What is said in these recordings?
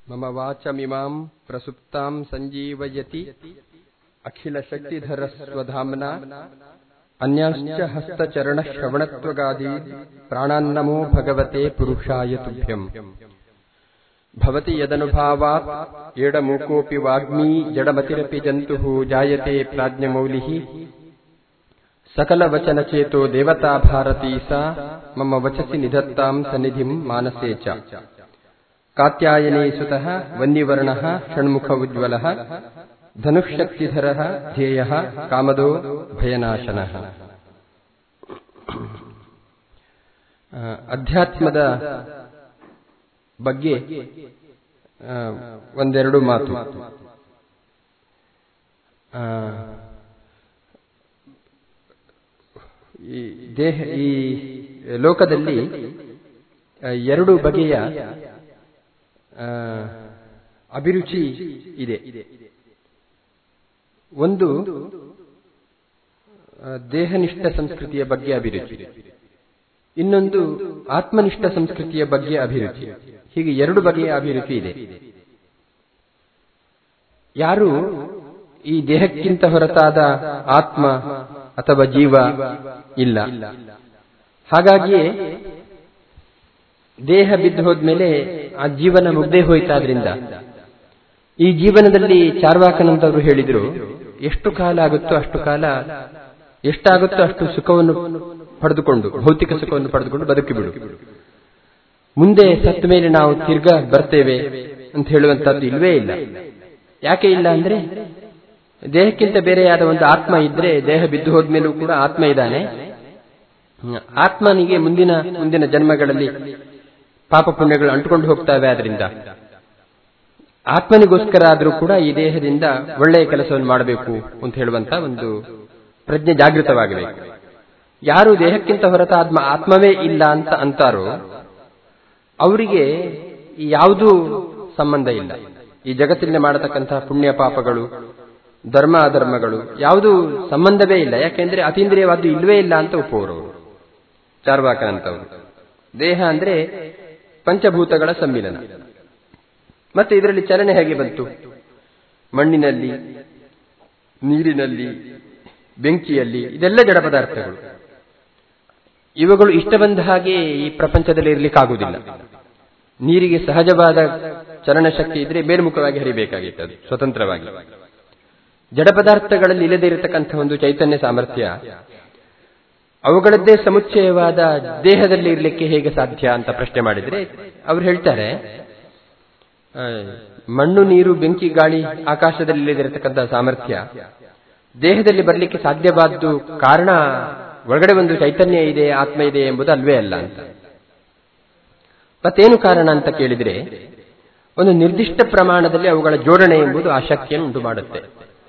मम वाचमिमाम् प्रसुप्ताम् सञ्जीवयति अखिलशक्तिधरस्वधाम्ना अन्याश्च हस्तचरणश्रवणत्वगादी प्राणान्नमो भगवते पुरुषाय तुभ्यम् भवति यदनुभावात् एडमूकोऽपि वाग्मी जडमतिरपि जन्तुः जायते प्राज्ञमौलिः सकलवचनचेतो देवता भारती सा मम वचसि निधत्ताम् सन्निधिम् मानसे च कात्यायने सुतः वन्यवर्णः षण्मुख उज्ज्वलः धनुःशक्तिधरः ध्येयः कामदो ಭಯನಾಶನಃ ಅಧ್ಯಾತ್ಮದ ಬಗ್ಗೆ ಒಂದೆರಡು ಮಾತು ಈ ದೇಹ ಈ ಲೋಕದಲ್ಲಿ ಎರಡು ಬಗೆಯ ಅಭಿರುಚಿ ಇದೆ ಒಂದು ದೇಹನಿಷ್ಠ ಸಂಸ್ಕೃತಿಯ ಬಗ್ಗೆ ಅಭಿರುಚಿ ಇನ್ನೊಂದು ಆತ್ಮನಿಷ್ಠ ಸಂಸ್ಕೃತಿಯ ಬಗ್ಗೆ ಅಭಿರುಚಿ ಹೀಗೆ ಎರಡು ಬಗೆಯ ಅಭಿರುಚಿ ಇದೆ ಯಾರು ಈ ದೇಹಕ್ಕಿಂತ ಹೊರತಾದ ಆತ್ಮ ಅಥವಾ ಜೀವ ಇಲ್ಲ ಹಾಗಾಗಿಯೇ ದೇಹ ಬಿದ್ದು ಹೋದ್ಮೇಲೆ ಆ ಜೀವನ ಮುಗ್ದೇ ಹೋಯ್ತಾದ್ರಿಂದ ಈ ಜೀವನದಲ್ಲಿ ಚಾರ್ವಾಕನಂತವರು ಹೇಳಿದ್ರು ಎಷ್ಟು ಕಾಲ ಆಗುತ್ತೋ ಅಷ್ಟು ಕಾಲ ಎಷ್ಟಾಗುತ್ತೋ ಅಷ್ಟು ಸುಖವನ್ನು ಪಡೆದುಕೊಂಡು ಭೌತಿಕ ಸುಖವನ್ನು ಪಡೆದುಕೊಂಡು ಬದುಕಿಬಿಡು ಮುಂದೆ ಸತ್ತ ಮೇಲೆ ನಾವು ತಿರ್ಗಾ ಬರ್ತೇವೆ ಅಂತ ಹೇಳುವಂತದ್ದು ಇಲ್ವೇ ಇಲ್ಲ ಯಾಕೆ ಇಲ್ಲ ಅಂದ್ರೆ ದೇಹಕ್ಕಿಂತ ಬೇರೆಯಾದ ಒಂದು ಆತ್ಮ ಇದ್ರೆ ದೇಹ ಬಿದ್ದು ಹೋದ್ಮೇಲೂ ಕೂಡ ಆತ್ಮ ಇದ್ದಾನೆ ಆತ್ಮನಿಗೆ ಮುಂದಿನ ಮುಂದಿನ ಜನ್ಮಗಳಲ್ಲಿ ಪಾಪ ಪುಣ್ಯಗಳು ಅಂಟುಕೊಂಡು ಹೋಗ್ತವೆ ಆದ್ರಿಂದ ಆತ್ಮನಿಗೋಸ್ಕರ ಆದರೂ ಕೂಡ ಈ ದೇಹದಿಂದ ಒಳ್ಳೆಯ ಕೆಲಸವನ್ನು ಮಾಡಬೇಕು ಅಂತ ಹೇಳುವಂತ ಒಂದು ಪ್ರಜ್ಞೆ ಜಾಗೃತವಾಗಬೇಕು ಯಾರು ದೇಹಕ್ಕಿಂತ ಹೊರತಾದ ಆತ್ಮವೇ ಇಲ್ಲ ಅಂತ ಅಂತಾರೋ ಅವರಿಗೆ ಯಾವುದೂ ಸಂಬಂಧ ಇಲ್ಲ ಈ ಜಗತ್ತಿನಲ್ಲಿ ಮಾಡತಕ್ಕಂತಹ ಪುಣ್ಯ ಪಾಪಗಳು ಧರ್ಮ ಅಧರ್ಮಗಳು ಯಾವುದೂ ಸಂಬಂಧವೇ ಇಲ್ಲ ಯಾಕೆಂದ್ರೆ ಅತೀಂದ್ರಿಯವಾದ್ದು ಇಲ್ವೇ ಇಲ್ಲ ಅಂತ ಒಪ್ಪುವವರು ಚಾರ್ವಾಕನಂತವರು ದೇಹ ಅಂದ್ರೆ ಪಂಚಭೂತಗಳ ಸಮ್ಮಿಲನ ಮತ್ತೆ ಇದರಲ್ಲಿ ಚಲನೆ ಹೇಗೆ ಬಂತು ಮಣ್ಣಿನಲ್ಲಿ ನೀರಿನಲ್ಲಿ ಬೆಂಕಿಯಲ್ಲಿ ಇದೆಲ್ಲ ಜಡ ಪದಾರ್ಥಗಳು ಇವುಗಳು ಇಷ್ಟ ಬಂದ ಹಾಗೆ ಈ ಪ್ರಪಂಚದಲ್ಲಿ ಇರಲಿಕ್ಕಾಗುವುದಿಲ್ಲ ನೀರಿಗೆ ಸಹಜವಾದ ಚಲನಶಕ್ತಿ ಇದ್ರೆ ಮೇಲ್ಮುಖವಾಗಿ ಹರಿಬೇಕಾಗಿತ್ತು ಅದು ಸ್ವತಂತ್ರವಾಗಿ ಜಡ ಪದಾರ್ಥಗಳಲ್ಲಿ ಇಲ್ಲದೇ ಇರತಕ್ಕಂಥ ಒಂದು ಚೈತನ್ಯ ಸಾಮರ್ಥ್ಯ ಅವುಗಳದ್ದೇ ಸಮುಚ್ಚಯವಾದ ದೇಹದಲ್ಲಿ ಇರಲಿಕ್ಕೆ ಹೇಗೆ ಸಾಧ್ಯ ಅಂತ ಪ್ರಶ್ನೆ ಮಾಡಿದ್ರೆ ಅವ್ರು ಹೇಳ್ತಾರೆ ಮಣ್ಣು ನೀರು ಬೆಂಕಿ ಗಾಳಿ ಆಕಾಶದಲ್ಲಿ ಇಲ್ಲದಿರತಕ್ಕಂತಹ ಸಾಮರ್ಥ್ಯ ದೇಹದಲ್ಲಿ ಬರಲಿಕ್ಕೆ ಸಾಧ್ಯವಾದ್ದು ಕಾರಣ ಒಳಗಡೆ ಒಂದು ಚೈತನ್ಯ ಇದೆ ಆತ್ಮ ಇದೆ ಎಂಬುದು ಅಲ್ವೇ ಅಲ್ಲ ಅಂತ ಮತ್ತೇನು ಕಾರಣ ಅಂತ ಕೇಳಿದ್ರೆ ಒಂದು ನಿರ್ದಿಷ್ಟ ಪ್ರಮಾಣದಲ್ಲಿ ಅವುಗಳ ಜೋಡಣೆ ಎಂಬುದು ಆ ಶಕ್ತಿಯನ್ನು ಉಂಟು ಮಾಡುತ್ತೆ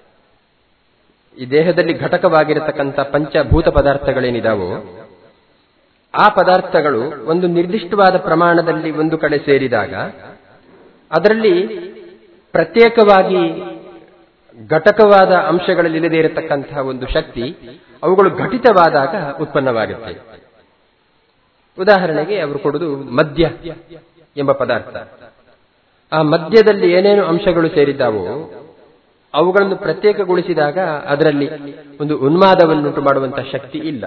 ಈ ದೇಹದಲ್ಲಿ ಘಟಕವಾಗಿರತಕ್ಕಂಥ ಪಂಚಭೂತ ಪದಾರ್ಥಗಳೇನಿದಾವೋ ಆ ಪದಾರ್ಥಗಳು ಒಂದು ನಿರ್ದಿಷ್ಟವಾದ ಪ್ರಮಾಣದಲ್ಲಿ ಒಂದು ಕಡೆ ಸೇರಿದಾಗ ಅದರಲ್ಲಿ ಪ್ರತ್ಯೇಕವಾಗಿ ಘಟಕವಾದ ಅಂಶಗಳಲ್ಲಿ ಇಲ್ಲದೇ ಇರತಕ್ಕಂತಹ ಒಂದು ಶಕ್ತಿ ಅವುಗಳು ಘಟಿತವಾದಾಗ ಉತ್ಪನ್ನವಾಗುತ್ತೆ ಉದಾಹರಣೆಗೆ ಅವರು ಕೊಡುವುದು ಮದ್ಯ ಎಂಬ ಪದಾರ್ಥ ಆ ಮದ್ಯದಲ್ಲಿ ಏನೇನು ಅಂಶಗಳು ಸೇರಿದ್ದಾವೋ ಅವುಗಳನ್ನು ಪ್ರತ್ಯೇಕಗೊಳಿಸಿದಾಗ ಅದರಲ್ಲಿ ಒಂದು ಉನ್ಮಾದವನ್ನುಂಟು ಮಾಡುವಂತಹ ಶಕ್ತಿ ಇಲ್ಲ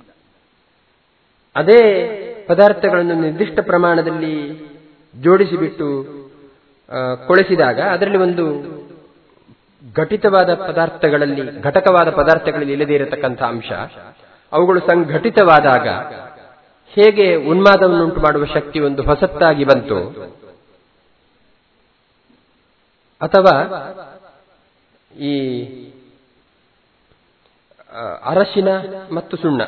ಅದೇ ಪದಾರ್ಥಗಳನ್ನು ನಿರ್ದಿಷ್ಟ ಪ್ರಮಾಣದಲ್ಲಿ ಜೋಡಿಸಿಬಿಟ್ಟು ಕೊಳೆಸಿದಾಗ ಅದರಲ್ಲಿ ಒಂದು ಘಟಿತವಾದ ಪದಾರ್ಥಗಳಲ್ಲಿ ಘಟಕವಾದ ಪದಾರ್ಥಗಳಲ್ಲಿ ಇಲ್ಲದೇ ಇರತಕ್ಕಂಥ ಅಂಶ ಅವುಗಳು ಸಂಘಟಿತವಾದಾಗ ಹೇಗೆ ಉನ್ಮಾದವನ್ನುಂಟು ಮಾಡುವ ಶಕ್ತಿ ಒಂದು ಹೊಸತ್ತಾಗಿ ಬಂತು ಅಥವಾ ಈ ಅರಶಿನ ಮತ್ತು ಸುಣ್ಣ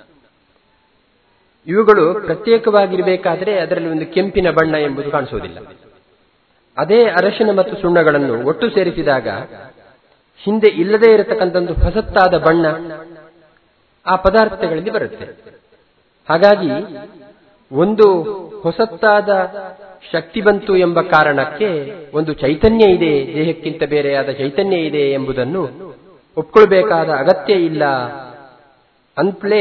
ಇವುಗಳು ಪ್ರತ್ಯೇಕವಾಗಿರಬೇಕಾದ್ರೆ ಅದರಲ್ಲಿ ಒಂದು ಕೆಂಪಿನ ಬಣ್ಣ ಎಂಬುದು ಕಾಣಿಸುವುದಿಲ್ಲ ಅದೇ ಅರಶಿನ ಮತ್ತು ಸುಣ್ಣಗಳನ್ನು ಒಟ್ಟು ಸೇರಿಸಿದಾಗ ಹಿಂದೆ ಇಲ್ಲದೇ ಇರತಕ್ಕಂಥ ಒಂದು ಹೊಸತ್ತಾದ ಬಣ್ಣ ಆ ಪದಾರ್ಥಗಳಲ್ಲಿ ಬರುತ್ತೆ ಹಾಗಾಗಿ ಒಂದು ಹೊಸತ್ತಾದ ಶಕ್ತಿ ಬಂತು ಎಂಬ ಕಾರಣಕ್ಕೆ ಒಂದು ಚೈತನ್ಯ ಇದೆ ದೇಹಕ್ಕಿಂತ ಬೇರೆಯಾದ ಚೈತನ್ಯ ಇದೆ ಎಂಬುದನ್ನು ಒಪ್ಕೊಳ್ಬೇಕಾದ ಅಗತ್ಯ ಇಲ್ಲ ಅಂತ್ಲೇ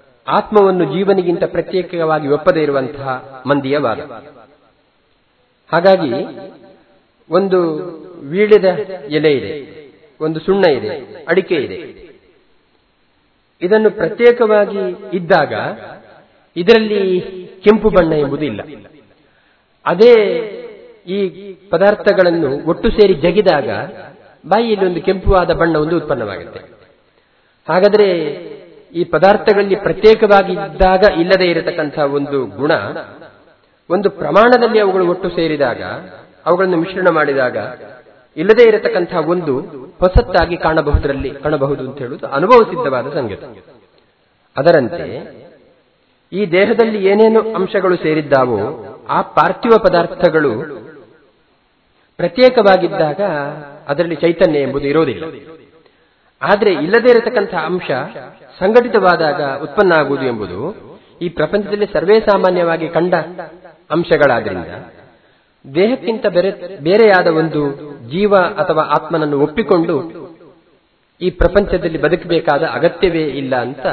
ಆತ್ಮವನ್ನು ಜೀವನಿಗಿಂತ ಪ್ರತ್ಯೇಕವಾಗಿ ಒಪ್ಪದೇ ಇರುವಂತಹ ಮಂದಿಯ ವಾದ ಹಾಗಾಗಿ ಒಂದು ವೀಳಿದ ಎಲೆ ಇದೆ ಒಂದು ಸುಣ್ಣ ಇದೆ ಅಡಿಕೆ ಇದೆ ಇದನ್ನು ಪ್ರತ್ಯೇಕವಾಗಿ ಇದ್ದಾಗ ಇದರಲ್ಲಿ ಕೆಂಪು ಬಣ್ಣ ಎಂಬುದು ಇಲ್ಲ ಅದೇ ಈ ಪದಾರ್ಥಗಳನ್ನು ಒಟ್ಟು ಸೇರಿ ಜಗಿದಾಗ ಬಾಯಿಯಲ್ಲಿ ಒಂದು ಕೆಂಪುವಾದ ಬಣ್ಣ ಒಂದು ಉತ್ಪನ್ನವಾಗುತ್ತೆ ಹಾಗಾದರೆ ಈ ಪದಾರ್ಥಗಳಲ್ಲಿ ಪ್ರತ್ಯೇಕವಾಗಿ ಇದ್ದಾಗ ಇಲ್ಲದೆ ಇರತಕ್ಕಂತಹ ಒಂದು ಗುಣ ಒಂದು ಪ್ರಮಾಣದಲ್ಲಿ ಅವುಗಳು ಒಟ್ಟು ಸೇರಿದಾಗ ಅವುಗಳನ್ನು ಮಿಶ್ರಣ ಮಾಡಿದಾಗ ಇಲ್ಲದೆ ಇರತಕ್ಕಂತಹ ಒಂದು ಹೊಸತ್ತಾಗಿ ಕಾಣಬಹುದರಲ್ಲಿ ಕಾಣಬಹುದು ಅಂತ ಹೇಳುವುದು ಅನುಭವ ಸಿದ್ಧವಾದ ಸಂಗತಿ ಅದರಂತೆ ಈ ದೇಹದಲ್ಲಿ ಏನೇನು ಅಂಶಗಳು ಸೇರಿದ್ದಾವೋ ಆ ಪಾರ್ಥಿವ ಪದಾರ್ಥಗಳು ಪ್ರತ್ಯೇಕವಾಗಿದ್ದಾಗ ಅದರಲ್ಲಿ ಚೈತನ್ಯ ಎಂಬುದು ಇರೋದಿಲ್ಲ ಆದರೆ ಇಲ್ಲದೇ ಇರತಕ್ಕಂತಹ ಅಂಶ ಸಂಘಟಿತವಾದಾಗ ಉತ್ಪನ್ನ ಆಗುವುದು ಎಂಬುದು ಈ ಪ್ರಪಂಚದಲ್ಲಿ ಸರ್ವೇ ಸಾಮಾನ್ಯವಾಗಿ ಕಂಡ ಅಂಶಗಳಾದ್ರಿಂದ ದೇಹಕ್ಕಿಂತ ಬೇರೆ ಬೇರೆಯಾದ ಒಂದು ಜೀವ ಅಥವಾ ಆತ್ಮನನ್ನು ಒಪ್ಪಿಕೊಂಡು ಈ ಪ್ರಪಂಚದಲ್ಲಿ ಬದುಕಬೇಕಾದ ಅಗತ್ಯವೇ ಇಲ್ಲ ಅಂತ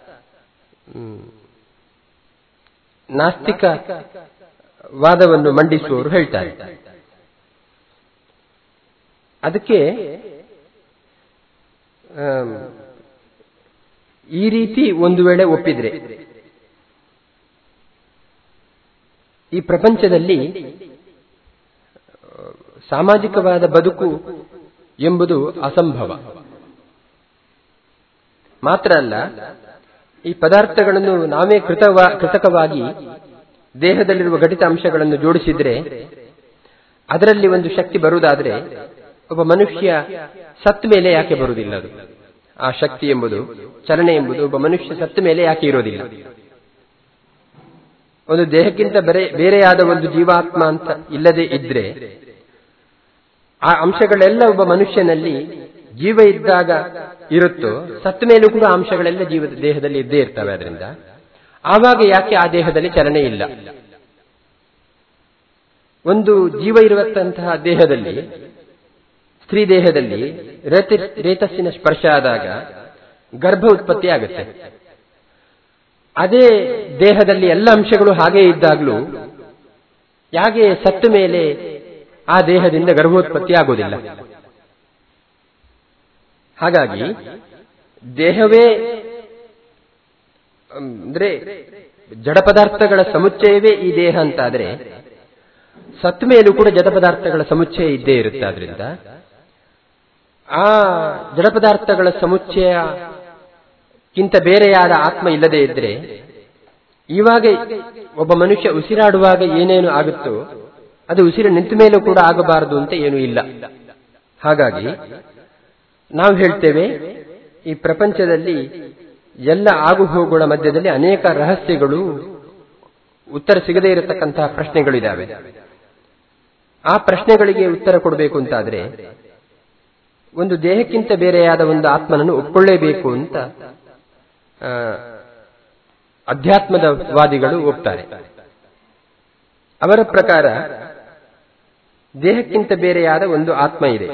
ನಾಸ್ತಿಕ ವಾದವನ್ನು ಮಂಡಿಸುವವರು ಹೇಳ್ತಾರೆ ಅದಕ್ಕೆ ಈ ರೀತಿ ಒಂದು ವೇಳೆ ಒಪ್ಪಿದ್ರೆ ಈ ಪ್ರಪಂಚದಲ್ಲಿ ಸಾಮಾಜಿಕವಾದ ಬದುಕು ಎಂಬುದು ಅಸಂಭವ ಮಾತ್ರ ಅಲ್ಲ ಈ ಪದಾರ್ಥಗಳನ್ನು ನಾವೇ ಕೃತವಾ ಕೃತಕವಾಗಿ ದೇಹದಲ್ಲಿರುವ ಘಟಿತ ಅಂಶಗಳನ್ನು ಜೋಡಿಸಿದ್ರೆ ಅದರಲ್ಲಿ ಒಂದು ಶಕ್ತಿ ಬರುವುದಾದ್ರೆ ಒಬ್ಬ ಮನುಷ್ಯ ಸತ್ತ ಮೇಲೆ ಯಾಕೆ ಬರುವುದಿಲ್ಲ ಅದು ಆ ಶಕ್ತಿ ಎಂಬುದು ಚಲನೆ ಎಂಬುದು ಒಬ್ಬ ಮನುಷ್ಯ ಸತ್ತ ಮೇಲೆ ಯಾಕೆ ಇರೋದಿಲ್ಲ ಒಂದು ದೇಹಕ್ಕಿಂತ ಬೇರೆ ಬೇರೆಯಾದ ಒಂದು ಜೀವಾತ್ಮ ಅಂತ ಇಲ್ಲದೆ ಇದ್ರೆ ಆ ಅಂಶಗಳೆಲ್ಲ ಒಬ್ಬ ಮನುಷ್ಯನಲ್ಲಿ ಜೀವ ಇದ್ದಾಗ ಇರುತ್ತೋ ಸತ್ತ ಮೇಲೂ ಕೂಡ ಅಂಶಗಳೆಲ್ಲ ಜೀವ ದೇಹದಲ್ಲಿ ಇದ್ದೇ ಇರ್ತವೆ ಅದರಿಂದ ಆವಾಗ ಯಾಕೆ ಆ ದೇಹದಲ್ಲಿ ಚಲನೆ ಇಲ್ಲ ಒಂದು ಜೀವ ಇರುವಂತಹ ದೇಹದಲ್ಲಿ ಸ್ತ್ರೀ ದೇಹದಲ್ಲಿ ರೇತಸ್ಸಿನ ಸ್ಪರ್ಶ ಆದಾಗ ಗರ್ಭ ಉತ್ಪತ್ತಿ ಆಗುತ್ತೆ ಅದೇ ದೇಹದಲ್ಲಿ ಎಲ್ಲ ಅಂಶಗಳು ಹಾಗೆ ಇದ್ದಾಗಲೂ ಯಾಕೆ ಸತ್ತ ಮೇಲೆ ಆ ದೇಹದಿಂದ ಗರ್ಭೋತ್ಪತ್ತಿ ಆಗುವುದಿಲ್ಲ ಹಾಗಾಗಿ ದೇಹವೇ ಅಂದ್ರೆ ಜಡ ಪದಾರ್ಥಗಳ ಸಮುಚ್ಚಯವೇ ಈ ದೇಹ ಅಂತಾದ್ರೆ ಸತ್ತ ಮೇಲೂ ಕೂಡ ಜಡ ಪದಾರ್ಥಗಳ ಸಮುಚ್ಚಯ ಇದ್ದೇ ಇರುತ್ತೆ ಆದ್ರಿಂದ ಆ ಜಡ ಪದಾರ್ಥಗಳ ಸಮುಚ್ಚಯಕ್ಕಿಂತ ಬೇರೆಯಾದ ಆತ್ಮ ಇಲ್ಲದೆ ಇದ್ರೆ ಇವಾಗ ಒಬ್ಬ ಮನುಷ್ಯ ಉಸಿರಾಡುವಾಗ ಏನೇನು ಆಗುತ್ತೋ ಅದು ಉಸಿರು ನಿಂತ ಮೇಲೂ ಕೂಡ ಆಗಬಾರದು ಅಂತ ಏನೂ ಇಲ್ಲ ಹಾಗಾಗಿ ನಾವು ಹೇಳ್ತೇವೆ ಈ ಪ್ರಪಂಚದಲ್ಲಿ ಎಲ್ಲ ಆಗು ಹೋಗುಗಳ ಮಧ್ಯದಲ್ಲಿ ಅನೇಕ ರಹಸ್ಯಗಳು ಉತ್ತರ ಸಿಗದೇ ಇರತಕ್ಕಂತಹ ಪ್ರಶ್ನೆಗಳಿದ್ದಾವೆ ಆ ಪ್ರಶ್ನೆಗಳಿಗೆ ಉತ್ತರ ಕೊಡಬೇಕು ಅಂತಾದ್ರೆ ಒಂದು ದೇಹಕ್ಕಿಂತ ಬೇರೆಯಾದ ಒಂದು ಆತ್ಮನನ್ನು ಒಪ್ಕೊಳ್ಳೇಬೇಕು ಅಂತ ಅಧ್ಯಾತ್ಮದ ವಾದಿಗಳು ಒಪ್ತಾರೆ ಅವರ ಪ್ರಕಾರ ದೇಹಕ್ಕಿಂತ ಬೇರೆಯಾದ ಒಂದು ಆತ್ಮ ಇದೆ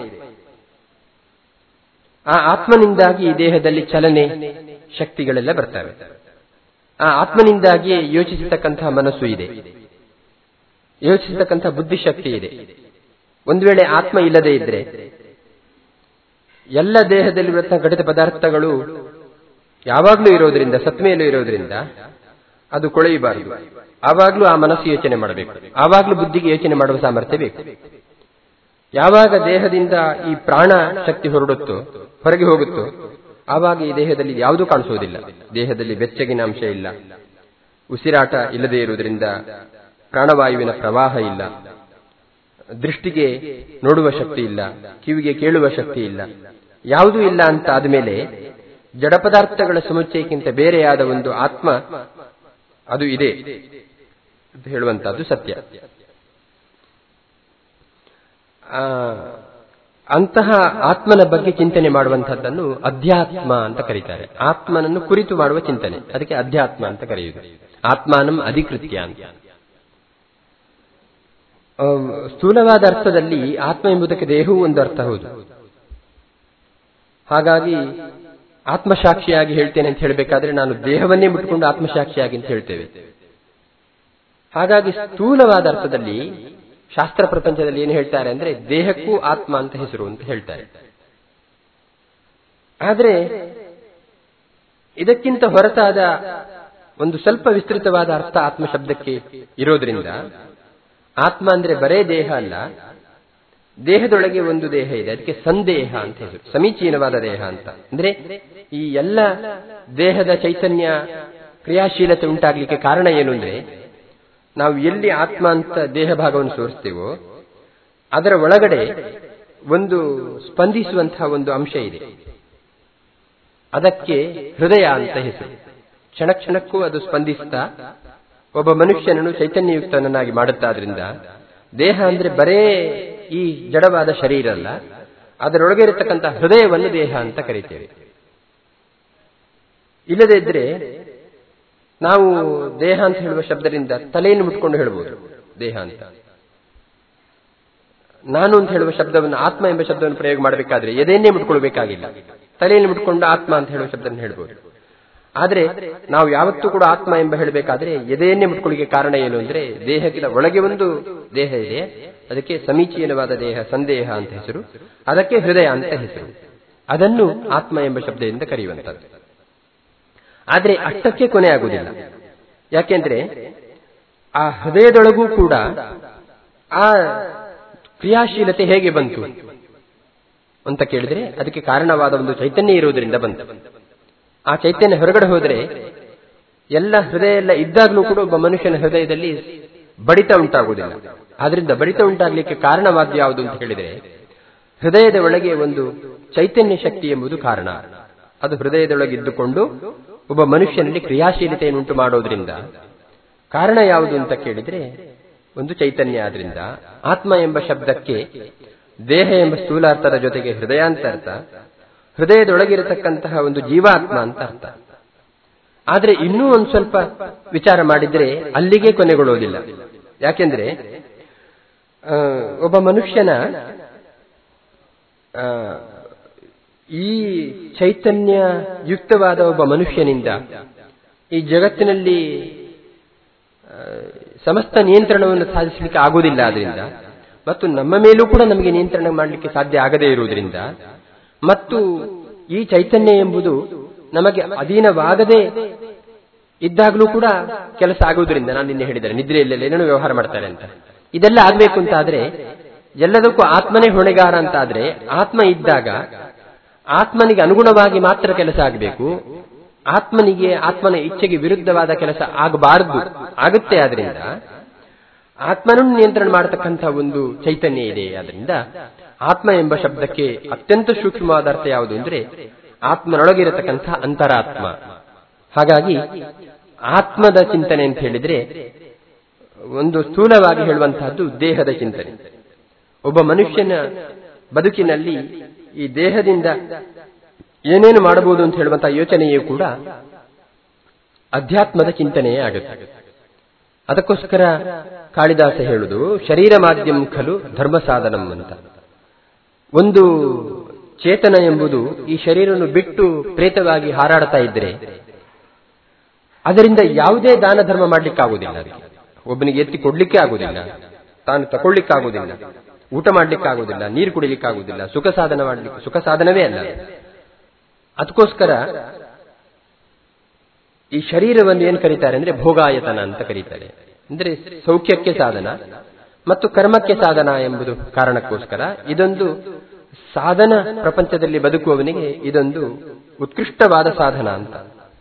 ಆ ಆತ್ಮನಿಂದಾಗಿ ಈ ದೇಹದಲ್ಲಿ ಚಲನೆ ಶಕ್ತಿಗಳೆಲ್ಲ ಬರ್ತವೆ ಆ ಆತ್ಮನಿಂದಾಗಿ ಯೋಚಿಸತಕ್ಕಂತಹ ಮನಸ್ಸು ಇದೆ ಯೋಚಿಸತಕ್ಕಂತಹ ಬುದ್ಧಿಶಕ್ತಿ ಇದೆ ಒಂದು ವೇಳೆ ಆತ್ಮ ಇಲ್ಲದೆ ಇದ್ರೆ ಎಲ್ಲ ದೇಹದಲ್ಲಿರುವಂತಹ ಘಟಿತ ಪದಾರ್ಥಗಳು ಯಾವಾಗಲೂ ಇರೋದ್ರಿಂದ ಸತ್ಮೇಲೂ ಇರೋದ್ರಿಂದ ಅದು ಕೊಳೆಯಬಾರದು ಆವಾಗಲೂ ಆ ಮನಸ್ಸು ಯೋಚನೆ ಮಾಡಬೇಕು ಆವಾಗಲೂ ಬುದ್ಧಿಗೆ ಯೋಚನೆ ಮಾಡುವ ಸಾಮರ್ಥ್ಯ ಬೇಕು ಯಾವಾಗ ದೇಹದಿಂದ ಈ ಪ್ರಾಣ ಶಕ್ತಿ ಹೊರಡುತ್ತೋ ಹೊರಗೆ ಹೋಗುತ್ತೋ ಆವಾಗ ಈ ದೇಹದಲ್ಲಿ ಯಾವುದೂ ಕಾಣಿಸುವುದಿಲ್ಲ ದೇಹದಲ್ಲಿ ಬೆಚ್ಚಗಿನ ಅಂಶ ಇಲ್ಲ ಉಸಿರಾಟ ಇಲ್ಲದೆ ಇರುವುದರಿಂದ ಪ್ರಾಣವಾಯುವಿನ ಪ್ರವಾಹ ಇಲ್ಲ ದೃಷ್ಟಿಗೆ ನೋಡುವ ಶಕ್ತಿ ಇಲ್ಲ ಕಿವಿಗೆ ಕೇಳುವ ಶಕ್ತಿ ಇಲ್ಲ ಯಾವುದೂ ಇಲ್ಲ ಅಂತ ಆದಮೇಲೆ ಜಡ ಪದಾರ್ಥಗಳ ಸಮುಚ್ಚಯಕ್ಕಿಂತ ಬೇರೆಯಾದ ಒಂದು ಆತ್ಮ ಅದು ಇದೆ ಅಂತ ಹೇಳುವಂತಹದ್ದು ಸತ್ಯ ಅಂತಹ ಆತ್ಮನ ಬಗ್ಗೆ ಚಿಂತನೆ ಮಾಡುವಂತಹದ್ದನ್ನು ಅಧ್ಯಾತ್ಮ ಅಂತ ಕರೀತಾರೆ ಆತ್ಮನನ್ನು ಕುರಿತು ಮಾಡುವ ಚಿಂತನೆ ಅದಕ್ಕೆ ಅಧ್ಯಾತ್ಮ ಅಂತ ಕರೆಯುವುದು ಆತ್ಮಾನಂ ಅಧಿಕೃತ್ಯ ಅಂತ ಸ್ಥೂಲವಾದ ಅರ್ಥದಲ್ಲಿ ಆತ್ಮ ಎಂಬುದಕ್ಕೆ ದೇಹವೂ ಒಂದು ಅರ್ಥ ಹೌದು ಹಾಗಾಗಿ ಆತ್ಮಸಾಕ್ಷಿಯಾಗಿ ಹೇಳ್ತೇನೆ ಅಂತ ಹೇಳಬೇಕಾದ್ರೆ ನಾನು ದೇಹವನ್ನೇ ಬಿಟ್ಟುಕೊಂಡು ಆತ್ಮಸಾಕ್ಷಿಯಾಗಿ ಅಂತ ಹೇಳ್ತೇವೆ ಹಾಗಾಗಿ ಸ್ಥೂಲವಾದ ಅರ್ಥದಲ್ಲಿ ಶಾಸ್ತ್ರ ಪ್ರಪಂಚದಲ್ಲಿ ಏನು ಹೇಳ್ತಾರೆ ಅಂದ್ರೆ ದೇಹಕ್ಕೂ ಆತ್ಮ ಅಂತ ಹೆಸರು ಅಂತ ಹೇಳ್ತಾರೆ ಆದರೆ ಇದಕ್ಕಿಂತ ಹೊರತಾದ ಒಂದು ಸ್ವಲ್ಪ ವಿಸ್ತೃತವಾದ ಅರ್ಥ ಆತ್ಮ ಶಬ್ದಕ್ಕೆ ಇರೋದ್ರಿಂದ ಆತ್ಮ ಅಂದ್ರೆ ಬರೇ ದೇಹ ಅಲ್ಲ ದೇಹದೊಳಗೆ ಒಂದು ದೇಹ ಇದೆ ಅದಕ್ಕೆ ಸಂದೇಹ ಅಂತ ಹೆಸರು ಸಮೀಚೀನವಾದ ದೇಹ ಅಂತ ಅಂದ್ರೆ ಈ ಎಲ್ಲ ದೇಹದ ಚೈತನ್ಯ ಕ್ರಿಯಾಶೀಲತೆ ಉಂಟಾಗ್ಲಿಕ್ಕೆ ಕಾರಣ ಏನು ಅಂದ್ರೆ ನಾವು ಎಲ್ಲಿ ಆತ್ಮ ಅಂತ ದೇಹ ಭಾಗವನ್ನು ತೋರಿಸ್ತೇವೋ ಅದರ ಒಳಗಡೆ ಒಂದು ಸ್ಪಂದಿಸುವಂತಹ ಒಂದು ಅಂಶ ಇದೆ ಅದಕ್ಕೆ ಹೃದಯ ಅಂತ ಹೆಸರು ಕ್ಷಣ ಕ್ಷಣಕ್ಕೂ ಅದು ಸ್ಪಂದಿಸ್ತಾ ಒಬ್ಬ ಮನುಷ್ಯನನ್ನು ಚೈತನ್ಯಯುಕ್ತನನ್ನಾಗಿ ಮಾಡುತ್ತಾದ್ರಿಂದ ದೇಹ ಅಂದ್ರೆ ಬರೇ ಈ ಜಡವಾದ ಶರೀರ ಅಲ್ಲ ಅದರೊಳಗೆ ಇರತಕ್ಕಂಥ ಹೃದಯವನ್ನು ದೇಹ ಅಂತ ಕರೀತೇವೆ ಇಲ್ಲದೇ ಇದ್ರೆ ನಾವು ದೇಹ ಅಂತ ಹೇಳುವ ಶಬ್ದದಿಂದ ತಲೆಯನ್ನು ಮುಟ್ಕೊಂಡು ಹೇಳ್ಬೋದು ದೇಹ ಅಂತ ನಾನು ಅಂತ ಹೇಳುವ ಶಬ್ದವನ್ನು ಆತ್ಮ ಎಂಬ ಶಬ್ದವನ್ನು ಪ್ರಯೋಗ ಮಾಡಬೇಕಾದ್ರೆ ಎದೆಯನ್ನೇ ಮುಟ್ಕೊಳ್ಬೇಕಾಗಿಲ್ಲ ತಲೆಯನ್ನು ಮುಟ್ಕೊಂಡು ಆತ್ಮ ಅಂತ ಹೇಳುವ ಶಬ್ದವನ್ನು ಹೇಳ್ಬೋದು ಆದ್ರೆ ನಾವು ಯಾವತ್ತೂ ಕೂಡ ಆತ್ಮ ಎಂಬ ಹೇಳಬೇಕಾದ್ರೆ ಎದೆಯನ್ನೇ ಮುಟ್ಕೊಳ್ಳಿಕ್ಕೆ ಕಾರಣ ಏನು ಅಂದ್ರೆ ದೇಹಕ್ಕಿಂತ ಒಳಗೆ ಒಂದು ದೇಹ ಇದೆ ಅದಕ್ಕೆ ಸಮೀಚೀನವಾದ ದೇಹ ಸಂದೇಹ ಅಂತ ಹೆಸರು ಅದಕ್ಕೆ ಹೃದಯ ಅಂತ ಹೆಸರು ಅದನ್ನು ಆತ್ಮ ಎಂಬ ಶಬ್ದದಿಂದ ಕರೆಯುವಂತದ್ದು ಆದ್ರೆ ಅಷ್ಟಕ್ಕೆ ಕೊನೆ ಆಗುವುದಿಲ್ಲ ಯಾಕೆಂದ್ರೆ ಆ ಹೃದಯದೊಳಗೂ ಕೂಡ ಆ ಕ್ರಿಯಾಶೀಲತೆ ಹೇಗೆ ಬಂತು ಅಂತ ಕೇಳಿದ್ರೆ ಅದಕ್ಕೆ ಕಾರಣವಾದ ಒಂದು ಚೈತನ್ಯ ಇರುವುದರಿಂದ ಬಂತು ಆ ಚೈತನ್ಯ ಹೊರಗಡೆ ಹೋದರೆ ಎಲ್ಲ ಹೃದಯ ಎಲ್ಲ ಇದ್ದಾಗಲೂ ಕೂಡ ಒಬ್ಬ ಮನುಷ್ಯನ ಹೃದಯದಲ್ಲಿ ಬಡಿತ ಉಂಟಾಗುವುದಿಲ್ಲ ಆದ್ರಿಂದ ಬಡಿತ ಉಂಟಾಗಲಿಕ್ಕೆ ಕಾರಣವಾದ ಯಾವುದು ಅಂತ ಹೇಳಿದರೆ ಹೃದಯದ ಒಳಗೆ ಒಂದು ಚೈತನ್ಯ ಶಕ್ತಿ ಎಂಬುದು ಕಾರಣ ಅದು ಹೃದಯದೊಳಗೆ ಇದ್ದುಕೊಂಡು ಒಬ್ಬ ಮನುಷ್ಯನಲ್ಲಿ ಕ್ರಿಯಾಶೀಲತೆಯನ್ನು ಉಂಟು ಮಾಡೋದ್ರಿಂದ ಕಾರಣ ಯಾವುದು ಅಂತ ಕೇಳಿದ್ರೆ ಒಂದು ಚೈತನ್ಯ ಆದ್ರಿಂದ ಆತ್ಮ ಎಂಬ ಶಬ್ದಕ್ಕೆ ದೇಹ ಎಂಬ ಸ್ಥೂಲಾರ್ಥದ ಜೊತೆಗೆ ಹೃದಯ ಅಂತ ಅರ್ಥ ಹೃದಯದೊಳಗಿರತಕ್ಕಂತಹ ಒಂದು ಜೀವಾತ್ಮ ಅಂತ ಅರ್ಥ ಆದ್ರೆ ಇನ್ನೂ ಒಂದು ಸ್ವಲ್ಪ ವಿಚಾರ ಮಾಡಿದ್ರೆ ಅಲ್ಲಿಗೆ ಕೊನೆಗೊಳ್ಳುವುದಿಲ್ಲ ಯಾಕೆಂದ್ರೆ ಒಬ್ಬ ಮನುಷ್ಯನ ಈ ಚೈತನ್ಯ ಯುಕ್ತವಾದ ಒಬ್ಬ ಮನುಷ್ಯನಿಂದ ಈ ಜಗತ್ತಿನಲ್ಲಿ ಸಮಸ್ತ ನಿಯಂತ್ರಣವನ್ನು ಸಾಧಿಸಲಿಕ್ಕೆ ಆಗುವುದಿಲ್ಲ ಆದ್ರಿಂದ ಮತ್ತು ನಮ್ಮ ಮೇಲೂ ಕೂಡ ನಮಗೆ ನಿಯಂತ್ರಣ ಮಾಡಲಿಕ್ಕೆ ಸಾಧ್ಯ ಆಗದೇ ಇರುವುದರಿಂದ ಮತ್ತು ಈ ಚೈತನ್ಯ ಎಂಬುದು ನಮಗೆ ಅಧೀನವಾಗದೇ ಇದ್ದಾಗಲೂ ಕೂಡ ಕೆಲಸ ಆಗುವುದರಿಂದ ನಾನು ನಿನ್ನೆ ಹೇಳಿದರೆ ನಿದ್ರೆಯಲ್ಲೆಲ್ಲ ಏನೇನೋ ವ್ಯವಹಾರ ಮಾಡ್ತಾರೆ ಅಂತ ಇದೆಲ್ಲ ಆಗ್ಬೇಕು ಅಂತ ಆದ್ರೆ ಎಲ್ಲದಕ್ಕೂ ಆತ್ಮನೇ ಹೊಣೆಗಾರ ಅಂತ ಆದ್ರೆ ಆತ್ಮ ಇದ್ದಾಗ ಆತ್ಮನಿಗೆ ಅನುಗುಣವಾಗಿ ಮಾತ್ರ ಕೆಲಸ ಆಗಬೇಕು ಆತ್ಮನಿಗೆ ಆತ್ಮನ ಇಚ್ಛೆಗೆ ವಿರುದ್ಧವಾದ ಕೆಲಸ ಆಗಬಾರದು ಆಗುತ್ತೆ ಆದ್ರಿಂದ ಆತ್ಮನನ್ನು ನಿಯಂತ್ರಣ ಮಾಡತಕ್ಕಂಥ ಒಂದು ಚೈತನ್ಯ ಇದೆ ಆದ್ರಿಂದ ಆತ್ಮ ಎಂಬ ಶಬ್ದಕ್ಕೆ ಅತ್ಯಂತ ಸೂಕ್ಷ್ಮವಾದ ಅರ್ಥ ಯಾವುದು ಅಂದ್ರೆ ಆತ್ಮನೊಳಗಿರತಕ್ಕಂಥ ಅಂತರಾತ್ಮ ಹಾಗಾಗಿ ಆತ್ಮದ ಚಿಂತನೆ ಅಂತ ಹೇಳಿದ್ರೆ ಒಂದು ಸ್ಥೂಲವಾಗಿ ಹೇಳುವಂತಹದ್ದು ದೇಹದ ಚಿಂತನೆ ಒಬ್ಬ ಮನುಷ್ಯನ ಬದುಕಿನಲ್ಲಿ ಈ ದೇಹದಿಂದ ಏನೇನು ಮಾಡಬಹುದು ಅಂತ ಹೇಳುವಂತಹ ಯೋಚನೆಯೂ ಕೂಡ ಅಧ್ಯಾತ್ಮದ ಚಿಂತನೆಯೇ ಆಗುತ್ತೆ ಅದಕ್ಕೋಸ್ಕರ ಕಾಳಿದಾಸ ಹೇಳುದು ಶರೀರ ಮಾಧ್ಯಮ ಖಲು ಧರ್ಮ ಸಾಧನಂ ಅಂತ ಒಂದು ಚೇತನ ಎಂಬುದು ಈ ಶರೀರವನ್ನು ಬಿಟ್ಟು ಪ್ರೇತವಾಗಿ ಹಾರಾಡ್ತಾ ಇದ್ರೆ ಅದರಿಂದ ಯಾವುದೇ ದಾನ ಧರ್ಮ ಮಾಡ್ಲಿಕ್ಕಾಗುವುದಿಲ್ಲ ಅದಕ್ಕೆ ಒಬ್ಬನಿಗೆ ಎತ್ತಿ ಕೊಡ್ಲಿಕ್ಕೆ ಆಗುವುದಿಲ್ಲ ತಾನು ತಗೊಳ್ಳಿಕ್ಕಾಗುವುದಿಲ್ಲ ಊಟ ಮಾಡ್ಲಿಕ್ಕಾಗುವುದಿಲ್ಲ ನೀರು ಕುಡಿಲಿಕ್ಕಾಗುವುದಿಲ್ಲ ಸುಖ ಸಾಧನ ಮಾಡ್ಲಿಕ್ಕೆ ಸುಖ ಸಾಧನವೇ ಅಲ್ಲ ಅದಕ್ಕೋಸ್ಕರ ಈ ಶರೀರವನ್ನು ಏನ್ ಕರೀತಾರೆ ಅಂದ್ರೆ ಭೋಗಾಯತನ ಅಂತ ಕರೀತಾರೆ ಅಂದ್ರೆ ಸೌಖ್ಯಕ್ಕೆ ಸಾಧನ ಮತ್ತು ಕರ್ಮಕ್ಕೆ ಸಾಧನ ಎಂಬುದು ಕಾರಣಕ್ಕೋಸ್ಕರ ಇದೊಂದು ಸಾಧನ ಪ್ರಪಂಚದಲ್ಲಿ ಬದುಕುವವನಿಗೆ ಇದೊಂದು ಉತ್ಕೃಷ್ಟವಾದ ಸಾಧನ ಅಂತ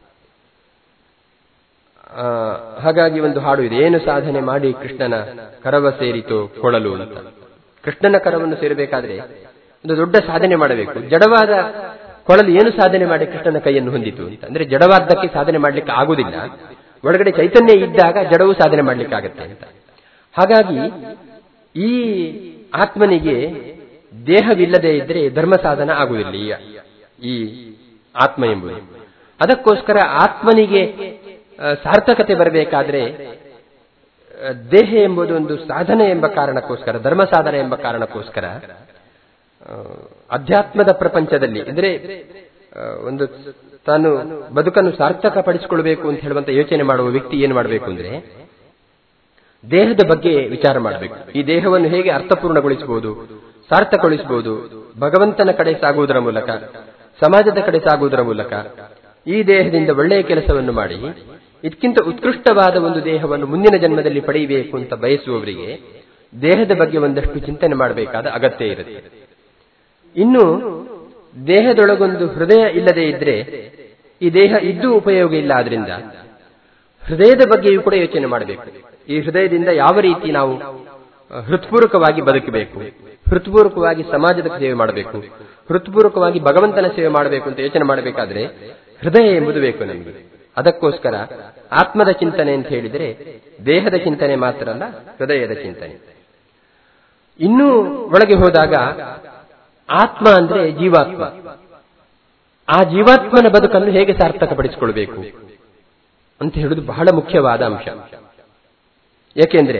ಹಾಗಾಗಿ ಒಂದು ಹಾಡು ಇದೆ ಏನು ಸಾಧನೆ ಮಾಡಿ ಕೃಷ್ಣನ ಕರವ ಸೇರಿತು ಕೊಳಲು ಅಂತ ಕೃಷ್ಣನ ಕರವನ್ನು ಸೇರಬೇಕಾದ್ರೆ ಒಂದು ದೊಡ್ಡ ಸಾಧನೆ ಮಾಡಬೇಕು ಜಡವಾದ ಕೊಳಲು ಏನು ಸಾಧನೆ ಮಾಡಿ ಕೃಷ್ಣನ ಕೈಯನ್ನು ಹೊಂದಿತು ಅಂತ ಅಂದ್ರೆ ಜಡವಾದ್ದಕ್ಕೆ ಸಾಧನೆ ಮಾಡ್ಲಿಕ್ಕೆ ಆಗುದಿಲ್ಲ ಒಳಗಡೆ ಚೈತನ್ಯ ಇದ್ದಾಗ ಜಡವು ಸಾಧನೆ ಮಾಡ್ಲಿಕ್ಕಾಗತ್ತೆ ಅಂತ ಹಾಗಾಗಿ ಈ ಆತ್ಮನಿಗೆ ದೇಹವಿಲ್ಲದೆ ಇದ್ರೆ ಧರ್ಮ ಸಾಧನ ಆಗುವುದಿಲ್ಲ ಈ ಆತ್ಮ ಎಂಬುದು ಅದಕ್ಕೋಸ್ಕರ ಆತ್ಮನಿಗೆ ಸಾರ್ಥಕತೆ ಬರಬೇಕಾದ್ರೆ ದೇಹ ಎಂಬುದು ಒಂದು ಸಾಧನೆ ಎಂಬ ಕಾರಣಕ್ಕೋಸ್ಕರ ಧರ್ಮ ಸಾಧನೆ ಎಂಬ ಕಾರಣಕ್ಕೋಸ್ಕರ ಅಧ್ಯಾತ್ಮದ ಪ್ರಪಂಚದಲ್ಲಿ ಅಂದ್ರೆ ಒಂದು ತಾನು ಬದುಕನ್ನು ಸಾರ್ಥಕ ಪಡಿಸಿಕೊಳ್ಬೇಕು ಅಂತ ಹೇಳುವಂತ ಯೋಚನೆ ಮಾಡುವ ವ್ಯಕ್ತಿ ಏನು ಮಾಡಬೇಕು ಅಂದ್ರೆ ದೇಹದ ಬಗ್ಗೆ ವಿಚಾರ ಮಾಡಬೇಕು ಈ ದೇಹವನ್ನು ಹೇಗೆ ಅರ್ಥಪೂರ್ಣಗೊಳಿಸಬಹುದು ಸಾರ್ಥಕಗೊಳಿಸಬಹುದು ಭಗವಂತನ ಕಡೆ ಸಾಗುವುದರ ಮೂಲಕ ಸಮಾಜದ ಕಡೆ ಸಾಗುವುದರ ಮೂಲಕ ಈ ದೇಹದಿಂದ ಒಳ್ಳೆಯ ಕೆಲಸವನ್ನು ಮಾಡಿ ಇದಕ್ಕಿಂತ ಉತ್ಕೃಷ್ಟವಾದ ಒಂದು ದೇಹವನ್ನು ಮುಂದಿನ ಜನ್ಮದಲ್ಲಿ ಪಡೆಯಬೇಕು ಅಂತ ಬಯಸುವವರಿಗೆ ದೇಹದ ಬಗ್ಗೆ ಒಂದಷ್ಟು ಚಿಂತನೆ ಮಾಡಬೇಕಾದ ಅಗತ್ಯ ಇರುತ್ತೆ ಇನ್ನು ದೇಹದೊಳಗೊಂದು ಹೃದಯ ಇಲ್ಲದೆ ಇದ್ರೆ ಈ ದೇಹ ಇದ್ದೂ ಉಪಯೋಗ ಇಲ್ಲ ಆದ್ರಿಂದ ಹೃದಯದ ಬಗ್ಗೆಯೂ ಕೂಡ ಯೋಚನೆ ಮಾಡಬೇಕು ಈ ಹೃದಯದಿಂದ ಯಾವ ರೀತಿ ನಾವು ಹೃತ್ಪೂರ್ವಕವಾಗಿ ಬದುಕಬೇಕು ಹೃತ್ಪೂರ್ವಕವಾಗಿ ಸಮಾಜದ ಸೇವೆ ಮಾಡಬೇಕು ಹೃತ್ಪೂರ್ವಕವಾಗಿ ಭಗವಂತನ ಸೇವೆ ಮಾಡಬೇಕು ಅಂತ ಯೋಚನೆ ಮಾಡಬೇಕಾದ್ರೆ ಹೃದಯ ಎಂಬುದು ಬೇಕು ನಮಗೆ ಅದಕ್ಕೋಸ್ಕರ ಆತ್ಮದ ಚಿಂತನೆ ಅಂತ ಹೇಳಿದರೆ ದೇಹದ ಚಿಂತನೆ ಮಾತ್ರ ಅಲ್ಲ ಹೃದಯದ ಚಿಂತನೆ ಇನ್ನೂ ಒಳಗೆ ಹೋದಾಗ ಆತ್ಮ ಅಂದ್ರೆ ಜೀವಾತ್ಮ ಆ ಜೀವಾತ್ಮನ ಬದುಕನ್ನು ಹೇಗೆ ಸಾರ್ಥಕಪಡಿಸಿಕೊಳ್ಬೇಕು ಅಂತ ಹೇಳುವುದು ಬಹಳ ಮುಖ್ಯವಾದ ಅಂಶ ಏಕೆಂದ್ರೆ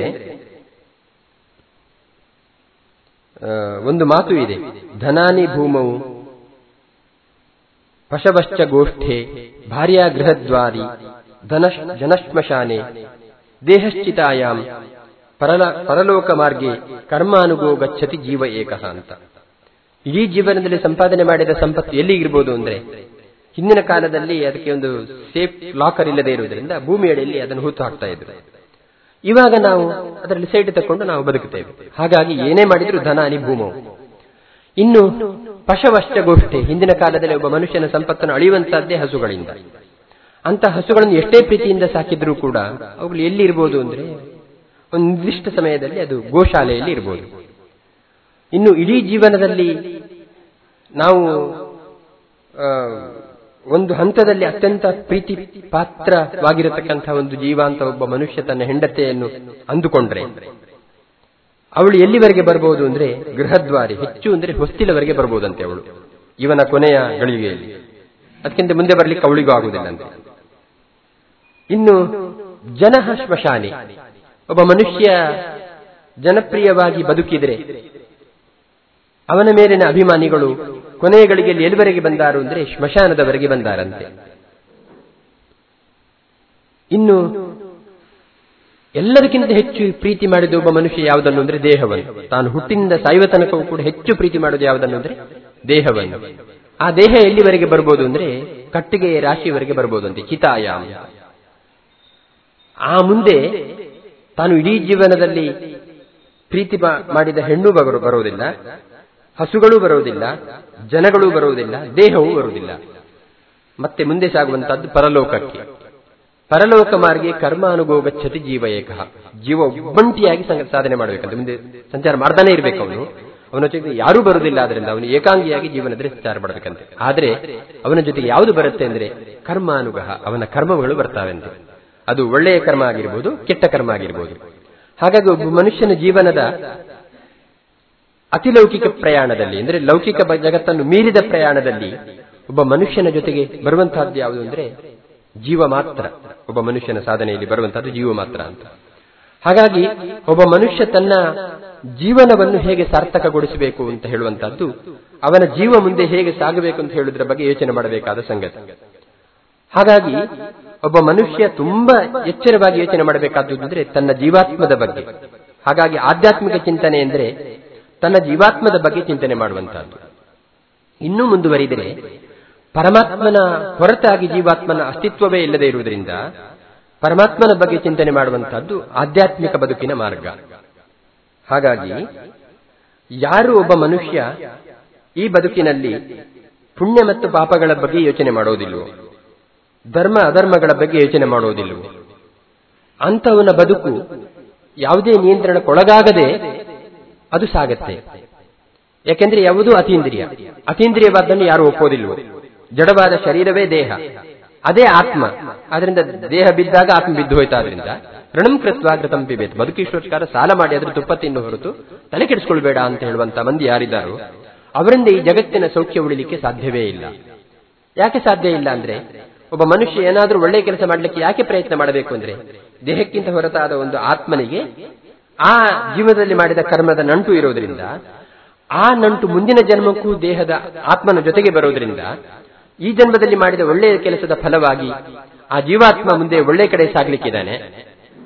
ಒಂದು ಮಾತು ಇದೆ ಧನಾನಿ ಭೂಮವು ಪಶವಶ್ಚ ಗೋಷ್ಠೆ ಭಾರ್ಯಾ ಗೃಹದ್ವಾರಿ ಧನಶ್ ಜನಶ್ಮಶಾನೆ ದೇಹಶ್ಚಿತಾಯಾಮ್ ಪರಲ ಪರಲೋಕ ಮಾರ್ಗೆ ಕರ್ಮಾನುಗೋ ಗಚ್ಚತಿ ಜೀವ ಏಕಃ ಅಂತ ಇಡೀ ಜೀವನದಲ್ಲಿ ಸಂಪಾದನೆ ಮಾಡಿದ ಸಂಪತ್ತು ಎಲ್ಲಿಗಿರ್ಬೋದು ಅಂದ್ರೆ ಹಿಂದಿನ ಕಾಲದಲ್ಲಿ ಅದಕ್ಕೆ ಒಂದು ಸೇಫ್ ಲಾಕರ್ ಇಲ್ಲದೆ ಇರುವುದರಿಂದ ಭೂಮಿಯಡಿಯಲ್ಲಿ ಅದನ್ನು ಹೂತು ಹಾಕ್ತಾ ಇದ್ರು ಇವಾಗ ನಾವು ಅದರಲ್ಲಿ ಸೈಡ್ ತಕೊಂಡು ನಾವು ಬದುಕುತ್ತೇವೆ ಹಾಗಾಗಿ ಏನೇ ಮಾಡಿದ್ರು ಧನ ಅನಿ ಭೂಮವು ಇನ್ನು ಪಶವಷ್ಟ ಗೋಷ್ಠಿ ಹಿಂದಿನ ಕಾಲದಲ್ಲಿ ಒಬ್ಬ ಮನುಷ್ಯನ ಸಂಪತ್ತನ್ನು ಅಳಿಯುವಂತಹದ್ದೇ ಹಸುಗಳಿಂದ ಅಂತ ಹಸುಗಳನ್ನು ಎಷ್ಟೇ ಪ್ರೀತಿಯಿಂದ ಸಾಕಿದ್ರೂ ಕೂಡ ಅವುಗಳು ಎಲ್ಲಿ ಇರ್ಬೋದು ಅಂದ್ರೆ ಒಂದು ನಿರ್ದಿಷ್ಟ ಸಮಯದಲ್ಲಿ ಅದು ಗೋಶಾಲೆಯಲ್ಲಿ ಇರಬಹುದು ಇನ್ನು ಇಡೀ ಜೀವನದಲ್ಲಿ ನಾವು ಒಂದು ಹಂತದಲ್ಲಿ ಅತ್ಯಂತ ಪ್ರೀತಿ ಪಾತ್ರವಾಗಿರತಕ್ಕಂತಹ ಒಂದು ಜೀವ ಅಂತ ಒಬ್ಬ ಮನುಷ್ಯ ತನ್ನ ಹೆಂಡತೆಯನ್ನು ಅಂದುಕೊಂಡ್ರೆ ಅವಳು ಎಲ್ಲಿವರೆಗೆ ಬರಬಹುದು ಅಂದ್ರೆ ಗೃಹದ್ವಾರಿ ಹೆಚ್ಚು ಅಂದ್ರೆ ಹೊಸ್ತಿಲವರೆಗೆ ಬರಬಹುದಂತೆ ಅವಳು ಇವನ ಕೊನೆಯ ಗಳಿಗೆಯಲ್ಲಿ ಅದಕ್ಕಿಂತ ಮುಂದೆ ಬರ್ಲಿಕ್ಕೆ ಅವಳಿಗೂ ಆಗುವುದಿಲ್ಲ ಅಂತ ಇನ್ನು ಜನಹ ಶ್ಮಶಾನಿ ಒಬ್ಬ ಮನುಷ್ಯ ಜನಪ್ರಿಯವಾಗಿ ಬದುಕಿದ್ರೆ ಅವನ ಮೇಲಿನ ಅಭಿಮಾನಿಗಳು ಕೊನೆಯ ಗಳಿಗೆಯಲ್ಲಿ ಎಲ್ಲಿವರೆಗೆ ಬಂದಾರು ಅಂದ್ರೆ ಶ್ಮಶಾನದವರೆಗೆ ಬಂದಾರಂತೆ ಇನ್ನು ಎಲ್ಲದಕ್ಕಿಂತ ಹೆಚ್ಚು ಪ್ರೀತಿ ಮಾಡಿದ ಒಬ್ಬ ಮನುಷ್ಯ ಯಾವುದನ್ನು ಅಂದ್ರೆ ದೇಹವನ್ನು ತಾನು ಹುಟ್ಟಿನಿಂದ ಸಾಯುವ ತನಕವೂ ಕೂಡ ಹೆಚ್ಚು ಪ್ರೀತಿ ಮಾಡೋದು ಯಾವುದನ್ನು ಅಂದ್ರೆ ದೇಹವನ್ನು ಆ ದೇಹ ಎಲ್ಲಿವರೆಗೆ ಬರ್ಬೋದು ಅಂದ್ರೆ ಕಟ್ಟಿಗೆಯ ರಾಶಿಯವರೆಗೆ ಬರ್ಬೋದು ಅಂತೆ ಚಿತಾಯಾಮ ಆ ಮುಂದೆ ತಾನು ಇಡೀ ಜೀವನದಲ್ಲಿ ಪ್ರೀತಿ ಮಾಡಿದ ಹೆಣ್ಣು ಬರುವುದಿಲ್ಲ ಹಸುಗಳು ಬರುವುದಿಲ್ಲ ಜನಗಳು ಬರುವುದಿಲ್ಲ ದೇಹವೂ ಬರುವುದಿಲ್ಲ ಮತ್ತೆ ಮುಂದೆ ಸಾಗುವಂತಹದ್ದು ಪರಲೋಕಕ್ಕೆ ಪರಲೋಕ ಮಾರ್ಗೆ ಕರ್ಮ ಅನುಭೋಗಚ್ಚತಿ ಜೀವ ಏಕ ಜೀವ ಒಬ್ಬಂಟಿಯಾಗಿ ಸಾಧನೆ ಮಾಡಬೇಕಂತ ಮುಂದೆ ಸಂಚಾರ ಮಾಡ್ತಾನೆ ಇರಬೇಕು ಅವನು ಅವನ ಜೊತೆಗೆ ಯಾರೂ ಬರುವುದಿಲ್ಲ ಆದ್ರಿಂದ ಅವನು ಏಕಾಂಗಿಯಾಗಿ ಜೀವನದಲ್ಲಿ ಸಂಚಾರ ಮಾಡಬೇಕಂತೆ ಆದ್ರೆ ಅವನ ಜೊತೆಗೆ ಯಾವುದು ಬರುತ್ತೆ ಅಂದ್ರೆ ಕರ್ಮಾನುಗಹ ಅವನ ಕರ್ಮಗಳು ಬರ್ತಾವೆ ಅಂತ ಅದು ಒಳ್ಳೆಯ ಕರ್ಮ ಆಗಿರ್ಬೋದು ಕೆಟ್ಟ ಕರ್ಮ ಆಗಿರ್ಬೋದು ಹಾಗಾಗಿ ಒಬ್ಬ ಮನುಷ್ಯನ ಜೀವನದ ಅತಿಲೌಕಿಕ ಪ್ರಯಾಣದಲ್ಲಿ ಅಂದ್ರೆ ಲೌಕಿಕ ಜಗತ್ತನ್ನು ಮೀರಿದ ಪ್ರಯಾಣದಲ್ಲಿ ಒಬ್ಬ ಮನುಷ್ಯನ ಜೊತೆಗೆ ಬರುವಂತಹದ್ದು ಯಾವುದು ಅಂದ್ರೆ ಜೀವ ಮಾತ್ರ ಒಬ್ಬ ಮನುಷ್ಯನ ಸಾಧನೆಯಲ್ಲಿ ಬರುವಂತಹದ್ದು ಜೀವ ಮಾತ್ರ ಅಂತ ಹಾಗಾಗಿ ಒಬ್ಬ ಮನುಷ್ಯ ತನ್ನ ಜೀವನವನ್ನು ಹೇಗೆ ಸಾರ್ಥಕಗೊಳಿಸಬೇಕು ಅಂತ ಹೇಳುವಂತಹದ್ದು ಅವನ ಜೀವ ಮುಂದೆ ಹೇಗೆ ಸಾಗಬೇಕು ಅಂತ ಹೇಳುವುದರ ಬಗ್ಗೆ ಯೋಚನೆ ಮಾಡಬೇಕಾದ ಸಂಗತಿ ಹಾಗಾಗಿ ಒಬ್ಬ ಮನುಷ್ಯ ತುಂಬಾ ಎಚ್ಚರವಾಗಿ ಯೋಚನೆ ಮಾಡಬೇಕಾದ್ದು ಅಂದ್ರೆ ತನ್ನ ಜೀವಾತ್ಮದ ಬಗ್ಗೆ ಹಾಗಾಗಿ ಆಧ್ಯಾತ್ಮಿಕ ಚಿಂತನೆ ಎಂದರೆ ತನ್ನ ಜೀವಾತ್ಮದ ಬಗ್ಗೆ ಚಿಂತನೆ ಮಾಡುವಂತಹದ್ದು ಇನ್ನೂ ಮುಂದುವರಿದರೆ ಪರಮಾತ್ಮನ ಹೊರತಾಗಿ ಜೀವಾತ್ಮನ ಅಸ್ತಿತ್ವವೇ ಇಲ್ಲದೆ ಇರುವುದರಿಂದ ಪರಮಾತ್ಮನ ಬಗ್ಗೆ ಚಿಂತನೆ ಮಾಡುವಂತಹದ್ದು ಆಧ್ಯಾತ್ಮಿಕ ಬದುಕಿನ ಮಾರ್ಗ ಹಾಗಾಗಿ ಯಾರು ಒಬ್ಬ ಮನುಷ್ಯ ಈ ಬದುಕಿನಲ್ಲಿ ಪುಣ್ಯ ಮತ್ತು ಪಾಪಗಳ ಬಗ್ಗೆ ಯೋಚನೆ ಮಾಡೋದಿಲ್ವೋ ಧರ್ಮ ಅಧರ್ಮಗಳ ಬಗ್ಗೆ ಯೋಚನೆ ಮಾಡೋದಿಲ್ವೋ ಅಂತವನ ಬದುಕು ಯಾವುದೇ ನಿಯಂತ್ರಣಕ್ಕೊಳಗಾಗದೆ ಅದು ಸಾಗತ್ತೆ ಯಾಕೆಂದ್ರೆ ಯಾವುದೂ ಅತೀಂದ್ರಿಯ ಅತೀಂದ್ರಿಯವಾದ್ದನ್ನು ಯಾರು ಒಪ್ಪೋದಿಲ್ವೋ ಜಡವಾದ ಶರೀರವೇ ದೇಹ ಅದೇ ಆತ್ಮ ಆದ್ರಿಂದ ದೇಹ ಬಿದ್ದಾಗ ಆತ್ಮ ಬಿದ್ದು ಹೋಯ್ತಾ ಆದ್ರಿಂದ ಋಣಂ ಕೃತ್ವ ಕೃತಂ ಪಿಬೇತ್ ಬದುಕೀಶ್ವರಕಾರ ಸಾಲ ಮಾಡಿ ಅದ್ರ ತುಪ್ಪ ತಿನ್ನು ಹೊರತು ತಲೆ ಕೆಡಿಸ್ಕೊಳ್ಬೇಡ ಅಂತ ಹೇಳುವಂತ ಮಂದಿ ಯಾರಿದ್ದಾರೋ ಅವರಿಂದ ಈ ಜಗತ್ತಿನ ಸೌಖ್ಯ ಉಳಿಲಿಕ್ಕೆ ಸಾಧ್ಯವೇ ಇಲ್ಲ ಯಾಕೆ ಸಾಧ್ಯ ಇಲ್ಲ ಅಂದ್ರೆ ಒಬ್ಬ ಮನುಷ್ಯ ಏನಾದ್ರೂ ಒಳ್ಳೆಯ ಕೆಲಸ ಮಾಡ್ಲಿಕ್ಕೆ ಯಾಕೆ ಪ್ರಯತ್ನ ಮಾಡಬೇಕು ಅಂದ್ರೆ ದೇಹಕ್ಕಿಂತ ಹೊರತಾದ ಒಂದು ಆತ್ಮನಿಗೆ ಆ ಜೀವನದಲ್ಲಿ ಮಾಡಿದ ಕರ್ಮದ ನಂಟು ಇರೋದ್ರಿಂದ ಆ ನಂಟು ಮುಂದಿನ ಜನ್ಮಕ್ಕೂ ದೇಹದ ಆತ್ಮನ ಜೊತೆಗೆ ಬರೋದ್ರಿಂದ ಈ ಜನ್ಮದಲ್ಲಿ ಮಾಡಿದ ಒಳ್ಳೆಯ ಕೆಲಸದ ಫಲವಾಗಿ ಆ ಜೀವಾತ್ಮ ಮುಂದೆ ಒಳ್ಳೆ ಕಡೆ ಸಾಗ್ಲಿಕ್ಕಿದ್ದಾನೆ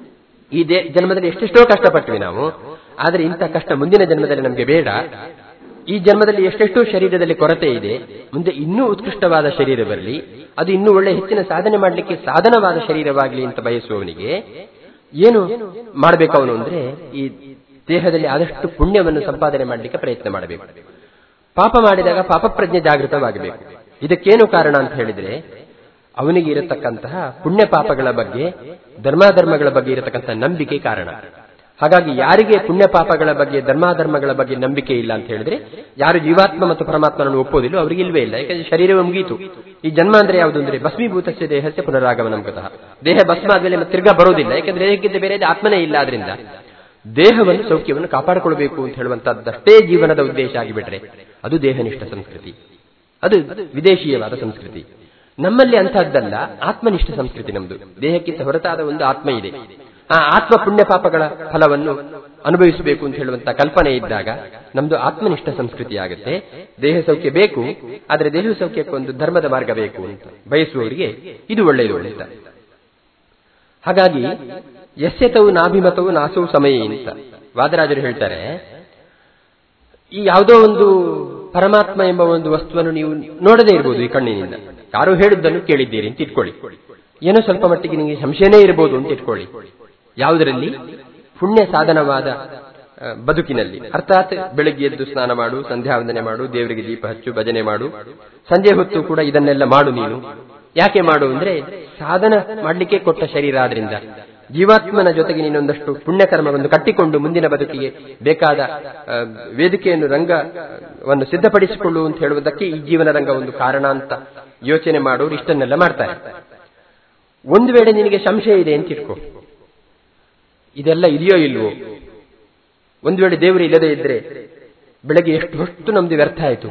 ಈ ದೇ ಜನ್ಮದಲ್ಲಿ ಎಷ್ಟೆಷ್ಟೋ ಕಷ್ಟಪಟ್ವಿ ನಾವು ಆದರೆ ಇಂಥ ಕಷ್ಟ ಮುಂದಿನ ಜನ್ಮದಲ್ಲಿ ನಮಗೆ ಬೇಡ ಈ ಜನ್ಮದಲ್ಲಿ ಎಷ್ಟೆಷ್ಟೋ ಶರೀರದಲ್ಲಿ ಕೊರತೆ ಇದೆ ಮುಂದೆ ಇನ್ನೂ ಉತ್ಕೃಷ್ಟವಾದ ಶರೀರ ಬರಲಿ ಅದು ಇನ್ನೂ ಒಳ್ಳೆ ಹೆಚ್ಚಿನ ಸಾಧನೆ ಮಾಡಲಿಕ್ಕೆ ಸಾಧನವಾದ ಶರೀರವಾಗಲಿ ಅಂತ ಬಯಸುವವನಿಗೆ ಏನು ಮಾಡಬೇಕು ಅವನು ಅಂದ್ರೆ ಈ ದೇಹದಲ್ಲಿ ಆದಷ್ಟು ಪುಣ್ಯವನ್ನು ಸಂಪಾದನೆ ಮಾಡಲಿಕ್ಕೆ ಪ್ರಯತ್ನ ಮಾಡಬೇಕು ಪಾಪ ಮಾಡಿದಾಗ ಪಾಪ ಪ್ರಜ್ಞೆ ಜಾಗೃತವಾಗಬೇಕು ಇದಕ್ಕೇನು ಕಾರಣ ಅಂತ ಹೇಳಿದ್ರೆ ಅವನಿಗೆ ಇರತಕ್ಕಂತಹ ಪುಣ್ಯ ಪಾಪಗಳ ಬಗ್ಗೆ ಧರ್ಮಾಧರ್ಮಗಳ ಬಗ್ಗೆ ಇರತಕ್ಕಂತಹ ನಂಬಿಕೆ ಕಾರಣ ಹಾಗಾಗಿ ಯಾರಿಗೆ ಪುಣ್ಯ ಪಾಪಗಳ ಬಗ್ಗೆ ಧರ್ಮಾಧರ್ಮಗಳ ಬಗ್ಗೆ ನಂಬಿಕೆ ಇಲ್ಲ ಅಂತ ಹೇಳಿದ್ರೆ ಯಾರು ಜೀವಾತ್ಮ ಮತ್ತು ಪರಮಾತ್ಮನನ್ನು ಒಪ್ಪೋದಿಲ್ಲ ಅವರಿಗೆ ಇಲ್ವೇ ಇಲ್ಲ ಯಾಕಂದ್ರೆ ಶರೀರವೇ ಮುಗೀತು ಈ ಜನ್ಮ ಅಂದ್ರೆ ಯಾವುದು ಅಂದ್ರೆ ಭಸ್ಮೀಭೂತಸ್ಯ ದೇಹಸ್ಯ ಪುನರಾಗಮನಂ ಕಥಃ ದೇಹ ಭಸ್ಮ ಆದ್ಮೇಲೆ ಮತ್ತೆ ತಿರ್ಗಾ ಬರೋದಿಲ್ಲ ಯಾಕಂದ್ರೆ ದೇಹಕ್ಕಿಂತ ಬೇರೆ ಆತ್ಮನೇ ಇಲ್ಲ ಆದ್ರಿಂದ ದೇಹವನ್ನು ಸೌಖ್ಯವನ್ನು ಕಾಪಾಡಿಕೊಳ್ಬೇಕು ಅಂತ ಹೇಳುವಂತದ್ದಷ್ಟೇ ಜೀವನದ ಉದ್ದೇಶ ಆಗಿಬಿಟ್ರೆ ಅದು ದೇಹನಿಷ್ಠ ಸಂಸ್ಕೃತಿ ಅದು ವಿದೇಶೀಯವಾದ ಸಂಸ್ಕೃತಿ ನಮ್ಮಲ್ಲಿ ಅಂತಹದ್ದಲ್ಲ ಆತ್ಮನಿಷ್ಠ ಸಂಸ್ಕೃತಿ ನಮ್ದು ದೇಹಕ್ಕಿಂತ ಹೊರತಾದ ಒಂದು ಆತ್ಮ ಇದೆ ಆ ಆತ್ಮ ಪುಣ್ಯ ಪಾಪಗಳ ಫಲವನ್ನು ಅನುಭವಿಸಬೇಕು ಅಂತ ಹೇಳುವಂತ ಕಲ್ಪನೆ ಇದ್ದಾಗ ನಮ್ದು ಆತ್ಮನಿಷ್ಠ ಸಂಸ್ಕೃತಿ ಆಗುತ್ತೆ ದೇಹ ಸೌಖ್ಯ ಬೇಕು ಆದರೆ ದೇಹ ಸೌಖ್ಯಕ್ಕೆ ಒಂದು ಧರ್ಮದ ಮಾರ್ಗ ಬೇಕು ಅಂತ ಬಯಸುವವರಿಗೆ ಇದು ಒಳ್ಳೆಯದು ಒಳ್ಳೆಯದ ಹಾಗಾಗಿ ಎಸ್ಯತವು ನಾಭಿಮತವು ನಾಸವು ಸಮಯ ಅಂತ ವಾದರಾಜರು ಹೇಳ್ತಾರೆ ಈ ಯಾವುದೋ ಒಂದು ಪರಮಾತ್ಮ ಎಂಬ ಒಂದು ವಸ್ತುವನ್ನು ನೀವು ನೋಡದೇ ಇರಬಹುದು ಈ ಕಣ್ಣಿನಿಂದ ಯಾರೋ ಹೇಳಿದ್ದನ್ನು ಕೇಳಿದ್ದೀರಿ ಅಂತ ಇಟ್ಕೊಳ್ಳಿ ಏನೋ ಸ್ವಲ್ಪ ಮಟ್ಟಿಗೆ ನಿಮಗೆ ಸಂಶಯನೇ ಇರಬಹುದು ಅಂತ ಇಟ್ಕೊಳ್ಳಿ ಯಾವುದರಲ್ಲಿ ಪುಣ್ಯ ಸಾಧನವಾದ ಬದುಕಿನಲ್ಲಿ ಅರ್ಥಾತ್ ಬೆಳಗ್ಗೆ ಎದ್ದು ಸ್ನಾನ ಮಾಡು ಸಂಧ್ಯಾ ವಂದನೆ ಮಾಡು ದೇವರಿಗೆ ದೀಪ ಹಚ್ಚು ಭಜನೆ ಮಾಡು ಸಂಜೆ ಹೊತ್ತು ಕೂಡ ಇದನ್ನೆಲ್ಲ ಮಾಡು ನೀನು ಯಾಕೆ ಮಾಡು ಅಂದ್ರೆ ಸಾಧನ ಮಾಡಲಿಕ್ಕೆ ಕೊಟ್ಟ ಶರೀರ ಆದ್ರಿಂದ ಜೀವಾತ್ಮನ ಜೊತೆಗೆ ನೀನೊಂದಷ್ಟು ಪುಣ್ಯಕರ್ಮವನ್ನು ಕಟ್ಟಿಕೊಂಡು ಮುಂದಿನ ಬದುಕಿಗೆ ಬೇಕಾದ ವೇದಿಕೆಯನ್ನು ರಂಗವನ್ನು ಸಿದ್ಧಪಡಿಸಿಕೊಳ್ಳು ಅಂತ ಹೇಳುವುದಕ್ಕೆ ಈ ಜೀವನ ರಂಗ ಒಂದು ಕಾರಣ ಅಂತ ಯೋಚನೆ ಮಾಡೋರು ಇಷ್ಟನ್ನೆಲ್ಲ ಮಾಡ್ತಾರೆ ಒಂದು ವೇಳೆ ನಿನಗೆ ಸಂಶಯ ಇದೆ ಅಂತ ಇಟ್ಕೋ ಇದೆಲ್ಲ ಇದೆಯೋ ಇಲ್ವೋ ಒಂದು ವೇಳೆ ದೇವರು ಇಲ್ಲದೆ ಇದ್ರೆ ಬೆಳಗ್ಗೆ ಎಷ್ಟು ಹೊತ್ತು ನಮ್ದು ವ್ಯರ್ಥ ಆಯಿತು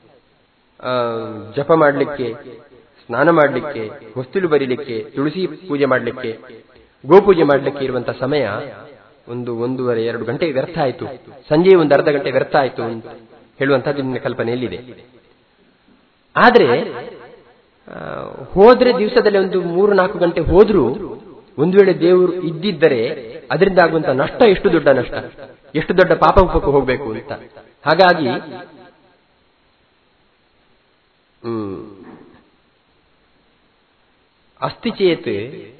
ಜಪ ಮಾಡಲಿಕ್ಕೆ ಸ್ನಾನ ಮಾಡಲಿಕ್ಕೆ ಹೊಸ್ತುಲು ಬರೀಲಿಕ್ಕೆ ತುಳಸಿ ಪೂಜೆ ಮಾಡಲಿಕ್ಕೆ ಗೋಪೂಜೆ ಮಾಡಲಿಕ್ಕೆ ಇರುವಂತಹ ಸಮಯ ಒಂದು ಒಂದೂವರೆ ಎರಡು ಗಂಟೆ ವ್ಯರ್ಥ ಆಯಿತು ಸಂಜೆ ಒಂದು ಅರ್ಧ ಗಂಟೆ ವ್ಯರ್ಥ ಆಯಿತು ಅಂತ ಹೇಳುವಂತಹದ್ದು ನಿನ್ನ ಕಲ್ಪನೆಯಲ್ಲಿದೆ ಆದ್ರೆ ಹೋದ್ರೆ ದಿವಸದಲ್ಲಿ ಒಂದು ಮೂರು ನಾಲ್ಕು ಗಂಟೆ ಹೋದ್ರೂ ಒಂದು ವೇಳೆ ದೇವರು ಇದ್ದಿದ್ದರೆ ಅದರಿಂದ ಆಗುವಂತಹ ನಷ್ಟ ಎಷ್ಟು ದೊಡ್ಡ ನಷ್ಟ ಎಷ್ಟು ದೊಡ್ಡ ಪಾಪ ಉಪಕ್ಕೆ ಹೋಗಬೇಕು ಅಂತ ಹಾಗಾಗಿ ಹ್ಮ್ ಅಸ್ತಿ ಚೇತ್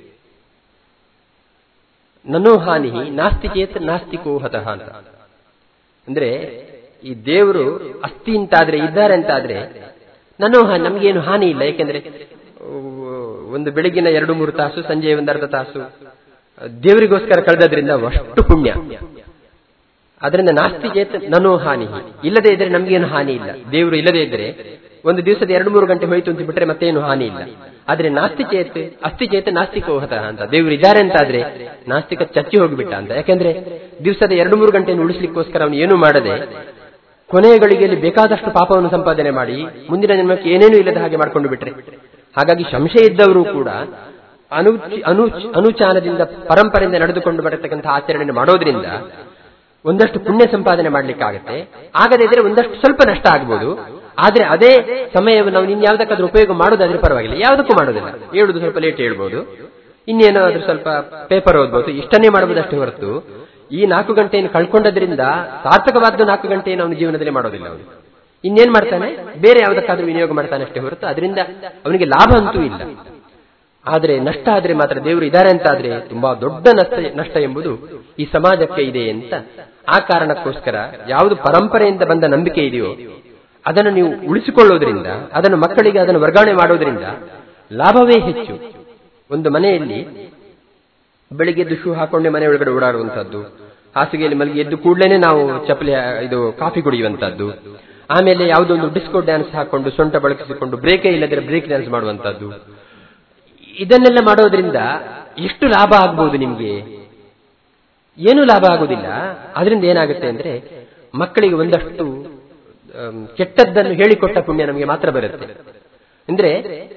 ನನ್ನೋ ಹಾನಿ ನಾಸ್ತಿ ಚೇತ್ ನಾಸ್ತಿಕೋ ಹತಃ ಅಂತ ಅಂದ್ರೆ ಈ ದೇವರು ಅಸ್ತಿ ಅಂತಾದ್ರೆ ಇದ್ದಾರೆ ಅಂತಾದ್ರೆ ನನ್ನೋ ಹಾನಿ ನಮಗೇನು ಹಾನಿ ಇಲ್ಲ ಯಾಕೆಂದ್ರೆ ಒಂದು ಬೆಳಗಿನ ಎರಡು ಮೂರು ತಾಸು ಸಂಜೆ ಒಂದು ಅರ್ಧ ತಾಸು ದೇವರಿಗೋಸ್ಕರ ಕಳೆದ್ರಿಂದ ಅಷ್ಟು ಪುಣ್ಯ ಅದರಿಂದ ನಾಸ್ತಿ ಚೇತ ನನ್ನೋ ಹಾನಿ ಇಲ್ಲದೆ ಇದ್ರೆ ನಮಗೇನು ಹಾನಿ ಇಲ್ಲ ದೇವರು ಇಲ್ಲದೆ ಇದ್ರೆ ಒಂದು ದಿವಸದ ಎರಡು ಮೂರು ಗಂಟೆ ಹೋಯ್ತು ಅಂತ ಬಿಟ್ರೆ ಮತ್ತೇನು ಹಾನಿ ಇಲ್ಲ ಆದ್ರೆ ನಾಸ್ತಿ ಚೇತ್ ಅಸ್ತಿ ಚೇತ ನಾಸ್ತಿಕೋಹತಃ ಅಂತ ದೇವರು ಇದ್ದಾರೆ ಅಂತಾದ್ರೆ ನಾಸ್ತಿಕ ಚಚ್ಚಿ ಹೋಗಿಬಿಟ್ಟ ಅಂತ ಯಾಕೆಂದ್ರೆ ದಿವಸದ ಎರಡು ಮೂರು ಗಂಟೆಯನ್ನು ಉಳಿಸ್ಲಿಕ್ಕೋಸ್ಕರ ಅವನು ಏನು ಮಾಡದೆ ಕೊನೆಯ ಗಳಿಗೆಯಲ್ಲಿ ಬೇಕಾದಷ್ಟು ಪಾಪವನ್ನು ಸಂಪಾದನೆ ಮಾಡಿ ಮುಂದಿನ ಜನ್ಮಕ್ಕೆ ಏನೇನು ಇಲ್ಲದ ಹಾಗೆ ಮಾಡ್ಕೊಂಡು ಬಿಟ್ರೆ ಹಾಗಾಗಿ ಸಂಶಯ ಇದ್ದವರು ಕೂಡ ಅನು ಅನು ಅನುಚಾನದಿಂದ ಪರಂಪರೆಯಿಂದ ನಡೆದುಕೊಂಡು ಬರತಕ್ಕಂತಹ ಆಚರಣೆ ಮಾಡೋದ್ರಿಂದ ಒಂದಷ್ಟು ಪುಣ್ಯ ಸಂಪಾದನೆ ಮಾಡ್ಲಿಕ್ಕಾಗತ್ತೆ ಆಗದೇ ಇದ್ರೆ ಒಂದಷ್ಟು ಸ್ವಲ್ಪ ನಷ್ಟ ಆಗ್ಬೋದು ಆದ್ರೆ ಅದೇ ಸಮಯವನ್ನು ನಾವು ಇನ್ ಯಾವ್ದಕ್ಕಾದ್ರೂ ಉಪಯೋಗ ಮಾಡೋದಾದ್ರೆ ಪರವಾಗಿಲ್ಲ ಯಾವುದಕ್ಕೂ ಮಾಡೋದಿಲ್ಲ ಹೇಳುದು ಸ್ವಲ್ಪ ಲೇಟ್ ಹೇಳ್ಬೋದು ಇನ್ನೇನೋ ಆದ್ರೂ ಸ್ವಲ್ಪ ಪೇಪರ್ ಓದ್ಬೋದು ಇಷ್ಟನ್ನೇ ಮಾಡಬಹುದಷ್ಟೇ ಹೊರತು ಈ ನಾಲ್ಕು ಗಂಟೆಯನ್ನು ಕಳ್ಕೊಂಡದ್ರಿಂದ ಸಾರ್ಥಕವಾದ ನಾಲ್ಕು ಗಂಟೆಯನ್ನು ಅವನ ಜೀವನದಲ್ಲಿ ಮಾಡೋದಿಲ್ಲ ಅವನು ಇನ್ನೇನ್ ಮಾಡ್ತಾನೆ ಬೇರೆ ಯಾವುದಕ್ಕಾದ್ರೂ ವಿನಿಯೋಗ ಮಾಡ್ತಾನೆ ಅಷ್ಟೇ ಹೊರತು ಅದರಿಂದ ಅವನಿಗೆ ಲಾಭ ಅಂತೂ ಇಲ್ಲ ಆದ್ರೆ ನಷ್ಟ ಆದ್ರೆ ಮಾತ್ರ ದೇವರು ಇದ್ದಾರೆ ಅಂತಾದ್ರೆ ತುಂಬಾ ದೊಡ್ಡ ನಷ್ಟ ನಷ್ಟ ಎಂಬುದು ಈ ಸಮಾಜಕ್ಕೆ ಇದೆ ಅಂತ ಆ ಕಾರಣಕ್ಕೋಸ್ಕರ ಯಾವುದು ಪರಂಪರೆಯಿಂದ ಬಂದ ನಂಬಿಕೆ ಇದೆಯೋ ಅದನ್ನು ನೀವು ಉಳಿಸಿಕೊಳ್ಳೋದ್ರಿಂದ ಅದನ್ನು ಮಕ್ಕಳಿಗೆ ಅದನ್ನು ವರ್ಗಾವಣೆ ಮಾಡೋದ್ರಿಂದ ಲಾಭವೇ ಹೆಚ್ಚು ಒಂದು ಮನೆಯಲ್ಲಿ ಬೆಳಿಗ್ಗೆ ಎದ್ದು ಶೂ ಹಾಕೊಂಡೆ ಮನೆ ಒಳಗಡೆ ಓಡಾಡುವಂತದ್ದು ಹಾಸಿಗೆಯಲ್ಲಿ ಮಲಗಿ ಎದ್ದು ಕೂಡಲೇ ನಾವು ಚಪ್ಪಲಿ ಇದು ಕಾಫಿ ಕುಡಿಯುವಂತದ್ದು ಆಮೇಲೆ ಯಾವುದೋ ಒಂದು ಡಿಸ್ಕೋ ಡ್ಯಾನ್ಸ್ ಹಾಕೊಂಡು ಸೊಂಟ ಬಳಸಿಕೊಂಡು ಬ್ರೇಕೇ ಇಲ್ಲದ್ರೆ ಬ್ರೇಕ್ ಡ್ಯಾನ್ಸ್ ಮಾಡುವಂತದ್ದು ಇದನ್ನೆಲ್ಲ ಮಾಡೋದ್ರಿಂದ ಎಷ್ಟು ಲಾಭ ಆಗ್ಬಹುದು ನಿಮ್ಗೆ ಏನು ಲಾಭ ಆಗುದಿಲ್ಲ ಅದರಿಂದ ಏನಾಗುತ್ತೆ ಅಂದ್ರೆ ಮಕ್ಕಳಿಗೆ ಒಂದಷ್ಟು ಕೆಟ್ಟದ್ದನ್ನು ಹೇಳಿಕೊಟ್ಟ ಪುಣ್ಯ ನಮಗೆ ಮಾತ್ರ ಬರುತ್ತೆ ಅಂದ್ರೆ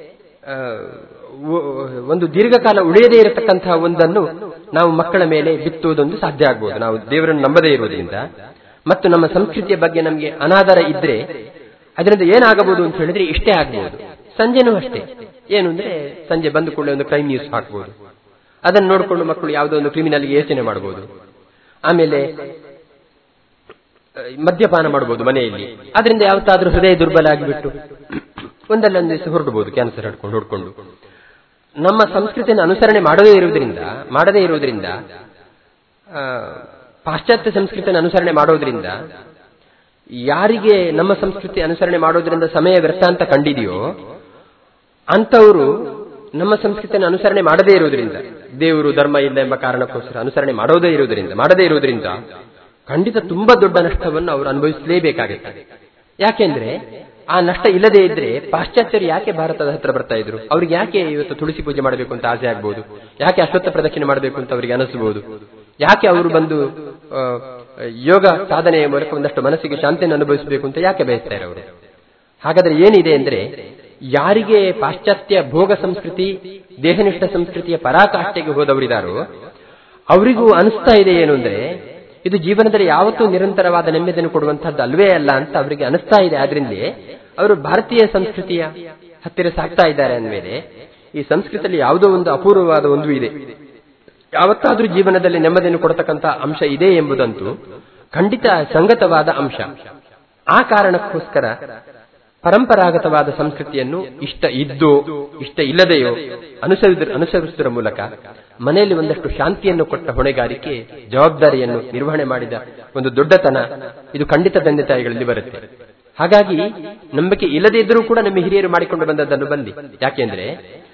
ಒಂದು ದೀರ್ಘಕಾಲ ಉಳಿಯದೇ ಇರತಕ್ಕಂತಹ ಒಂದನ್ನು ನಾವು ಮಕ್ಕಳ ಮೇಲೆ ಬಿತ್ತುವುದೊಂದು ಸಾಧ್ಯ ಆಗ್ಬೋದು ನಾವು ದೇವರನ್ನು ನಂಬದೇ ಇರುವುದರಿಂದ ಮತ್ತು ನಮ್ಮ ಸಂಸ್ಕೃತಿಯ ಬಗ್ಗೆ ನಮಗೆ ಅನಾದರ ಇದ್ರೆ ಅದರಿಂದ ಏನಾಗಬಹುದು ಅಂತ ಹೇಳಿದ್ರೆ ಇಷ್ಟೇ ಆಗಬಹುದು ಸಂಜೆನೂ ಅಷ್ಟೇ ಏನು ಅಂದ್ರೆ ಸಂಜೆ ಬಂದು ಕೂಡಲೇ ಒಂದು ಕ್ರೈಮ್ ನ್ಯೂಸ್ ಹಾಕ್ಬೋದು ಅದನ್ನು ನೋಡಿಕೊಂಡು ಮಕ್ಕಳು ಯಾವುದೋ ಒಂದು ಕ್ರಿಮಿನಲ್ಗೆ ಯೋಚನೆ ಮಾಡಬಹುದು ಆಮೇಲೆ ಅಹ್, ಮದ್ಯಪಾನ ಮಾಡಬಹುದು ಮನೆಯಲ್ಲಿ ಅದರಿಂದ ಯಾವತ್ತಾದ್ರೂ ಹೃದಯ ದುರ್ಬಲ ಆಗಿಬಿಟ್ಟು ಒಂದಲ್ಲೊಂದು ದಿವಸ ಹೊರಡಬಹುದು ಕ್ಯಾನ್ಸರ್ ಹಿಡ್ಕೊಂಡು ಹೊಡ್ಕೊಂಡು ನಮ್ಮ ಸಂಸ್ಕೃತಿಯನ್ನು ಅನುಸರಣೆ ಮಾಡದೇ ಇರುವುದರಿಂದ ಮಾಡದೇ ಇರುವುದರಿಂದ ಆ, ಪಾಶ್ಚಾತ್ಯ ಸಂಸ್ಕೃತಿಯನ್ನು ಅನುಸರಣೆ ಮಾಡೋದ್ರಿಂದ ಯಾರಿಗೆ ನಮ್ಮ ಸಂಸ್ಕೃತಿ ಅನುಸರಣೆ ಮಾಡೋದ್ರಿಂದ ಸಮಯ ವ್ಯರ್ಥ ಅಂತ ಕಂಡಿದೆಯೋ ಅಂತವರು ನಮ್ಮ ಸಂಸ್ಕೃತಿಯನ್ನು ಅನುಸರಣೆ ಮಾಡದೇ ಇರುವುದರಿಂದ ದೇವರು ಧರ್ಮ ಇಲ್ಲ ಎಂಬ ಕಾರಣಕ್ಕೋಸ್ಕರ ಅನುಸರಣೆ ಮಾಡೋದೇ ಇರುವುದರಿಂದ ಮಾಡದೇ ಇರುವುದರಿಂದ ಖಂಡಿತ ತುಂಬಾ ದೊಡ್ಡ ನಷ್ಟವನ್ನು ಅವರು ಅನುಭವಿಸಲೇಬೇಕಾಗುತ್ತದೆ ಯಾಕೆಂದ್ರೆ ಆ ನಷ್ಟ ಇಲ್ಲದೇ ಇದ್ರೆ ಪಾಶ್ಚಾತ್ಯರು ಯಾಕೆ ಭಾರತದ ಹತ್ರ ಬರ್ತಾ ಇದ್ರು ಅವ್ರಿಗೆ ಯಾಕೆ ಇವತ್ತು ತುಳಸಿ ಪೂಜೆ ಮಾಡಬೇಕು ಅಂತ ಆಸೆ ಆಗ್ಬಹುದು ಯಾಕೆ ಅಶ್ವತ್ಥ ಪ್ರದಕ್ಷಿಣೆ ಮಾಡಬೇಕು ಅಂತ ಅವರಿಗೆ ಅನಿಸಬಹುದು ಯಾಕೆ ಅವರು ಬಂದು ಆ, ಯೋಗ ಸಾಧನೆಯ ಮೂಲಕ ಒಂದಷ್ಟು ಮನಸ್ಸಿಗೆ ಶಾಂತಿಯನ್ನು ಅನುಭವಿಸಬೇಕು ಅಂತ ಯಾಕೆ ಬಯಸ್ತಾರೆ ಅವರು ಹಾಗಾದ್ರೆ ಏನಿದೆ ಅಂದ್ರೆ ಯಾರಿಗೆ ಪಾಶ್ಚಾತ್ಯ ಭೋಗ ಸಂಸ್ಕೃತಿ ದೇಹನಿಷ್ಠ ಸಂಸ್ಕೃತಿಯ ಪರಾಕಾಷ್ಠೆಗೆ ಹೋದವರಿದಾರೋ ಅವರಿಗೂ ಅನಿಸ್ತಾ ಇದೆ ಏನು ಅಂದ್ರೆ ಇದು ಜೀವನದಲ್ಲಿ ಯಾವತ್ತೂ ನಿರಂತರವಾದ ನೆಮ್ಮದಿಯನ್ನು ಕೊಡುವಂತಹದ್ದು ಅಲ್ವೇ ಅಲ್ಲ ಅಂತ ಅವರಿಗೆ ಅನಿಸ್ತಾ ಇದೆ ಆದ್ರಿಂದಲೇ ಅವರು ಭಾರತೀಯ ಸಂಸ್ಕೃತಿಯ ಹತ್ತಿರ ಸಾಕ್ತಾ ಇದ್ದಾರೆ ಅಂದಮೇಲೆ ಈ ಸಂಸ್ಕೃತಿಯಲ್ಲಿ ಯಾವುದೋ ಒಂದು ಅಪೂರ್ವವಾದ ಒಂದು ಇದೆ ಯಾವತ್ತಾದ್ರೂ ಜೀವನದಲ್ಲಿ ನೆಮ್ಮದಿಯನ್ನು ಕೊಡತಕ್ಕಂಥ ಅಂಶ ಇದೆ ಎಂಬುದಂತೂ ಖಂಡಿತ ಸಂಗತವಾದ ಅಂಶ ಆ ಕಾರಣಕ್ಕೋಸ್ಕರ ಪರಂಪರಾಗತವಾದ ಸಂಸ್ಕೃತಿಯನ್ನು ಇಷ್ಟ ಇದ್ದೋ ಇಷ್ಟ ಇಲ್ಲದೆಯೋ ಅನುಸರಿಸ ಅನುಸರಿಸುವುದರ ಮೂಲಕ ಮನೆಯಲ್ಲಿ ಒಂದಷ್ಟು ಶಾಂತಿಯನ್ನು ಕೊಟ್ಟ ಹೊಣೆಗಾರಿಕೆ ಜವಾಬ್ದಾರಿಯನ್ನು ನಿರ್ವಹಣೆ ಮಾಡಿದ ಒಂದು ದೊಡ್ಡತನ ಇದು ಖಂಡಿತ ತಂದೆ ತಾಯಿಗಳಲ್ಲಿ ಬರುತ್ತೆ ಹಾಗಾಗಿ ನಂಬಿಕೆ ಇಲ್ಲದೇ ಇದ್ರೂ ಕೂಡ ನಮ್ಮ ಹಿರಿಯರು ಮಾಡಿಕೊಂಡು ಬಂದದ್ದನ್ನು ಬಂದಿ ಯಾಕೆಂದ್ರೆ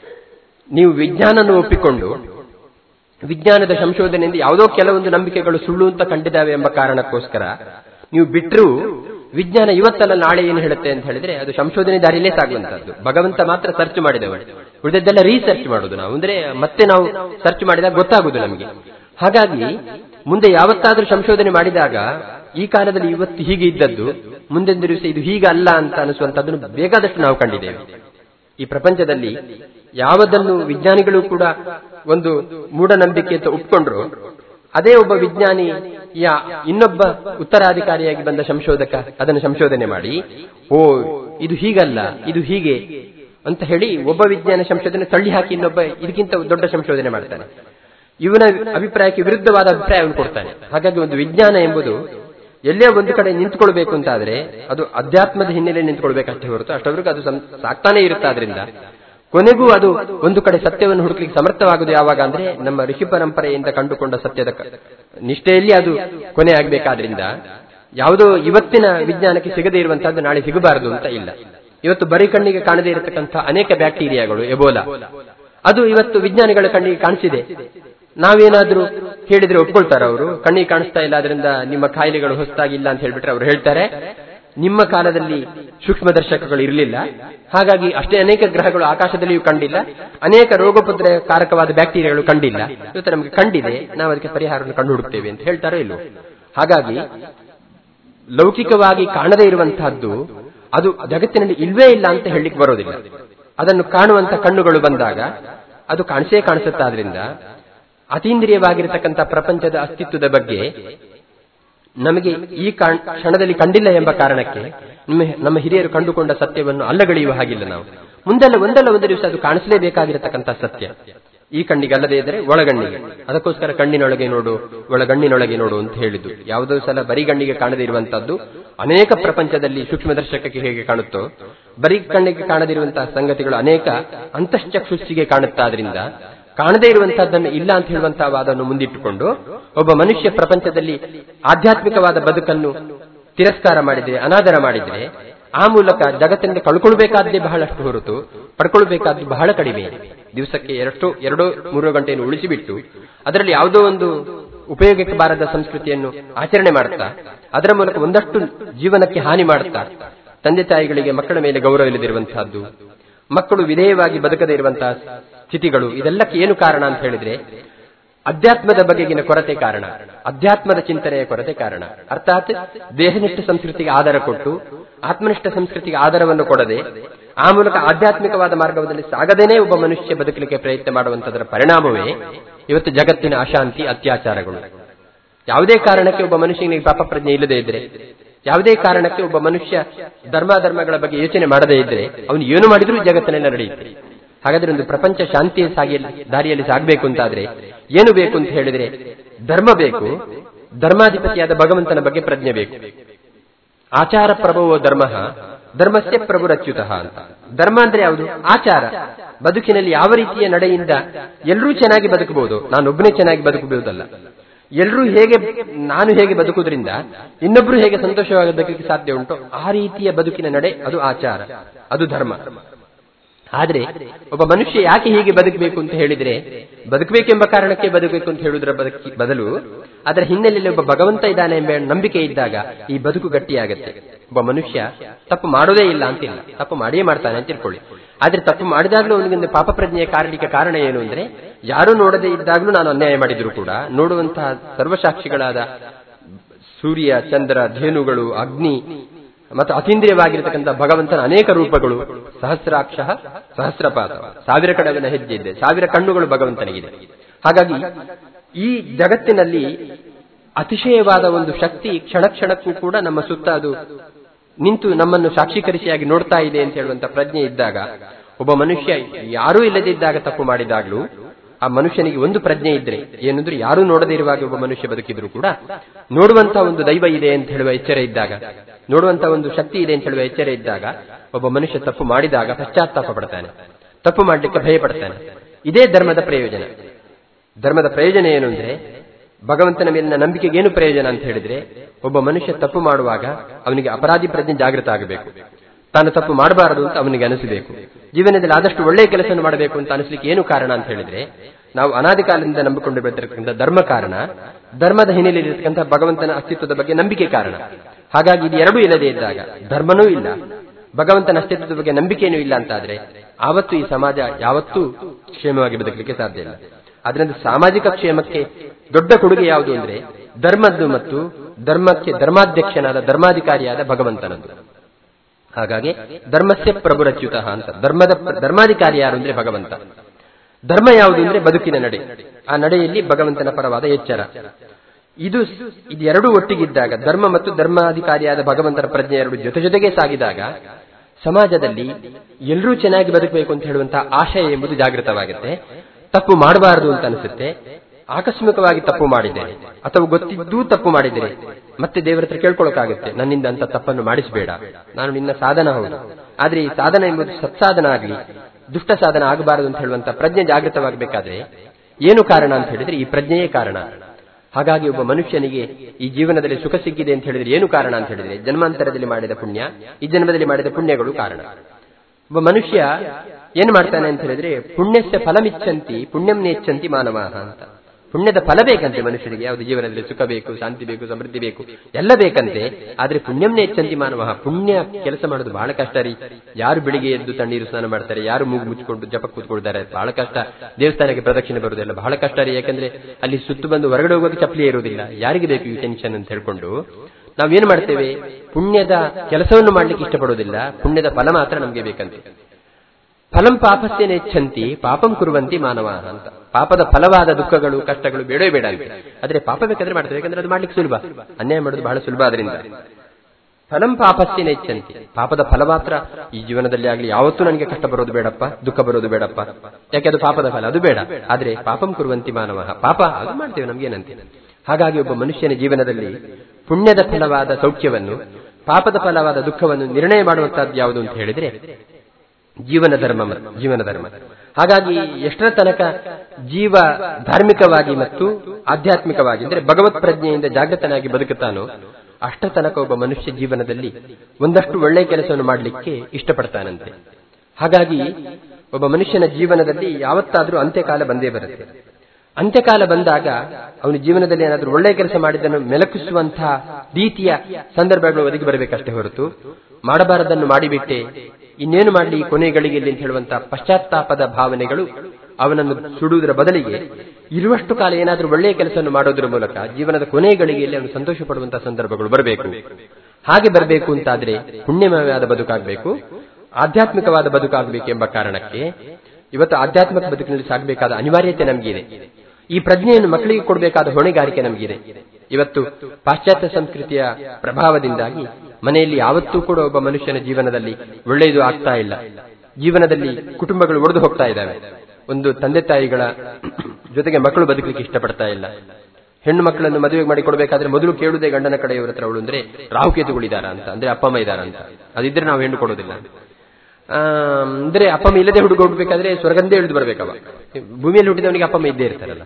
ನೀವು ವಿಜ್ಞಾನವನ್ನು ಒಪ್ಪಿಕೊಂಡು ವಿಜ್ಞಾನದ ಸಂಶೋಧನೆಯಿಂದ ಯಾವುದೋ ಕೆಲವೊಂದು ನಂಬಿಕೆಗಳು ಸುಳ್ಳು ಅಂತ ಕಂಡಿದ್ದಾವೆ ಎಂಬ ಕಾರಣಕ್ಕೋಸ್ಕರ ನೀವು ಬಿಟ್ಟರೂ ವಿಜ್ಞಾನ ಇವತ್ತಲ್ಲ ನಾಳೆ ಏನು ಹೇಳುತ್ತೆ ಅಂತ ಹೇಳಿದ್ರೆ ಅದು ಸಂಶೋಧನೆ ದಾರಿಯಲ್ಲೇ ಸಾಗುವಂತದ್ದು ಭಗವಂತ ಮಾತ್ರ ಸರ್ಚ್ ಮಾಡಿದವರು ಉಳಿದದ್ದೆಲ್ಲ ರೀಸರ್ಚ್ ಮಾಡೋದು ನಾವು ಅಂದ್ರೆ ಮತ್ತೆ ನಾವು ಸರ್ಚ್ ಮಾಡಿದಾಗ ಗೊತ್ತಾಗುದು ನಮಗೆ ಹಾಗಾಗಿ ಮುಂದೆ ಯಾವತ್ತಾದ್ರೂ ಸಂಶೋಧನೆ ಮಾಡಿದಾಗ ಈ ಕಾಲದಲ್ಲಿ ಇವತ್ತು ಹೀಗೆ ಇದ್ದದ್ದು ಮುಂದೊಂದು ದಿವಸ ಇದು ಹೀಗಲ್ಲ ಅಂತ ಅನಿಸುವಂತದ್ದನ್ನು ಬೇಕಾದಷ್ಟು ನಾವು ಕಂಡಿದ್ದೇವೆ ಈ ಪ್ರಪಂಚದಲ್ಲಿ ಯಾವುದನ್ನು ವಿಜ್ಞಾನಿಗಳು ಕೂಡ ಒಂದು ಮೂಢನಂಬಿಕೆ ಅಂತ ಒಪ್ಕೊಂಡ್ರು ಅದೇ ಒಬ್ಬ ವಿಜ್ಞಾನಿಯ ಇನ್ನೊಬ್ಬ ಉತ್ತರಾಧಿಕಾರಿಯಾಗಿ ಬಂದ ಸಂಶೋಧಕ ಅದನ್ನು ಸಂಶೋಧನೆ ಮಾಡಿ ಓ ಇದು ಹೀಗಲ್ಲ ಇದು ಹೀಗೆ ಅಂತ ಹೇಳಿ ಒಬ್ಬ ವಿಜ್ಞಾನ ಸಂಶೋಧನೆ ತಳ್ಳಿ ಹಾಕಿ ಇನ್ನೊಬ್ಬ ಇದಕ್ಕಿಂತ ದೊಡ್ಡ ಸಂಶೋಧನೆ ಮಾಡ್ತಾನೆ ಇವನ ಅಭಿಪ್ರಾಯಕ್ಕೆ ವಿರುದ್ಧವಾದ ಅಭಿಪ್ರಾಯವನ್ನು ಕೊಡ್ತಾನೆ ಹಾಗಾಗಿ ಒಂದು ವಿಜ್ಞಾನ ಎಂಬುದು ಎಲ್ಲೇ ಒಂದು ಕಡೆ ನಿಂತ್ಕೊಳ್ಬೇಕು ಅಂತಾದ್ರೆ ಅದು ಅಧ್ಯಾತ್ಮದ ಹಿನ್ನೆಲೆ ನಿಂತ್ಕೊಳ್ಬೇಕಷ್ಟೇ ಹೊರತು ಅಷ್ಟವರೆಗೂ ಅದು ಸಂ- ಸಾಕ್ತಾನೆ ಇರುತ್ತೆ ಆದ್ರಿಂದ ಕೊನೆಗೂ ಅದು ಒಂದು ಕಡೆ ಸತ್ಯವನ್ನು ಹುಡುಕ್ಲಿಕ್ಕೆ ಸಮರ್ಥವಾಗುವುದು ಯಾವಾಗ ಅಂದ್ರೆ ನಮ್ಮ ಋಷಿ ಪರಂಪರೆಯಿಂದ ಕಂಡುಕೊಂಡ ಸತ್ಯದ ಕ- ನಿಷ್ಠೆಯಲ್ಲಿ ಅದು ಕೊನೆ ಆಗ್ಬೇಕಾದ್ರಿಂದ ಯಾವುದೋ ಇವತ್ತಿನ ವಿಜ್ಞಾನಕ್ಕೆ ಸಿಗದೇ ಇರುವಂತಹದ್ದು ನಾಳೆ ಸಿಗಬಾರದು ಅಂತ ಇಲ್ಲ ಇವತ್ತು ಬರೀ ಕಣ್ಣಿಗೆ ಕಾಣದೇ ಇರತಕ್ಕಂಥ ಅನೇಕ ಬ್ಯಾಕ್ಟೀರಿಯಾಗಳು ಎಬೋಲಾ ಅದು ಇವತ್ತು ವಿಜ್ಞಾನಿಗಳ ಕಣ್ಣಿಗೆ ಕಾಣಿಸಿದೆ ನಾವೇನಾದ್ರೂ ಹೇಳಿದ್ರೆ ಒಪ್ಕೊಳ್ತಾರ ಅವರು ಕಣ್ಣಿಗೆ ಕಾಣಿಸ್ತಾ ಇಲ್ಲ ಅದರಿಂದ ನಿಮ್ಮ ಕಾಯಿಲೆಗಳು ಹೊಸದಾಗಿಲ್ಲ ಅಂತ ಹೇಳ್ಬಿಟ್ರೆ ಅವರು ಹೇಳ್ತಾರೆ ನಿಮ್ಮ ಕಾಲದಲ್ಲಿ ಸೂಕ್ಷ್ಮದರ್ಶಕಗಳು ಇರಲಿಲ್ಲ ಹಾಗಾಗಿ ಅಷ್ಟೇ ಅನೇಕ ಗ್ರಹಗಳು ಆಕಾಶದಲ್ಲಿಯೂ ಕಂಡಿಲ್ಲ ಅನೇಕ ರೋಗೋಪದ್ರ ಕಾರಕವಾದ ಬ್ಯಾಕ್ಟೀರಿಯಾಗಳು ಕಂಡಿಲ್ಲ ಇವತ್ತು ನಮಗೆ ಕಂಡಿದೆ ನಾವು ಅದಕ್ಕೆ ಪರಿಹಾರವನ್ನು ಕಂಡು ಹುಡುಕ್ತೇವೆ ಅಂತ ಹೇಳ್ತಾರೋ ಇಲ್ವೋ ಹಾಗಾಗಿ ಲೌಕಿಕವಾಗಿ ಕಾಣದೇ ಇರುವಂತಹದ್ದು ಅದು ಜಗತ್ತಿನಲ್ಲಿ ಇಲ್ವೇ ಇಲ್ಲ ಅಂತ ಹೇಳಲಿಕ್ಕೆ ಬರೋದಿಲ್ಲ ಅದನ್ನು ಕಾಣುವಂತ ಕಣ್ಣುಗಳು ಬಂದಾಗ ಅದು ಕಾಣಿಸೇ ಕಾಣಿಸುತ್ತಾದ್ರಿಂದ ಅತೀಂದ್ರಿಯವಾಗಿರತಕ್ಕಂಥ ಪ್ರಪಂಚದ ಅಸ್ತಿತ್ವದ ಬಗ್ಗೆ ನಮಗೆ ಈ ಕಾಣ್- ಕ್ಷಣದಲ್ಲಿ ಕಂಡಿಲ್ಲ ಎಂಬ ಕಾರಣಕ್ಕೆ ನಮ್ಮ ನಮ್ಮ ಹಿರಿಯರು ಕಂಡುಕೊಂಡ ಸತ್ಯವನ್ನು ಅಲ್ಲಗಳೆಯುವ ಹಾಗಿಲ್ಲ ನಾವು ಮುಂದೆಲ್ಲ ಒಂದಲ್ಲ ಒಂದು ದಿವಸ ಅದು ಕಾಣಿಸಲೇಬೇಕಾಗಿರತಕ್ಕಂಥ ಸತ್ಯ ಈ ಕಣ್ಣಿಗೆ ಅಲ್ಲದೆ ಇದ್ದರೆ ಒಳಗಣ್ಣಿಗೆ ಅದಕ್ಕೋಸ್ಕರ ಕಣ್ಣಿನೊಳಗೆ ನೋಡು ಒಳಗಣ್ಣಿನೊಳಗೆ ನೋಡು ಅಂತ ಹೇಳಿದ್ದು ಯಾವುದೋ ಸಲ ಬರೀ ಕಣ್ಣಿಗೆ ಕಾಣದೇ ಇರುವಂತಹದ್ದು ಅನೇಕ ಪ್ರಪಂಚದಲ್ಲಿ ಸೂಕ್ಷ್ಮದರ್ಶಕಕ್ಕೆ ಹೇಗೆ ಕಾಣುತ್ತೋ ಬರೀ ಕಣ್ಣಿಗೆ ಕಾಣದಿರುವಂತಹ ಸಂಗತಿಗಳು ಅನೇಕ ಅಂತಶ್ಚಕ್ಷುಸ್ಸಿಗೆ ಕಾಣುತ್ತಾದ್ರಿಂದ ಕಾಣದೇ ಇರುವಂತಹದ್ದನ್ನು ಇಲ್ಲ ಅಂತ ಹೇಳುವಂತಹ ವಾದವನ್ನು ಮುಂದಿಟ್ಟುಕೊಂಡು ಒಬ್ಬ ಮನುಷ್ಯ ಪ್ರಪಂಚದಲ್ಲಿ ಆಧ್ಯಾತ್ಮಿಕವಾದ ಬದುಕನ್ನು ತಿರಸ್ಕಾರ ಮಾಡಿದ್ರೆ ಅನಾದರ ಮಾಡಿದ್ರೆ ಆ ಮೂಲಕ ಜಗತ್ತಿನಿಂದ ಕಳ್ಕೊಳ್ಬೇಕಾದ್ದೇ ಬಹಳಷ್ಟು ಹೊರತು ಪಡ್ಕೊಳ್ಬೇಕಾದ್ದು ಬಹಳ ಕಡಿಮೆ ದಿವಸಕ್ಕೆ ಎರಡೋ ಎರಡೋ ಮೂರು ಗಂಟೆಯನ್ನು ಉಳಿಸಿಬಿಟ್ಟು ಅದರಲ್ಲಿ ಯಾವುದೋ ಒಂದು ಉಪಯೋಗಕ್ಕೆ ಬಾರದ ಸಂಸ್ಕೃತಿಯನ್ನು ಆಚರಣೆ ಮಾಡುತ್ತಾ ಅದರ ಮೂಲಕ ಒಂದಷ್ಟು ಜೀವನಕ್ಕೆ ಹಾನಿ ಮಾಡುತ್ತಾ ತಂದೆ ತಾಯಿಗಳಿಗೆ ಮಕ್ಕಳ ಮೇಲೆ ಗೌರವ ಇಲ್ಲದಿರುವಂತಹದ್ದು ಮಕ್ಕಳು ವಿಧೇಯವಾಗಿ ಬದುಕದೇ ಇರುವಂತಹ ಸ್ಥಿತಿಗಳು ಇದೆಲ್ಲಕ್ಕೆ ಏನು ಕಾರಣ ಅಂತ ಹೇಳಿದ್ರೆ ಅಧ್ಯಾತ್ಮದ ಬಗೆಗಿನ ಕೊರತೆ ಕಾರಣ ಅಧ್ಯಾತ್ಮದ ಚಿಂತನೆಯ ಕೊರತೆ ಕಾರಣ ಅರ್ಥಾತ್ ದೇಹನಿಷ್ಠ ಸಂಸ್ಕೃತಿಗೆ ಆಧಾರ ಕೊಟ್ಟು ಆತ್ಮನಿಷ್ಠ ಸಂಸ್ಕೃತಿಗೆ ಆಧಾರವನ್ನು ಕೊಡದೆ ಆ ಮೂಲಕ ಆಧ್ಯಾತ್ಮಿಕವಾದ ಮಾರ್ಗದಲ್ಲಿ ಸಾಗದೇನೆ ಒಬ್ಬ ಮನುಷ್ಯ ಬದುಕಲಿಕ್ಕೆ ಪ್ರಯತ್ನ ಮಾಡುವಂತದರ ಪರಿಣಾಮವೇ ಇವತ್ತು ಜಗತ್ತಿನ ಅಶಾಂತಿ ಅತ್ಯಾಚಾರಗಳು ಯಾವುದೇ ಕಾರಣಕ್ಕೆ ಒಬ್ಬ ಮನುಷ್ಯನಿಗೆ ಪಾಪ ಪ್ರಜ್ಞೆ ಇಲ್ಲದೆ ಇದ್ರೆ ಯಾವುದೇ ಕಾರಣಕ್ಕೆ ಒಬ್ಬ ಮನುಷ್ಯ ಧರ್ಮಾಧರ್ಮಗಳ ಬಗ್ಗೆ ಯೋಚನೆ ಮಾಡದೇ ಇದ್ರೆ ಅವನು ಏನು ಮಾಡಿದ್ರೂ ಜಗತ್ತಿನೆಲ್ಲ ನಡೆಯುತ್ತೆ ಹಾಗಾದ್ರೆ ಒಂದು ಪ್ರಪಂಚ ಶಾಂತಿಯ ಸಾಗಿಯಲ್ಲಿ ದಾರಿಯಲ್ಲಿ ಸಾಗಬೇಕು ಅಂತಾದ್ರೆ ಏನು ಬೇಕು ಅಂತ ಹೇಳಿದ್ರೆ ಧರ್ಮ ಬೇಕು ಧರ್ಮಾಧಿಪತಿಯಾದ ಭಗವಂತನ ಬಗ್ಗೆ ಪ್ರಜ್ಞೆ ಬೇಕು ಆಚಾರ ಪ್ರಭವೋ ಧರ್ಮ ಧರ್ಮಸ್ಯ ಪ್ರಭುರಚ್ಯುತ ಅಂತ ಧರ್ಮ ಅಂದ್ರೆ ಯಾವುದು ಆಚಾರ ಬದುಕಿನಲ್ಲಿ ಯಾವ ರೀತಿಯ ನಡೆಯಿಂದ ಎಲ್ಲರೂ ಚೆನ್ನಾಗಿ ಬದುಕಬಹುದು ನಾನೊಬ್ಬನೇ ಚೆನ್ನಾಗಿ ಬದುಕಬಹುದಲ್ಲ ಎಲ್ಲರೂ ಹೇಗೆ ನಾನು ಹೇಗೆ ಬದುಕುವುದರಿಂದ ಇನ್ನೊಬ್ರು ಹೇಗೆ ಸಂತೋಷವಾಗಿ ಬದುಕಲಿಕ್ಕೆ ಸಾಧ್ಯ ಉಂಟು ಆ ರೀತಿಯ ಬದುಕಿನ ನಡೆ ಅದು ಆಚಾರ ಅದು ಧರ್ಮ ಆದ್ರೆ ಒಬ್ಬ ಮನುಷ್ಯ ಯಾಕೆ ಹೀಗೆ ಬದುಕಬೇಕು ಅಂತ ಹೇಳಿದ್ರೆ ಬದುಕಬೇಕೆಂಬ ಕಾರಣಕ್ಕೆ ಬದುಕಬೇಕು ಅಂತ ಹೇಳುವುದರ ಬದುಕಿ ಬದಲು ಅದರ ಹಿನ್ನೆಲೆಯಲ್ಲಿ ಒಬ್ಬ ಭಗವಂತ ಇದ್ದಾನೆ ಎಂಬ ನಂಬಿಕೆ ಇದ್ದಾಗ ಈ ಬದುಕು ಗಟ್ಟಿಯಾಗತ್ತೆ ಒಬ್ಬ ಮನುಷ್ಯ ತಪ್ಪು ಮಾಡೋದೇ ಇಲ್ಲ ಅಂತಿಲ್ಲ ತಪ್ಪು ಮಾಡಿಯೇ ಮಾಡ್ತಾನೆ ಅಂತ ತಿಳ್ಕೊಳ್ಳಿ ಆದ್ರೆ ತಪ್ಪು ಮಾಡಿದಾಗಲೂ ಅವನಿಗೊಂದು ಪಾಪ ಪ್ರಜ್ಞೆಯ ಕಾರಣಕ್ಕೆ ಕಾರಣ ಏನು ಅಂದ್ರೆ ಯಾರು ನೋಡದೇ ಇದ್ದಾಗಲೂ ನಾನು ಅನ್ಯಾಯ ಮಾಡಿದ್ರು ಕೂಡ ನೋಡುವಂತಹ ಸರ್ವಸಾಕ್ಷಿಗಳಾದ ಸೂರ್ಯ ಚಂದ್ರ ಧೇನುಗಳು ಅಗ್ನಿ ಮತ್ತು ಅತೀಂದ್ರಿಯವಾಗಿರತಕ್ಕಂಥ ಭಗವಂತನ ಅನೇಕ ರೂಪಗಳು ಸಹಸ್ರಾಕ್ಷ ಸಹಸ್ರಪಾದ ಸಾವಿರ ಕಡವಿನ ಹೆಜ್ಜೆ ಇದೆ ಸಾವಿರ ಕಣ್ಣುಗಳು ಭಗವಂತನಿಗಿದೆ ಹಾಗಾಗಿ ಈ ಜಗತ್ತಿನಲ್ಲಿ ಅತಿಶಯವಾದ ಒಂದು ಶಕ್ತಿ ಕ್ಷಣ ಕ್ಷಣಕ್ಕೂ ಕೂಡ ನಮ್ಮ ಸುತ್ತ ಅದು ನಿಂತು ನಮ್ಮನ್ನು ಸಾಕ್ಷೀಕರಿಸಿಯಾಗಿ ನೋಡ್ತಾ ಇದೆ ಅಂತ ಹೇಳುವಂತ ಪ್ರಜ್ಞೆ ಇದ್ದಾಗ ಒಬ್ಬ ಮನುಷ್ಯ ಯಾರೂ ಇಲ್ಲದಿದ್ದಾಗ ತಪ್ಪು ಮಾಡಿದಾಗ್ಲೂ ಆ ಮನುಷ್ಯನಿಗೆ ಒಂದು ಪ್ರಜ್ಞೆ ಇದ್ರೆ ಏನಂದ್ರೆ ಯಾರೂ ನೋಡದೇ ಇರುವಾಗ ಒಬ್ಬ ಮನುಷ್ಯ ಬದುಕಿದ್ರು ಕೂಡ ನೋಡುವಂತ ಒಂದು ದೈವ ಇದೆ ಅಂತ ಹೇಳುವ ಎಚ್ಚರ ಇದ್ದಾಗ ನೋಡುವಂತ ಒಂದು ಶಕ್ತಿ ಇದೆ ಅಂತ ಹೇಳುವ ಎಚ್ಚರ ಇದ್ದಾಗ ಒಬ್ಬ ಮನುಷ್ಯ ತಪ್ಪು ಮಾಡಿದಾಗ ಪಶ್ಚಾತ್ತಾಪ ಪಡ್ತಾನೆ ತಪ್ಪು ಮಾಡಲಿಕ್ಕೆ ಭಯ ಪಡ್ತಾನೆ ಇದೇ ಧರ್ಮದ ಪ್ರಯೋಜನ ಧರ್ಮದ ಪ್ರಯೋಜನ ಏನು ಅಂದ್ರೆ ಭಗವಂತನ ಮೇಲಿನ ನಂಬಿಕೆಗೆ ಏನು ಪ್ರಯೋಜನ ಅಂತ ಹೇಳಿದ್ರೆ ಒಬ್ಬ ಮನುಷ್ಯ ತಪ್ಪು ಮಾಡುವಾಗ ಅವನಿಗೆ ಅಪರಾಧಿ ಪ್ರಜ್ಞೆ ಜಾಗೃತ ಆಗಬೇಕು ತಾನು ತಪ್ಪು ಮಾಡಬಾರದು ಅಂತ ಅವನಿಗೆ ಅನಿಸಬೇಕು ಜೀವನದಲ್ಲಿ ಆದಷ್ಟು ಒಳ್ಳೆಯ ಕೆಲಸವನ್ನು ಮಾಡಬೇಕು ಅಂತ ಅನಿಸ್ಲಿಕ್ಕೆ ಏನು ಕಾರಣ ಅಂತ ಹೇಳಿದ್ರೆ ನಾವು ಅನಾದಿ ಕಾಲದಿಂದ ನಂಬಿಕೊಂಡು ಬೆಳೆದಿರತಕ್ಕಂಥ ಧರ್ಮ ಕಾರಣ ಧರ್ಮದ ಹಿನ್ನೆಲೆಯಲ್ಲಿರತಕ್ಕಂಥ ಭಗವಂತನ ಅಸ್ತಿತ್ವದ ಬಗ್ಗೆ ನಂಬಿಕೆ ಕಾರಣ ಹಾಗಾಗಿ ಇದು ಎರಡೂ ಇಲ್ಲದೆ ಇದ್ದಾಗ ಧರ್ಮನೂ ಇಲ್ಲ ಭಗವಂತನ ಅಸ್ತಿತ್ವದ ಬಗ್ಗೆ ನಂಬಿಕೆಯೂ ಇಲ್ಲ ಅಂತಾದ್ರೆ ಆವತ್ತು ಈ ಸಮಾಜ ಯಾವತ್ತೂ ಕ್ಷೇಮವಾಗಿ ಬದುಕಲಿಕ್ಕೆ ಸಾಧ್ಯ ಇಲ್ಲ ಅದರಿಂದ ಸಾಮಾಜಿಕ ಕ್ಷೇಮಕ್ಕೆ ದೊಡ್ಡ ಕೊಡುಗೆ ಯಾವುದು ಅಂದ್ರೆ ಧರ್ಮದ್ದು ಮತ್ತು ಧರ್ಮಕ್ಕೆ ಧರ್ಮಾಧ್ಯಕ್ಷನಾದ ಧರ್ಮಾಧಿಕಾರಿಯಾದ ಭಗವಂತನದ್ದು ಹಾಗಾಗಿ ಧರ್ಮಸ್ಯ ಪ್ರಭುರಚ್ಯುತ ಅಂತ ಧರ್ಮದ ಧರ್ಮಾಧಿಕಾರಿ ಯಾರು ಅಂದ್ರೆ ಭಗವಂತ ಧರ್ಮ ಯಾವುದು ಅಂದ್ರೆ ಬದುಕಿನ ನಡೆ ಆ ನಡೆಯಲ್ಲಿ ಭಗವಂತನ ಪರವಾದ ಎಚ್ಚರ ಇದು ಇದೆರಡೂ ಒಟ್ಟಿಗಿದ್ದಾಗ ಧರ್ಮ ಮತ್ತು ಧರ್ಮಾಧಿಕಾರಿಯಾದ ಭಗವಂತನ ಪ್ರಜ್ಞೆ ಎರಡು ಜೊತೆ ಜೊತೆಗೆ ಸಾಗಿದಾಗ ಸಮಾಜದಲ್ಲಿ ಎಲ್ಲರೂ ಚೆನ್ನಾಗಿ ಬದುಕಬೇಕು ಅಂತ ಹೇಳುವಂತಹ ಆಶಯ ಎಂಬುದು ಜಾಗೃತವಾಗುತ್ತೆ ತಪ್ಪು ಮಾಡಬಾರದು ಅಂತ ಅನಿಸುತ್ತೆ ಆಕಸ್ಮಿಕವಾಗಿ ತಪ್ಪು ಮಾಡಿದ್ದೇನೆ ಅಥವಾ ಗೊತ್ತಿದ್ದೂ ತಪ್ಪು ಮಾಡಿದ್ದೇನೆ ಮತ್ತೆ ದೇವರ ಹತ್ರ ಕೇಳ್ಕೊಳಕಾಗುತ್ತೆ ನನ್ನಿಂದ ಅಂತ ತಪ್ಪನ್ನು ಮಾಡಿಸಬೇಡ ನಾನು ನಿನ್ನ ಸಾಧನ ಹೌದು ಆದ್ರೆ ಈ ಸಾಧನ ಎಂಬುದು ಸತ್ಸಾಧನ ಆಗಲಿ ದುಷ್ಟ ಸಾಧನ ಆಗಬಾರದು ಅಂತ ಹೇಳುವಂತ ಪ್ರಜ್ಞೆ ಜಾಗೃತವಾಗಬೇಕಾದ್ರೆ ಏನು ಕಾರಣ ಅಂತ ಹೇಳಿದ್ರೆ ಈ ಪ್ರಜ್ಞೆಯೇ ಕಾರಣ ಹಾಗಾಗಿ ಒಬ್ಬ ಮನುಷ್ಯನಿಗೆ ಈ ಜೀವನದಲ್ಲಿ ಸುಖ ಸಿಕ್ಕಿದೆ ಅಂತ ಹೇಳಿದ್ರೆ ಏನು ಕಾರಣ ಅಂತ ಹೇಳಿದ್ರೆ ಜನ್ಮಾಂತರದಲ್ಲಿ ಮಾಡಿದ ಪುಣ್ಯ ಈ ಜನ್ಮದಲ್ಲಿ ಮಾಡಿದ ಪುಣ್ಯಗಳು ಕಾರಣ ಒಬ್ಬ ಮನುಷ್ಯ ಏನ್ ಮಾಡ್ತಾನೆ ಅಂತ ಹೇಳಿದ್ರೆ ಪುಣ್ಯಸ್ಯ ಫಲಮಿಚ್ಚಂತಿ ಪುಣ್ಯಂ ನೇಚ್ಚಂತಿ ಮಾನವ ಅಂತ ಪುಣ್ಯದ ಫಲ ಬೇಕಂತೆ ಮನುಷ್ಯನಿಗೆ ಯಾವುದು ಜೀವನದಲ್ಲಿ ಸುಖ ಬೇಕು ಶಾಂತಿ ಬೇಕು ಸಮೃದ್ಧಿ ಬೇಕು ಎಲ್ಲ ಬೇಕಂತೆ ಆದ್ರೆ ಪುಣ್ಯಂ ನೇಚ್ಚಂತಿ ಮಾನವ ಪುಣ್ಯ ಕೆಲಸ ಮಾಡೋದು ಬಹಳ ಕಷ್ಟ ರೀ ಯಾರು ಬೆಳಿಗ್ಗೆ ಎದ್ದು ತಣ್ಣೀರು ಸ್ನಾನ ಮಾಡ್ತಾರೆ ಯಾರು ಮೂಗು ಮುಚ್ಚಿಕೊಂಡು ಜಪ ಕೂತ್ಕೊಳ್ತಾರೆ ಬಹಳ ಕಷ್ಟ ದೇವಸ್ಥಾನಕ್ಕೆ ಪ್ರದಕ್ಷಿಣೆ ಬರುವುದಿಲ್ಲ ಬಹಳ ಕಷ್ಟ ರೀ ಯಾಕಂದ್ರೆ ಅಲ್ಲಿ ಸುತ್ತು ಬಂದು ಹೊರಗಡೆ ಹೋಗೋಕೆ ಚಪ್ಪಲಿ ಇರುವುದಿಲ್ಲ ಯಾರಿಗೆ ಬೇಕು ಈ ಟೆನ್ಷನ್ ಅಂತ ಹೇಳ್ಕೊಂಡು ನಾವೇನ್ ಮಾಡ್ತೇವೆ ಪುಣ್ಯದ ಕೆಲಸವನ್ನು ಮಾಡ್ಲಿಕ್ಕೆ ಇಷ್ಟಪಡೋದಿಲ್ಲ ಪುಣ್ಯದ ಫಲ ಮಾತ್ರ ನಮಗೆ ಬೇಕಂತೆ ಫಲಂ ಪಾಪಸ್ಯ ನೆಚ್ಚಂತಿ ಪಾಪಂ ಕುರುವಂತಿ ಮಾನವ ಅಂತ ಪಾಪದ ಫಲವಾದ ದುಃಖಗಳು ಕಷ್ಟಗಳು ಬೇಡವೇ ಬೇಡ ಅಂತ ಆದ್ರೆ ಪಾಪ ಬೇಕಾದ್ರೆ ಮಾಡ್ತೇವೆ ಯಾಕಂದ್ರೆ ಅದು ಮಾಡ್ಲಿಕ್ಕೆ ಸುಲಭ ಅನ್ಯಾಯ ಮಾಡೋದು ಬಹಳ ಸುಲಭ ಅದರಿಂದ ಫಲಂ ಪಾಪಸ್ಯ ನೆಚ್ಚಂತಿ ಪಾಪದ ಫಲ ಮಾತ್ರ ಈ ಜೀವನದಲ್ಲಿ ಆಗಲಿ ಯಾವತ್ತೂ ನನಗೆ ಕಷ್ಟ ಬರೋದು ಬೇಡಪ್ಪ ದುಃಖ ಬರೋದು ಬೇಡಪ್ಪ ಯಾಕೆ ಅದು ಪಾಪದ ಫಲ ಅದು ಬೇಡ ಆದ್ರೆ ಪಾಪಂ ಕುರುವಂತಿ ಮಾನವ ಪಾಪ ಅದು ಮಾಡ್ತೇವೆ ನಮ್ಗೇನಂತೆ ಹಾಗಾಗಿ ಒಬ್ಬ ಮನುಷ್ಯನ ಜೀವನದಲ್ಲಿ ಪುಣ್ಯದ ಫಲವಾದ ಸೌಖ್ಯವನ್ನು ಪಾಪದ ಫಲವಾದ ದುಃಖವನ್ನು ನಿರ್ಣಯ ಮಾಡುವಂತಹದ್ದು ಯಾವುದು ಅಂತ ಹೇಳಿದ್ರೆ ಜೀವನ ಧರ್ಮ ಜೀವನ ಧರ್ಮ ಹಾಗಾಗಿ ಎಷ್ಟರ ತನಕ ಜೀವ ಧಾರ್ಮಿಕವಾಗಿ ಮತ್ತು ಆಧ್ಯಾತ್ಮಿಕವಾಗಿ ಅಂದ್ರೆ ಭಗವತ್ ಪ್ರಜ್ಞೆಯಿಂದ ಜಾಗೃತನಾಗಿ ಬದುಕುತ್ತಾನೋ ಅಷ್ಟ ತನಕ ಒಬ್ಬ ಮನುಷ್ಯ ಜೀವನದಲ್ಲಿ ಒಂದಷ್ಟು ಒಳ್ಳೆಯ ಕೆಲಸವನ್ನು ಮಾಡಲಿಕ್ಕೆ ಇಷ್ಟಪಡ್ತಾನಂತೆ ಹಾಗಾಗಿ ಒಬ್ಬ ಮನುಷ್ಯನ ಜೀವನದಲ್ಲಿ ಯಾವತ್ತಾದ್ರೂ ಅಂತ್ಯಕಾಲ ಬಂದೇ ಬರುತ್ತೆ ಅಂತ್ಯಕಾಲ ಬಂದಾಗ ಅವನ ಜೀವನದಲ್ಲಿ ಏನಾದರೂ ಒಳ್ಳೆಯ ಕೆಲಸ ಮಾಡಿದ್ದನ್ನು ಮೆಲಕಿಸುವಂತಹ ರೀತಿಯ ಸಂದರ್ಭಗಳು ಒದಗಿ ಬರಬೇಕಷ್ಟೇ ಹೊರತು ಮಾಡಬಾರದನ್ನು ಮಾಡಿಬಿಟ್ಟೆ ಇನ್ನೇನು ಮಾಡಲಿ ಕೊನೆ ಗಳಿಗೆಯಲ್ಲಿ ಅಂತ ಹೇಳುವಂತಹ ಪಶ್ಚಾತ್ತಾಪದ ಭಾವನೆಗಳು ಅವನನ್ನು ಸುಡುವುದರ ಬದಲಿಗೆ ಇರುವಷ್ಟು ಕಾಲ ಏನಾದರೂ ಒಳ್ಳೆಯ ಕೆಲಸವನ್ನು ಮಾಡೋದರ ಮೂಲಕ ಜೀವನದ ಕೊನೆ ಗಳಿಗೆಯಲ್ಲಿ ಅವನು ಸಂತೋಷ ಪಡುವಂತಹ ಸಂದರ್ಭಗಳು ಬರಬೇಕು ಹಾಗೆ ಬರಬೇಕು ಅಂತಾದ್ರೆ ಪುಣ್ಯಮಯವಾದ ಬದುಕಾಗಬೇಕು ಆಧ್ಯಾತ್ಮಿಕವಾದ ಬದುಕಾಗಬೇಕು ಎಂಬ ಕಾರಣಕ್ಕೆ ಇವತ್ತು ಆಧ್ಯಾತ್ಮಿಕ ಬದುಕಿನಲ್ಲಿ ಸಾಗಬೇಕಾದ ಅನಿವಾರ್ಯತೆ ನಮಗಿದೆ ಈ ಪ್ರಜ್ಞೆಯನ್ನು ಮಕ್ಕಳಿಗೆ ಕೊಡಬೇಕಾದ ಹೊಣೆಗಾರಿಕೆ ನಮಗಿದೆ ಇವತ್ತು ಪಾಶ್ಚಾತ್ಯ ಸಂಸ್ಕೃತಿಯ ಪ್ರಭಾವದಿಂದಾಗಿ ಮನೆಯಲ್ಲಿ ಯಾವತ್ತೂ ಕೂಡ ಒಬ್ಬ ಮನುಷ್ಯನ ಜೀವನದಲ್ಲಿ ಒಳ್ಳೆಯದು ಆಗ್ತಾ ಇಲ್ಲ ಜೀವನದಲ್ಲಿ ಕುಟುಂಬಗಳು ಒಡೆದು ಹೋಗ್ತಾ ಇದ್ದಾವೆ ಒಂದು ತಂದೆ ತಾಯಿಗಳ ಜೊತೆಗೆ ಮಕ್ಕಳು ಬದುಕಲಿಕ್ಕೆ ಇಷ್ಟಪಡ್ತಾ ಇಲ್ಲ ಹೆಣ್ಣು ಮಕ್ಕಳನ್ನು ಮದುವೆ ಮಾಡಿ ಕೊಡಬೇಕಾದ್ರೆ ಮೊದಲು ಕೇಳುವುದೇ ಗಂಡನ ಕಡೆಯವರ ಹತ್ರ ಅವಳು ಅಂದ್ರೆ ರಾಹುಕೇತುಗಳಿದಾರ ಅಂತ ಅಂದ್ರೆ ಅಪ್ಪ ಅಮ್ಮ ಇದಾರ ಅಂತ ಅದಿದ್ರೆ ನಾವು ಹೆಣ್ಣು ಕೊಡೋದಿಲ್ಲ ಆ, ಅಂದ್ರೆ ಅಪ್ಪ ಅಮ್ಮ ಇಲ್ಲದೆ ಹುಡುಗ ಹುಡ್ಬೇಕಾದ್ರೆ ಸ್ವರ್ಗಂದೇ ಇಳಿದು ಬರ್ಬೇಕವ ಭೂಮಿಯಲ್ಲಿ ಹುಟ್ಟಿದವನಿಗೆ ಅಪ್ಪ ಅಮ್ಮ ಇದ್ದೇ ಇರ್ತಾರಲ್ಲ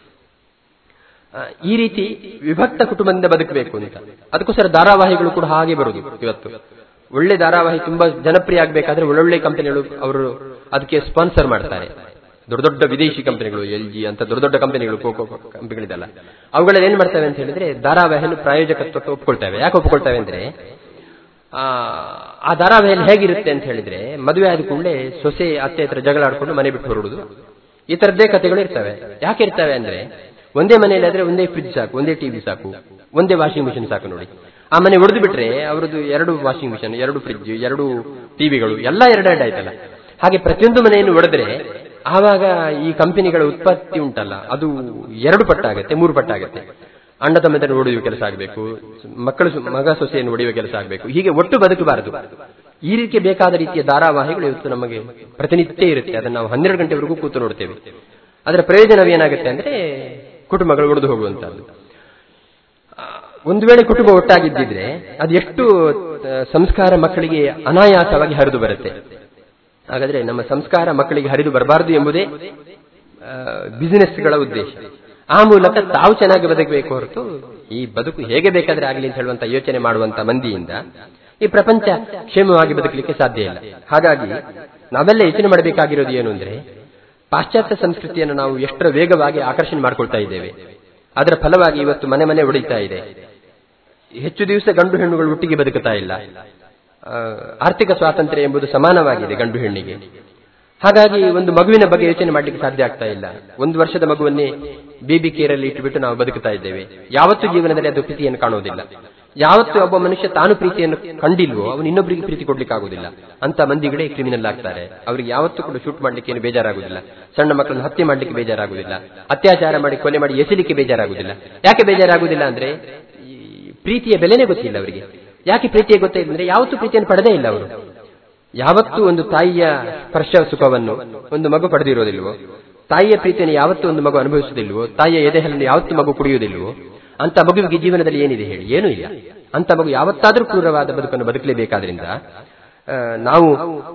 ಆ, ಈ ರೀತಿ ವಿಭಕ್ತ ಕುಟುಂಬದಿಂದ ಬದುಕಬೇಕು ಅಂತ ಅದಕ್ಕೋಸ್ಕರ ಧಾರಾವಾಹಿಗಳು ಕೂಡ ಹಾಗೆ ಬರುದು ಇವತ್ತು ಒಳ್ಳೆ ಧಾರಾವಾಹಿ ತುಂಬಾ ಜನಪ್ರಿಯ ಆಗಬೇಕಾದ್ರೆ ಒಳ್ಳೊಳ್ಳೆ ಕಂಪನಿಗಳು ಅವರು ಅದಕ್ಕೆ ಸ್ಪಾನ್ಸರ್ ಮಾಡ್ತಾರೆ ದೊಡ್ಡ ದೊಡ್ಡ ವಿದೇಶಿ ಕಂಪನಿಗಳು ಎಲ್ ಜಿ ಅಂತ ದೊಡ್ಡ ದೊಡ್ಡ ಕಂಪನಿಗಳು ಕೋಕೋ ಕಂಪನಿಗಳಿದೆಲ್ಲ ಅವುಗಳಲ್ಲಿ ಏನ್ ಮಾಡ್ತವೆ ಅಂತ ಹೇಳಿದ್ರೆ ಧಾರಾವಾಹಿಯನ್ನು ಪ್ರಾಯೋಜಕತ್ವಕ್ಕೆ ಒಪ್ಕೊಳ್ತವೆ ಯಾಕೆ ಒಪ್ಕೊಳ್ತವೆ ಅಂದ್ರೆ ಆ, ಆ ಧಾರಾವಾಹಿಯಲ್ಲಿ ಹೇಗಿರುತ್ತೆ ಅಂತ ಹೇಳಿದ್ರೆ ಮದುವೆ ಆದ ಕೂಡಲೇ ಸೊಸೆ ಅತ್ತೆ ಹತ್ರ ಜಗಳ ಆಡ್ಕೊಂಡು ಮನೆ ಬಿಟ್ಟು ಹೊರಡುದು ಈ ತರದ್ದೇ ಕಥೆಗಳು ಇರ್ತವೆ ಯಾಕೆ ಇರ್ತವೆ ಅಂದ್ರೆ ಒಂದೇ ಮನೆಯಲ್ಲಿ ಆದ್ರೆ ಒಂದೇ ಫ್ರಿಡ್ಜ್ ಸಾಕು ಒಂದೇ ಟಿವಿ ಸಾಕು ಒಂದೇ ವಾಷಿಂಗ್ ಮಿಷಿನ್ ಸಾಕು ನೋಡಿ ಆ ಮನೆ ಹೊಡೆದು ಬಿಟ್ರೆ ಅವರದ್ದು ಎರಡು ವಾಷಿಂಗ್ ಮಿಷನ್ ಎರಡು ಫ್ರಿಡ್ಜ್ ಎರಡು ಟಿವಿಗಳು ಎಲ್ಲ ಎರಡೆರಡು ಆಯ್ತಲ್ಲ ಹಾಗೆ ಪ್ರತಿಯೊಂದು ಮನೆಯನ್ನು ಒಡೆದ್ರೆ ಆವಾಗ ಈ ಕಂಪನಿಗಳ ಉತ್ಪತ್ತಿ ಉಂಟಲ್ಲ ಅದು ಎರಡು ಪಟ್ಟಾಗತ್ತೆ ಮೂರು ಪಟ್ಟಾಗತ್ತೆ ಅಣ್ಣ ತಮ್ಮದನ್ನು ಹೊಡೆಯುವ ಕೆಲಸ ಆಗಬೇಕು ಮಕ್ಕಳು ಸು- ಮಗ ಸೊಸೆಯನ್ನು ಹೊಡೆಯುವ ಕೆಲಸ ಆಗಬೇಕು ಹೀಗೆ ಒಟ್ಟು ಬದುಕಬಾರದು ಈ ರೀತಿ ಬೇಕಾದ ರೀತಿಯ ಧಾರಾವಾಹಿಗಳು ಇವತ್ತು ನಮಗೆ ಪ್ರತಿನಿತ್ಯ ಇರುತ್ತೆ ಅದನ್ನು ನಾವು ಹನ್ನೆರಡು ಗಂಟೆವರೆಗೂ ಕೂತು ನೋಡ್ತೇವೆ ಅದರ ಪ್ರಯೋಜನವೇನಾಗುತ್ತೆ ಅಂದ್ರೆ ಕುಟುಂಬಗಳು ಒಡೆದು ಹೋಗುವಂತಹದ್ದು ಆ, ಒಂದು ವೇಳೆ ಕುಟುಂಬ ಒಟ್ಟಾಗಿದ್ದಿದ್ರೆ ಅದು ಎಷ್ಟು ಆ, ಸಂಸ್ಕಾರ ಮಕ್ಕಳಿಗೆ ಅನಾಯಾಸವಾಗಿ ಹರಿದು ಬರುತ್ತೆ ಹಾಗಾದ್ರೆ ನಮ್ಮ ಸಂಸ್ಕಾರ ಮಕ್ಕಳಿಗೆ ಹರಿದು ಬರಬಾರದು ಎಂಬುದೇ ಬಿಸಿನೆಸ್ಗಳ ಉದ್ದೇಶ ಆ ಮೂಲಕ ತಾವು ಚೆನ್ನಾಗಿ ಬದುಕಬೇಕು ಹೊರತು ಈ ಬದುಕು ಹೇಗೆ ಬೇಕಾದ್ರೆ ಆಗಲಿ ಅಂತ ಹೇಳುವಂತ ಯೋಚನೆ ಮಾಡುವಂತ ಮಂದಿಯಿಂದ ಈ ಪ್ರಪಂಚ ಕ್ಷೇಮವಾಗಿ ಬದುಕಲಿಕ್ಕೆ ಸಾಧ್ಯ ಇಲ್ಲ ಹಾಗಾಗಿ ನಾವೆಲ್ಲ ಯೋಚನೆ ಮಾಡಬೇಕಾಗಿರೋದು ಏನು ಅಂದ್ರೆ ಪಾಶ್ಚಾತ್ಯ ಸಂಸ್ಕೃತಿಯನ್ನು ನಾವು ಎಷ್ಟರ ವೇಗವಾಗಿ ಆಕರ್ಷಣೆ ಮಾಡ್ಕೊಳ್ತಾ ಇದ್ದೇವೆ ಅದರ ಫಲವಾಗಿ ಇವತ್ತು ಮನೆ ಮನೆ ಒಡೆಯುತ್ತಾ ಇದೆ ಹೆಚ್ಚು ದಿವಸ ಗಂಡು ಹೆಣ್ಣುಗಳು ಒಟ್ಟಿಗೆ ಬದುಕುತ್ತಾ ಇಲ್ಲ ಆ, ಆರ್ಥಿಕ ಸ್ವಾತಂತ್ರ್ಯ ಎಂಬುದು ಸಮಾನವಾಗಿದೆ ಗಂಡು ಹೆಣ್ಣಿಗೆ ಹಾಗಾಗಿ ಒಂದು ಮಗುವಿನ ಬಗ್ಗೆ ಯೋಚನೆ ಮಾಡಲಿಕ್ಕೆ ಸಾಧ್ಯ ಆಗ್ತಾ ಇಲ್ಲ ಒಂದು ವರ್ಷದ ಮಗುವನ್ನೇ ಬೇಬಿ ಕೇರಲ್ಲಿ ಇಟ್ಟುಬಿಟ್ಟು ನಾವು ಬದುಕುತ್ತಾ ಇದ್ದೇವೆ ಯಾವತ್ತೂ ಜೀವನದಲ್ಲಿ ಅದು ಪ್ರೀತಿಯನ್ನು ಕಾಣುವುದಿಲ್ಲ ಯಾವತ್ತು ಒಬ್ಬ ಮನುಷ್ಯ ತಾನು ಪ್ರೀತಿಯನ್ನು ಕಂಡಿಲ್ವೋ ಅವನು ಇನ್ನೊಬ್ಬರಿಗೆ ಪ್ರೀತಿ ಕೊಡ್ಲಿಕ್ಕೆ ಆಗುದಿಲ್ಲ ಅಂತ ಮಂದಿಗಳೇ ಕ್ರಿಮಿನಲ್ ಆಗ್ತಾರೆ ಅವರಿಗೆ ಯಾವತ್ತೂ ಕೂಡ ಶೂಟ್ ಮಾಡ್ಲಿಕ್ಕೆ ಏನು ಬೇಜಾರಾಗುದಿಲ್ಲ ಸಣ್ಣ ಮಕ್ಕಳನ್ನು ಹತ್ಯೆ ಮಾಡ್ಲಿಕ್ಕೆ ಬೇಜಾರಾಗುದಿಲ್ಲ ಅತ್ಯಾಚಾರ ಮಾಡಿ ಕೊಲೆ ಮಾಡಿ ಎಸಲಿಕ್ಕೆ ಬೇಜಾರಾಗುದಿಲ್ಲ ಯಾಕೆ ಬೇಜಾರಾಗುದಿಲ್ಲ ಅಂದ್ರೆ ಈ ಪ್ರೀತಿಯ ಬೆಲೆನೇ ಗೊತ್ತಿಲ್ಲ ಅವರಿಗೆ ಯಾಕೆ ಪ್ರೀತಿಯ ಗೊತ್ತಿಲ್ಲ ಅಂದ್ರೆ ಯಾವತ್ತೂ ಪ್ರೀತಿಯನ್ನು ಪಡೆದೇ ಇಲ್ಲ ಅವರು ಯಾವತ್ತೂ ಒಂದು ತಾಯಿಯ ಸ್ಪರ್ಶ ಸುಖವನ್ನು ಒಂದು ಮಗು ಪಡೆದಿರೋದಿಲ್ವೋ ತಾಯಿಯ ಪ್ರೀತಿಯನ್ನು ಯಾವತ್ತೂ ಒಂದು ಮಗು ಅನುಭವಿಸುವುದಿಲ್ವೋ ತಾಯಿಯ ಎದೆ ಹಾಲನ್ನು ಯಾವತ್ತೂ ಮಗು ಕುಡಿಯುವುದಿಲ್ವೋ ಅಂತ ಮಗುವಿಗೆ ಜೀವನದಲ್ಲಿ ಏನಿದೆ ಹೇಳಿ ಏನೂ ಇಲ್ಲ ಅಂತ ಮಗು ಯಾವತ್ತಾದ್ರೂ ಕ್ರೂರವಾದ ಬದುಕನ್ನು ಬದುಕಲೇಬೇಕಾದ್ರಿಂದ ಆ, ನಾವು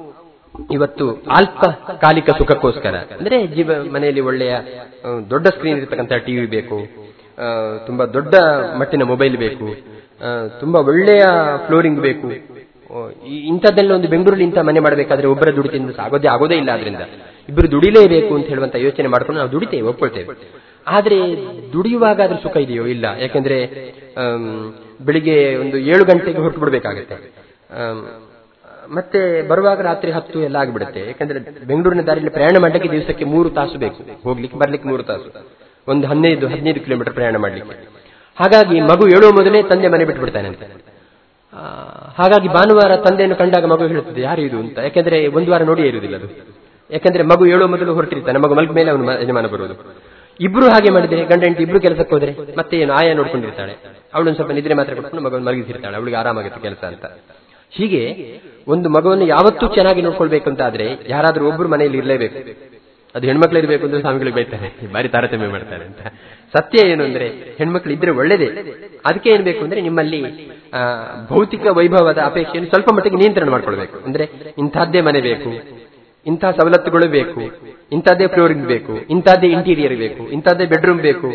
ಇವತ್ತು ಅಲ್ಪಕಾಲಿಕ ಸುಖಕ್ಕೋಸ್ಕರ ಅಂದ್ರೆ ಜೀವ ಮನೆಯಲ್ಲಿ ಒಳ್ಳೆಯ ಆ, ದೊಡ್ಡ ಸ್ಕ್ರೀನ್ ಇರತಕ್ಕಂಥ ಟಿವಿ ಬೇಕು ಆ, ತುಂಬಾ ದೊಡ್ಡ ಮಟ್ಟಿನ ಮೊಬೈಲ್ ಬೇಕು ಆ, ತುಂಬಾ ಒಳ್ಳೆಯ ಫ್ಲೋರಿಂಗ್ ಬೇಕು ಓ, ಈ- ಇಂಥದ್ದೆಲ್ಲ ಒಂದು ಬೆಂಗಳೂರಲ್ಲಿ ಇಂಥ ಮನೆ ಮಾಡಬೇಕಾದ್ರೆ ಒಬ್ಬರ ದುಡಿತಿಂದ ಆಗೋದೇ ಆಗೋದೇ ಇಲ್ಲ ಆದ್ರಿಂದ ಇಬ್ಬರು ದುಡಿಲೇಬೇಕು ಅಂತ ಹೇಳುವಂತ ಯೋಚನೆ ಮಾಡ್ಕೊಂಡು ನಾವು ದುಡಿತೇವೆ ಒಪ್ಕೊಳ್ತೇವೆ ಆದ್ರೆ ದುಡಿಯುವಾಗ ಅದ್ರ ಸುಖ ಇದೆಯೋ ಇಲ್ಲ ಯಾಕಂದ್ರೆ ಆಮ್, ಬೆಳಿಗ್ಗೆ ಒಂದು ಏಳು ಗಂಟೆಗೆ ಹೊರಟು ಬಿಡಬೇಕಾಗತ್ತೆ ಆಮ್, ಮತ್ತೆ ಬರುವಾಗ ರಾತ್ರಿ ಹತ್ತು ಎಲ್ಲ ಆಗಿಬಿಡುತ್ತೆ ಯಾಕಂದ್ರೆ ಬೆಂಗಳೂರಿನ ದಾರಿಯಲ್ಲಿ ಪ್ರಯಾಣ ಮಾಡಲಿಕ್ಕೆ ದಿವಸಕ್ಕೆ ಮೂರು ತಾಸು ಬೇಕು ಹೋಗ್ಲಿಕ್ಕೆ ಬರ್ಲಿಕ್ಕೆ ಮೂರು ತಾಸು ಒಂದು ಹದಿನೈದು ಹದಿನೈದು ಕಿಲೋಮೀಟರ್ ಪ್ರಯಾಣ ಮಾಡಲಿಕ್ಕೆ ಹಾಗಾಗಿ ಮಗು ಏಳುವ ಮೊದಲೇ ತಂದೆ ಮನೆ ಬಿಟ್ಟು ಬಿಡ್ತಾನೆ ಅಂತ ಆ, ಹಾಗಾಗಿ ಭಾನುವಾರ ತಂದೆಯನ್ನು ಕಂಡಾಗ ಮಗು ಹೇಳುತ್ತದೆ ಯಾರು ಇದು ಅಂತ ಯಾಕಂದ್ರೆ ಒಂದು ವಾರ ನೋಡಿಯೇ ಇರುವುದಿಲ್ಲ ಅದು ಯಾಕಂದ್ರೆ ಮಗು ಏಳುವ ಮೊದಲು ಹೊರಟಿರ್ತಾನೆ ಮಗು ಮಲ್ಕ ಮೇಲೆ ಅವನು ಮ- ಯಜಮಾನ ಬರುವುದು ಇಬ್ರು ಹಾಗೆ ಮಾಡಿದ್ರೆ ಗಂಡ ಹೆಂಡತಿ ಇಬ್ರು ಕೆಲಸಕ್ಕೆ ಹೋದ್ರೆ ಮತ್ತೆ ಏನು ಆಯ ನೋಡ್ಕೊಂಡಿರ್ತಾಳೆ ಅವಳೊಂದು ಸ್ವಲ್ಪ ನಿದ್ರೆ ಮಾತ್ರ ಕೊಟ್ಟು ಮಗು ಮಲಗಿಸಿರ್ತಾಳೆ ಅವಳಿಗೆ ಆರಾಮಾಗುತ್ತೆ ಕೆಲಸ ಅಂತ ಹೀಗೆ ಒಂದು ಮಗುವನ್ನು ಯಾವತ್ತೂ ಚೆನ್ನಾಗಿ ನೋಡ್ಕೊಳ್ಬೇಕು ಅಂತ ಆದ್ರೆ ಯಾರಾದ್ರೂ ಒಬ್ರು ಮನೆಯಲ್ಲಿ ಇರಲೇಬೇಕು ಅದು ಹೆಣ್ಮಕ್ಳು ಇರಬೇಕು ಅಂದ್ರೆ ಸ್ವಾಮಿಗಳಿಗೆ ಬೈತಾರೆ ಬಾರಿ ತಾರತಮ್ಯ ಮಾಡ್ತಾರೆ ಅಂತ ಸತ್ಯ ಏನು ಅಂದ್ರೆ ಹೆಣ್ಮಕ್ಳು ಇದ್ರೆ ಒಳ್ಳೇದೇ ಅದಕ್ಕೆ ಏನ್ ಬೇಕು ಅಂದ್ರೆ ನಿಮ್ಮಲ್ಲಿ ಆ, ಭೌತಿಕ ವೈಭವದ ಅಪೇಕ್ಷೆಯನ್ನು ಸ್ವಲ್ಪ ಮಟ್ಟಿಗೆ ನಿಯಂತ್ರಣ ಮಾಡ್ಕೊಳ್ಬೇಕು ಅಂದ್ರೆ ಇಂಥದ್ದೇ ಮನೆ ಬೇಕು ಇಂಥ ಸವಲತ್ತುಗಳು ಬೇಕು ಇಂಥದ್ದೇ ಫ್ಲೋರಿಂಗ್ ಬೇಕು ಇಂಥದ್ದೇ ಇಂಟೀರಿಯರ್ ಬೇಕು ಇಂಥದ್ದೇ ಬೆಡ್ರೂಮ್ ಬೇಕು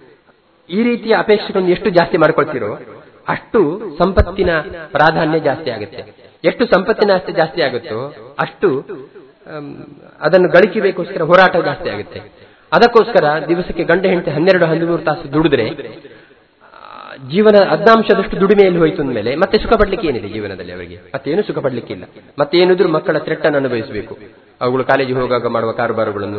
ಈ ರೀತಿಯ ಅಪೇಕ್ಷೆಗಳನ್ನು ಎಷ್ಟು ಜಾಸ್ತಿ ಮಾಡ್ಕೊಳ್ತೀರೋ ಅಷ್ಟು ಸಂಪತ್ತಿನ ಪ್ರಾಧಾನ್ಯ ಜಾಸ್ತಿ ಆಗುತ್ತೆ ಎಷ್ಟು ಸಂಪತ್ತಿನ ಆಸ್ತಿ ಜಾಸ್ತಿ ಆಗುತ್ತೋ ಅಷ್ಟು ಆಮ್, ಅದನ್ನು ಗಳಿಕೆಗೋಸ್ಕರ ಹೋರಾಟ ಜಾಸ್ತಿ ಆಗುತ್ತೆ ಅದಕ್ಕೋಸ್ಕರ ದಿವಸಕ್ಕೆ ಗಂಡ ಹೆಂಡತಿ ಹನ್ನೆರಡು ಹದಿಮೂರು ತಾಸು ದುಡಿದ್ರೆ ಆ, ಜೀವನ ಹದ್ನಾಂಶದಷ್ಟು ದುಡಿಮೆಯಲ್ಲಿ ಹೋಯ್ತು ಅಂದ್ಮೇಲೆ ಮತ್ತೆ ಸುಖ ಪಡ್ಲಿಕ್ಕೆ ಏನಿದೆ ಜೀವನದಲ್ಲಿ ಅವರಿಗೆ ಮತ್ತೇನು ಸುಖ ಪಡ್ಲಿಕ್ಕಿಲ್ಲ ಮತ್ತೆ ಏನಿದ್ರು ಮಕ್ಕಳ ಥ್ರೆಟ್ಟನ್ನು ಅನುಭವಿಸಬೇಕು ಅವುಗಳು ಕಾಲೇಜಿಗೆ ಹೋಗಾಗ ಮಾಡುವ ಕಾರುಬಾರುಗಳನ್ನು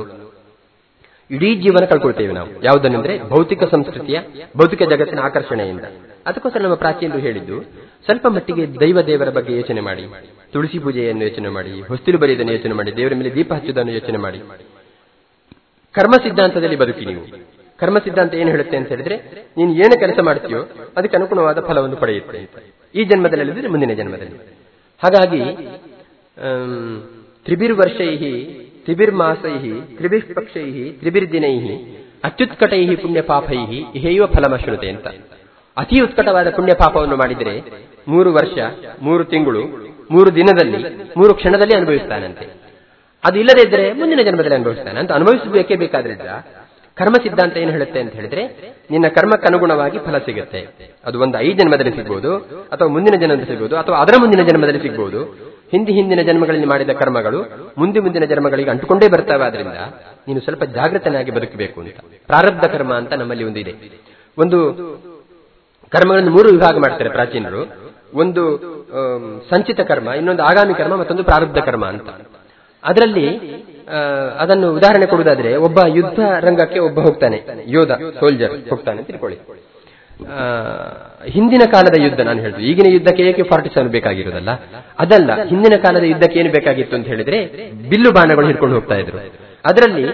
ಇಡೀ ಜೀವನ ಕಳ್ಕೊಳ್ತೇವೆ ನಾವು ಯಾವುದನ್ನೆಂದ್ರೆ ಭೌತಿಕ ಸಂಸ್ಕೃತಿಯ ಭೌತಿಕ ಜಗತ್ತಿನ ಆಕರ್ಷಣೆಯಿಂದ ಅದಕ್ಕೋಸ್ಕರ ನಮ್ಮ ಪ್ರಾಚೀನರು ಹೇಳಿದ್ದು ಸ್ವಲ್ಪ ಮಟ್ಟಿಗೆ ದೈವ ದೇವರ ಬಗ್ಗೆ ಯೋಚನೆ ಮಾಡಿ ತುಳಸಿ ಪೂಜೆಯನ್ನು ಯೋಚನೆ ಮಾಡಿ ಹೊಸ್ತಿಲು ಬರೆಯೋದನ್ನು ಯೋಚನೆ ಮಾಡಿ ದೇವರ ಮೇಲೆ ದೀಪ ಹಚ್ಚುವುದನ್ನು ಯೋಚನೆ ಮಾಡಿ ಕರ್ಮ ಸಿದ್ಧಾಂತದಲ್ಲಿ ಬದುಕಿ ನೀವು ಕರ್ಮ ಸಿದ್ಧಾಂತ ಏನು ಹೇಳುತ್ತೆ ಅಂತ ಹೇಳಿದ್ರೆ ನೀನು ಏನು ಕೆಲಸ ಮಾಡ್ತೀಯೋ ಅದಕ್ಕೆ ಅನುಗುಣವಾದ ಫಲವನ್ನು ಪಡೆಯುತ್ತೆ ಅಂತ. ಈ ಜನ್ಮದಲ್ಲಿ ಅಲ್ಲದಿದ್ರೆ ಮುಂದಿನ ಜನ್ಮದಲ್ಲಿ ಹಾಗಾಗಿ ಆಮ್, ತ್ರಿಬಿರ್ವರ್ಷೈ ತ್ರಿಬಿರ್ಮಾಸೈ ತ್ರಿಬಿರ್ಪಕ್ಷೈ ತ್ರಿಬಿರ್ದಿನೈ ಅತ್ಯುತ್ಕಟೈ ಪುಣ್ಯ ಪಾಪೈ ಇಹೈವ ಫಲಮಶ್ನುತೆ ಅಂತ ಅತಿ ಉತ್ಕಟವಾದ ಪುಣ್ಯ ಪಾಪವನ್ನು ಮಾಡಿದರೆ ಮೂರು ವರ್ಷ ಮೂರು ತಿಂಗಳು ಮೂರು ದಿನದಲ್ಲಿ ಮೂರು ಕ್ಷಣದಲ್ಲಿ ಅನುಭವಿಸ್ತಾನಂತೆ ಅದು ಇಲ್ಲದೇ ಇದ್ದರೆ ಮುಂದಿನ ಜನ್ಮದಲ್ಲಿ ಅನುಭವಿಸ್ತಾನೆ ಅಂತ ಅನುಭವಿಸಬೇಕೇ ಬೇಕಾದ್ರಿಂದ ಕರ್ಮ ಸಿದ್ಧಾಂತ ಏನು ಹೇಳುತ್ತೆ ಅಂತ ಹೇಳಿದ್ರೆ ನಿನ್ನ ಕರ್ಮಕ್ಕನುಗುಣವಾಗಿ ಫಲ ಸಿಗುತ್ತೆ ಅದು ಒಂದು ಐದು ಜನ್ಮದಲ್ಲಿ ಸಿಗ್ಬೋದು ಅಥವಾ ಮುಂದಿನ ಜನ್ಮದಲ್ಲಿ ಸಿಗ್ಬೋದು ಅಥವಾ ಅದರ ಮುಂದಿನ ಜನ್ಮದಲ್ಲಿ ಸಿಗ್ಬೋದು ಹಿಂದಿ ಹಿಂದಿನ ಜನ್ಮಗಳಲ್ಲಿ ಮಾಡಿದ ಕರ್ಮಗಳು ಮುಂದೆ ಮುಂದಿನ ಜನ್ಮಗಳಿಗೆ ಅಂಟುಕೊಂಡೇ ಬರ್ತವೆ ಆದ್ರಿಂದ ನೀನು ಸ್ವಲ್ಪ ಜಾಗೃತನಾಗಿ ಬದುಕಬೇಕು ಅಂತ ಪ್ರಾರಬ್ಧ ಕರ್ಮ ಅಂತ ನಮ್ಮಲ್ಲಿ ಒಂದು ಇದೆ ಒಂದು ಕರ್ಮಗಳನ್ನು ಮೂರು ವಿಭಾಗ ಮಾಡ್ತಾರೆ ಪ್ರಾಚೀನರು ಒಂದು ಆಮ್, ಸಂಚಿತ ಕರ್ಮ ಇನ್ನೊಂದು ಆಗಾಮಿ ಕರ್ಮ ಮತ್ತೊಂದು ಪ್ರಾರಬ್ಧ ಕರ್ಮ ಅಂತ ಅದರಲ್ಲಿ ಆ, ಅದನ್ನು ಉದಾಹರಣೆ ಕೊಡುವುದಾದ್ರೆ ಒಬ್ಬ ಯುದ್ಧ ರಂಗಕ್ಕೆ ಒಬ್ಬ ಹೋಗ್ತಾನೆ ಯೋಧ ಸೋಲ್ಜರ್ ಹೋಗ್ತಾನೆ ಅಂತ ತಿಳ್ಕೊಳ್ಳಿ ಆ, ಹಿಂದಿನ ಕಾಲದ ಯುದ್ಧ ನಾನು ಹೇಳಿದ್ದು ಈಗಿನ ಯುದ್ಧಕ್ಕೆ ಏಕೆ ಫಾರ್ಟಿ ಸೆವೆನ್ ಬೇಕಾಗಿರೋದಲ್ಲ ಅದಲ್ಲ ಹಿಂದಿನ ಕಾಲದ ಯುದ್ಧಕ್ಕೆ ಏನು ಬೇಕಾಗಿತ್ತು ಅಂತ ಹೇಳಿದ್ರೆ ಬಿಲ್ಲು ಬಾಣಗಳು ಹಿಡ್ಕೊಂಡು ಹೋಗ್ತಾ ಇದ್ರು ಅದರಲ್ಲಿ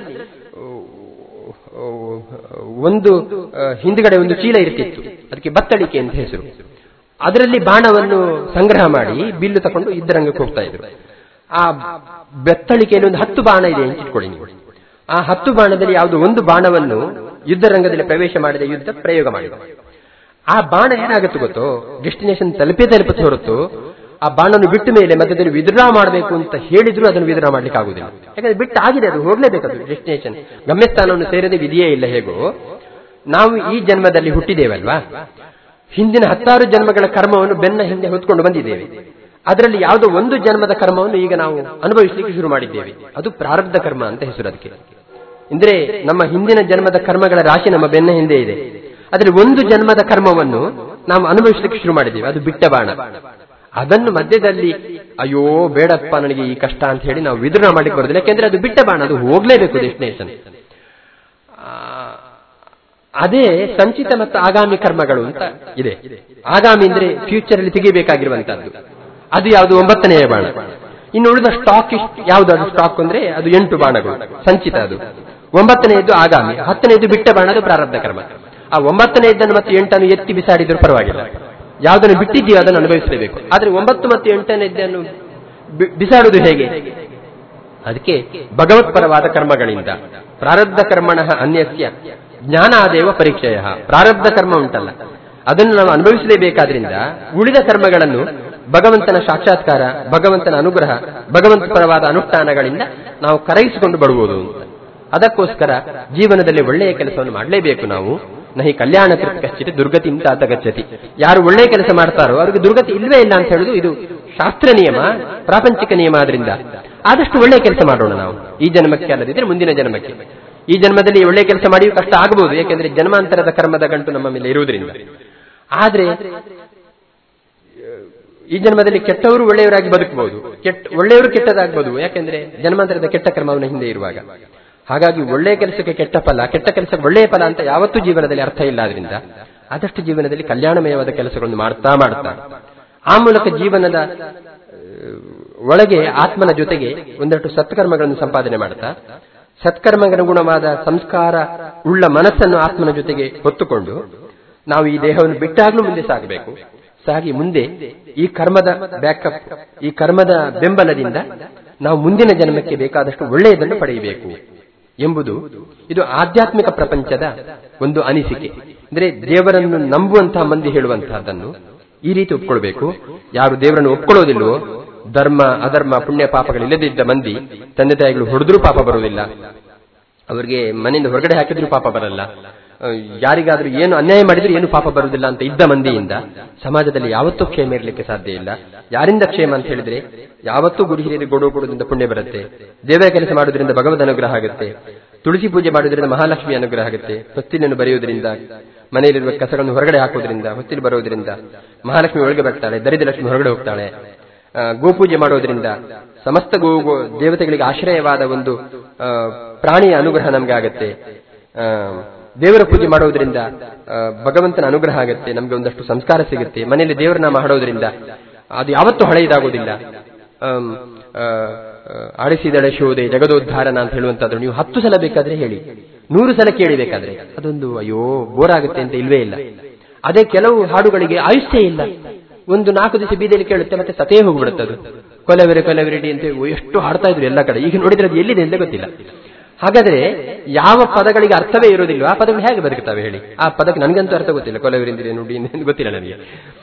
ಒಂದು ಆ, ಹಿಂದ್ಗಡೆ ಒಂದು ಚೀಲ ಇರ್ತಿತ್ತು ಅದಕ್ಕೆ ಬತ್ತಳಿಕೆ ಅಂತ ಹೆಸರು ಅದರಲ್ಲಿ ಬಾಣವನ್ನು ಸಂಗ್ರಹ ಮಾಡಿ ಬಿಲ್ಲು ತಕೊಂಡು ಯುದ್ಧರಂಗಕ್ಕೆ ಹೋಗ್ತಾ ಇದ್ರು ಆ ಬೆತ್ತಳಿಕೆಯಲ್ಲಿ ಒಂದು ಹತ್ತು ಬಾಣ ಇದೆ ಅಂತ ಇಟ್ಕೊಳ್ಳಿ ನೀವು ಆ ಹತ್ತು ಬಾಣದಲ್ಲಿ ಯಾವುದೋ ಒಂದು ಬಾಣವನ್ನು ಯುದ್ಧರಂಗದಲ್ಲಿ ಪ್ರವೇಶ ಮಾಡಿದ ಯುದ್ಧ ಪ್ರಯೋಗ ಮಾಡಿದ ಆ ಬಾಣ ಏನಾಗುತ್ತೆ ಗೊತ್ತೋ ಡೆಸ್ಟಿನೇಷನ್ ತಲುಪೇ ತಲುಪುತ್ತೆ ಹೊರತು ಆ ಬಾಣವನ್ನು ಬಿಟ್ಟ ಮೇಲೆ ಮಧ್ಯದಲ್ಲಿ ವಿದ್ರಾ ಮಾಡಬೇಕು ಅಂತ ಹೇಳಿದ್ರು ಅದನ್ನು ವಿದ್ರಾ ಮಾಡ್ಲಿಕ್ಕೆ ಆಗುದಿಲ್ಲ ಯಾಕಂದ್ರೆ ಬಿಟ್ಟು ಆಗಿದೆ ಅದು ಹೋಗ್ಲೇಬೇಕು ಅದು ಡೆಸ್ಟಿನೇಷನ್ ಗಮ್ಯಸ್ಥಾನವನ್ನು ಸೇರದೆ ವಿಧಿಯೇ ಇಲ್ಲ ಹೇಗೋ ನಾವು ಈ ಜನ್ಮದಲ್ಲಿ ಹುಟ್ಟಿದ್ದೇವಲ್ವಾ ಹಿಂದಿನ ಹತ್ತಾರು ಜನ್ಮಗಳ ಕರ್ಮವನ್ನು ಬೆನ್ನ ಹಿಂದೆ ಹೊತ್ಕೊಂಡು ಬಂದಿದ್ದೇವೆ ಅದರಲ್ಲಿ ಯಾವುದೋ ಒಂದು ಜನ್ಮದ ಕರ್ಮವನ್ನು ಈಗ ನಾವು ಅನುಭವಿಸಲಿಕ್ಕೆ ಶುರು ಮಾಡಿದ್ದೇವೆ ಅದು ಪ್ರಾರಬ್ಧ ಕರ್ಮ ಅಂತ ಹೆಸರು ಅದಕ್ಕೆ ಅಂದ್ರೆ ನಮ್ಮ ಹಿಂದಿನ ಜನ್ಮದ ಕರ್ಮಗಳ ರಾಶಿ ನಮ್ಮ ಬೆನ್ನ ಹಿಂದೆ ಇದೆ ಅದರಲ್ಲಿ ಒಂದು ಜನ್ಮದ ಕರ್ಮವನ್ನು ನಾವು ಅನುಭವಿಸಲಿಕ್ಕೆ ಶುರು ಮಾಡಿದ್ದೇವೆ ಅದು ಬಿಟ್ಟ ಬಾಣ ಅದನ್ನು ಮಧ್ಯದಲ್ಲಿ ಅಯ್ಯೋ ಬೇಡಪ್ಪ ನನಗೆ ಈ ಕಷ್ಟ ಅಂತ ಹೇಳಿ ನಾವು ವಿದ್ರೋಹ ಮಾಡ್ಲಿಕ್ಕೆ ಬರೋದಿಲ್ಲ ಯಾಕೆಂದ್ರೆ ಅದು ಬಿಟ್ಟ ಬಾಣ ಅದು ಹೋಗ್ಲೇಬೇಕು ಡೆಸ್ಟಿನೇಷನ್ ಅದೇ ಸಂಚಿತ ಮತ್ತು ಆಗಾಮಿ ಕರ್ಮಗಳು ಅಂತ ಇದೆ ಆಗಾಮಿ ಅಂದ್ರೆ ಫ್ಯೂಚರ್ ಅಲ್ಲಿ ತೆಗಿಬೇಕಾಗಿರುವಂತದ್ದು ಅದು ಯಾವುದು ಒಂಬತ್ತನೆಯ ಬಾಣ ಇನ್ನು ಉಳಿದ ಸ್ಟಾಕ್ ಯಾವುದು ಅದು ಸ್ಟಾಕ್ ಅಂದ್ರೆ ಅದು ಎಂಟು ಬಾಣಗಳು ಸಂಚಿತ ಅದು ಒಂಬತ್ತನೆಯದ್ದು ಆಗಾಮಿ ಹತ್ತನೆಯದ್ದು ಬಿಟ್ಟ ಬಾಣ ಅದು ಪ್ರಾರಬ್ಧ ಕರ್ಮ ಆ ಒಂಬತ್ತನೆಯದ್ದನ್ನು ಮತ್ತು ಎಂಟನ್ನು ಎತ್ತಿ ಬಿಸಾಡಿದ್ರು ಪರವಾಗಿಲ್ಲ ಯಾವುದನ್ನು ಬಿಟ್ಟಿದ್ದೀವಿ ಅದನ್ನು ಅನುಭವಿಸಲೇಬೇಕು ಆದ್ರೆ ಒಂಬತ್ತು ಮತ್ತು ಎಂಟನೆಯದ್ದನ್ನು ಬಿ- ಬಿಸಾಡುವುದು ಹೇಗೆ ಅದಕ್ಕೆ ಭಗವತ್ಪರವಾದ ಕರ್ಮಗಳಿಂದ ಪ್ರಾರಬ್ಧ ಕರ್ಮಣ ಅನ್ಯಸ್ಯ ಜ್ಞಾನಾದೇವ ಪರೀಕ್ಷೆಯ ಪ್ರಾರಬ್ಧ ಕರ್ಮ ಉಂಟಲ್ಲ ಅದನ್ನು ನಾವು ಅನುಭವಿಸಲೇಬೇಕಾದ್ರಿಂದ ಉಳಿದ ಕರ್ಮಗಳನ್ನು ಭಗವಂತನ ಸಾಕ್ಷಾತ್ಕಾರ ಭಗವಂತನ ಅನುಗ್ರಹ ಭಗವಂತ ಪರವಾದ ಅನುಷ್ಠಾನಗಳಿಂದ ನಾವು ಕರಗಿಸಿಕೊಂಡು ಬರುವುದು ಅಂತ ಅದಕ್ಕೋಸ್ಕರ ಜೀವನದಲ್ಲಿ ಒಳ್ಳೆಯ ಕೆಲಸವನ್ನು ಮಾಡಲೇಬೇಕು ನಾವು ನಹಿ ಕಲ್ಯಾಣ ಕೃತ್ ಕಶ್ಚಿತ್ ದುರ್ಗತಿ ಅಂತ ಗಚ್ಚತಿ ಯಾರು ಒಳ್ಳೆಯ ಕೆಲಸ ಮಾಡ್ತಾರೋ ಅವರಿಗೆ ದುರ್ಗತಿ ಇಲ್ವೇ ಇಲ್ಲ ಅಂತ ಹೇಳುದು ಇದು ಶಾಸ್ತ್ರ ನಿಯಮ ಪ್ರಾಪಂಚಿಕ ನಿಯಮ ಆದ್ರಿಂದ ಆದಷ್ಟು ಒಳ್ಳೆಯ ಕೆಲಸ ಮಾಡೋಣ ನಾವು ಈ ಜನ್ಮಕ್ಕೆ ಅಲ್ಲದಿದ್ರೆ ಮುಂದಿನ ಜನ್ಮಕ್ಕೆ ಈ ಜನ್ಮದಲ್ಲಿ ಒಳ್ಳೆಯ ಕೆಲಸ ಮಾಡಿಯೂ ಕಷ್ಟ ಆಗಬಹುದು ಯಾಕೆಂದ್ರೆ ಜನ್ಮಾಂತರದ ಕರ್ಮದ ಗಂಟು ನಮ್ಮ ಮೇಲೆ ಇರುವುದರಿಂದ ಆದ್ರೆ ಈ ಜನ್ಮದಲ್ಲಿ ಕೆಟ್ಟವರು ಒಳ್ಳೆಯವರಾಗಿ ಬದುಕಬಹುದು ಕೆಟ್ಟ ಒಳ್ಳೆಯವರು ಕೆಟ್ಟದಾಗಬಹುದು ಯಾಕೆಂದ್ರೆ ಜನ್ಮಾಂತರದ ಕೆಟ್ಟ ಕರ್ಮವನ್ನ ಹಿಂದೆ ಇರುವಾಗ ಹಾಗಾಗಿ ಒಳ್ಳೆಯ ಕೆಲಸಕ್ಕೆ ಕೆಟ್ಟ ಫಲ ಕೆಟ್ಟ ಕೆಲಸಕ್ಕೆ ಒಳ್ಳೆಯ ಫಲ ಅಂತ ಯಾವತ್ತೂ ಜೀವನದಲ್ಲಿ ಅರ್ಥ ಇಲ್ಲ ಆದ್ರಿಂದ ಆದಷ್ಟು ಜೀವನದಲ್ಲಿ ಕಲ್ಯಾಣಮಯವಾದ ಕೆಲಸಗಳನ್ನು ಮಾಡ್ತಾ ಮಾಡ್ತಾ ಆ ಮೂಲಕ ಜೀವನದ ಆ, ಒಳಗೆ ಆತ್ಮನ ಜೊತೆಗೆ ಒಂದಷ್ಟು ಸತ್ಕರ್ಮಗಳನ್ನು ಸಂಪಾದನೆ ಮಾಡ್ತಾ ಸತ್ಕರ್ಮಗನುಗುಣವಾದ ಸಂಸ್ಕಾರ ಉಳ್ಳ ಮನಸ್ಸನ್ನು ಆತ್ಮನ ಜೊತೆಗೆ ಹೊತ್ತುಕೊಂಡು ನಾವು ಈ ದೇಹವನ್ನು ಬಿಟ್ಟಾಗ್ಲೂ ಮುಂದೆ ಸಾಗಬೇಕು ಸಾಗಿ ಮುಂದೆ ಈ ಕರ್ಮದ ಬ್ಯಾಕಪ್ ಈ ಕರ್ಮದ ಬೆಂಬಲದಿಂದ ನಾವು ಮುಂದಿನ ಜನ್ಮಕ್ಕೆ ಬೇಕಾದಷ್ಟು ಒಳ್ಳೆಯದನ್ನು ಪಡೆಯಬೇಕು ಎಂಬುದು ಇದು ಆಧ್ಯಾತ್ಮಿಕ ಪ್ರಪಂಚದ ಒಂದು ಅನಿಸಿಕೆ ಅಂದ್ರೆ ದೇವರನ್ನು ನಂಬುವಂತಹ ಮಂದಿ ಹೇಳುವಂತಹದ್ದನ್ನು ಈ ರೀತಿ ಒಪ್ಕೊಳ್ಬೇಕು ಯಾರು ದೇವರನ್ನು ಒಪ್ಕೊಳ್ಳೋದಿಲ್ವೋ ಧರ್ಮ ಅಧರ್ಮ ಪುಣ್ಯ ಪಾಪಗಳಿಲ್ಲದಿದ್ದ ಮಂದಿ ತಂದೆ ತಾಯಿಗಳು ಹೊಡೆದ್ರೂ ಪಾಪ ಬರುವುದಿಲ್ಲ ಅವರಿಗೆ ಮನೆಯಿಂದ ಹೊರಗಡೆ ಹಾಕಿದ್ರು ಪಾಪ ಬರಲ್ಲ ಆ, ಯಾರಿಗಾದ್ರೂ ಏನು ಅನ್ಯಾಯ ಮಾಡಿದ್ರು ಏನು ಪಾಪ ಬರುವುದಿಲ್ಲ ಅಂತ ಇದ್ದ ಮಂದಿಯಿಂದ ಸಮಾಜದಲ್ಲಿ ಯಾವತ್ತೂ ಕ್ಷೇಮ ಇರಲಿಕ್ಕೆ ಸಾಧ್ಯ ಇಲ್ಲ ಯಾರಿಂದ ಕ್ಷೇಮ ಅಂತ ಹೇಳಿದ್ರೆ ಯಾವತ್ತೂ ಗುಡಿ ಹಿರಿಯರಿಗೆ ಗೊಡು ಕೊಡುವುದರಿಂದ ಪುಣ್ಯ ಬರುತ್ತೆ ದೇವರ ಕೆಲಸ ಮಾಡುವುದರಿಂದ ಭಗವದ್ ಅನುಗ್ರಹ ಆಗುತ್ತೆ ತುಳಸಿ ಪೂಜೆ ಮಾಡುವುದರಿಂದ ಮಹಾಲಕ್ಷ್ಮಿ ಅನುಗ್ರಹ ಆಗುತ್ತೆ ಹೊತ್ತಿನನ್ನು ಬರೆಯುವುದರಿಂದ ಮನೆಯಲ್ಲಿರುವ ಕಸಗಳನ್ನು ಹೊರಗಡೆ ಹಾಕುವುದರಿಂದ ಹೊತ್ತಿಲು ಬರುವುದರಿಂದ ಮಹಾಲಕ್ಷ್ಮಿ ಒಳಗೆ ಬರ್ತಾಳೆ ದರಿದ್ರ ಲಕ್ಷ್ಮಿ ಹೊರಗಡೆ ಹೋಗ್ತಾಳೆ ಆ, ಗೋಪೂಜೆ ಮಾಡೋದ್ರಿಂದ ಸಮಸ್ತ ಗೋ ಗೋ- ದೇವತೆಗಳಿಗೆ ಆಶ್ರಯವಾದ ಒಂದು ಆ, ಪ್ರಾಣಿಯ ಅನುಗ್ರಹ ನಮ್ಗೆ ಆಗತ್ತೆ ಆ, ದೇವರ ಪೂಜೆ ಮಾಡೋದ್ರಿಂದ ಆ, ಭಗವಂತನ ಅನುಗ್ರಹ ಆಗುತ್ತೆ ನಮ್ಗೆ ಒಂದಷ್ಟು ಸಂಸ್ಕಾರ ಸಿಗುತ್ತೆ ಮನೆಯಲ್ಲಿ ದೇವರ ನಾಮ ಹಾಡೋದ್ರಿಂದ ಅದು ಯಾವತ್ತೂ ಹಳೆಯದಾಗೋದಿಲ್ಲ ಆಮ್, ಆ, ಆ, ಆಡಿಸಿದಳೆ ಶೋಧೆ ಜಗದೋದ್ಧಾರನ ಅಂತ ಹೇಳುವಂತದ್ದು ನೀವು ಹತ್ತು ಸಲ ಬೇಕಾದ್ರೆ ಹೇಳಿ ನೂರು ಸಲ ಕೇಳಿ ಬೇಕಾದ್ರೆ ಅದೊಂದು ಅಯ್ಯೋ ಬೋರ್ ಆಗುತ್ತೆ ಅಂತ ಇಲ್ವೇ ಇಲ್ಲ ಅದೇ ಕೆಲವು ಹಾಡುಗಳಿಗೆ ಆಯುಷ್ಯ ಇಲ್ಲ ಒಂದು ನಾಲ್ಕು ದಿವಸ ಬೀದಿಯಲ್ಲಿ ಕೇಳುತ್ತೆ ಮತ್ತೆ ಸತೇ ಹೋಗ್ಬಿಡುತ್ತೆ ಅದು ಕೊಲವೆರೆ ಕೊಲವೆರೆಡಿ ಅಂತ ಎಷ್ಟು ಹಾಡ್ತಾ ಇದ್ರು ಎಲ್ಲ ಕಡೆ ಈಗ ನೋಡಿದ್ರೆ ಅದು ಎಲ್ಲಿದೆ ಅಂತ ಗೊತ್ತಿಲ್ಲ ಹಾಗಾದ್ರೆ ಯಾವ ಪದಗಳಿಗೆ ಅರ್ಥವೇ ಇರೋದಿಲ್ಲ ಆ ಪದಗಳು ಹೇಗೆ ಬದುಕುತ್ತವೆ ಹೇಳಿ ಆ ಪದಕ್ಕೆ ನನಗಂತೂ ಅರ್ಥ ಗೊತ್ತಿಲ್ಲ ಕೊಲವೆರಿಂದಿದೆ ನುಡಿ ಅಂತ ಗೊತ್ತಿಲ್ಲ ನನಗೆ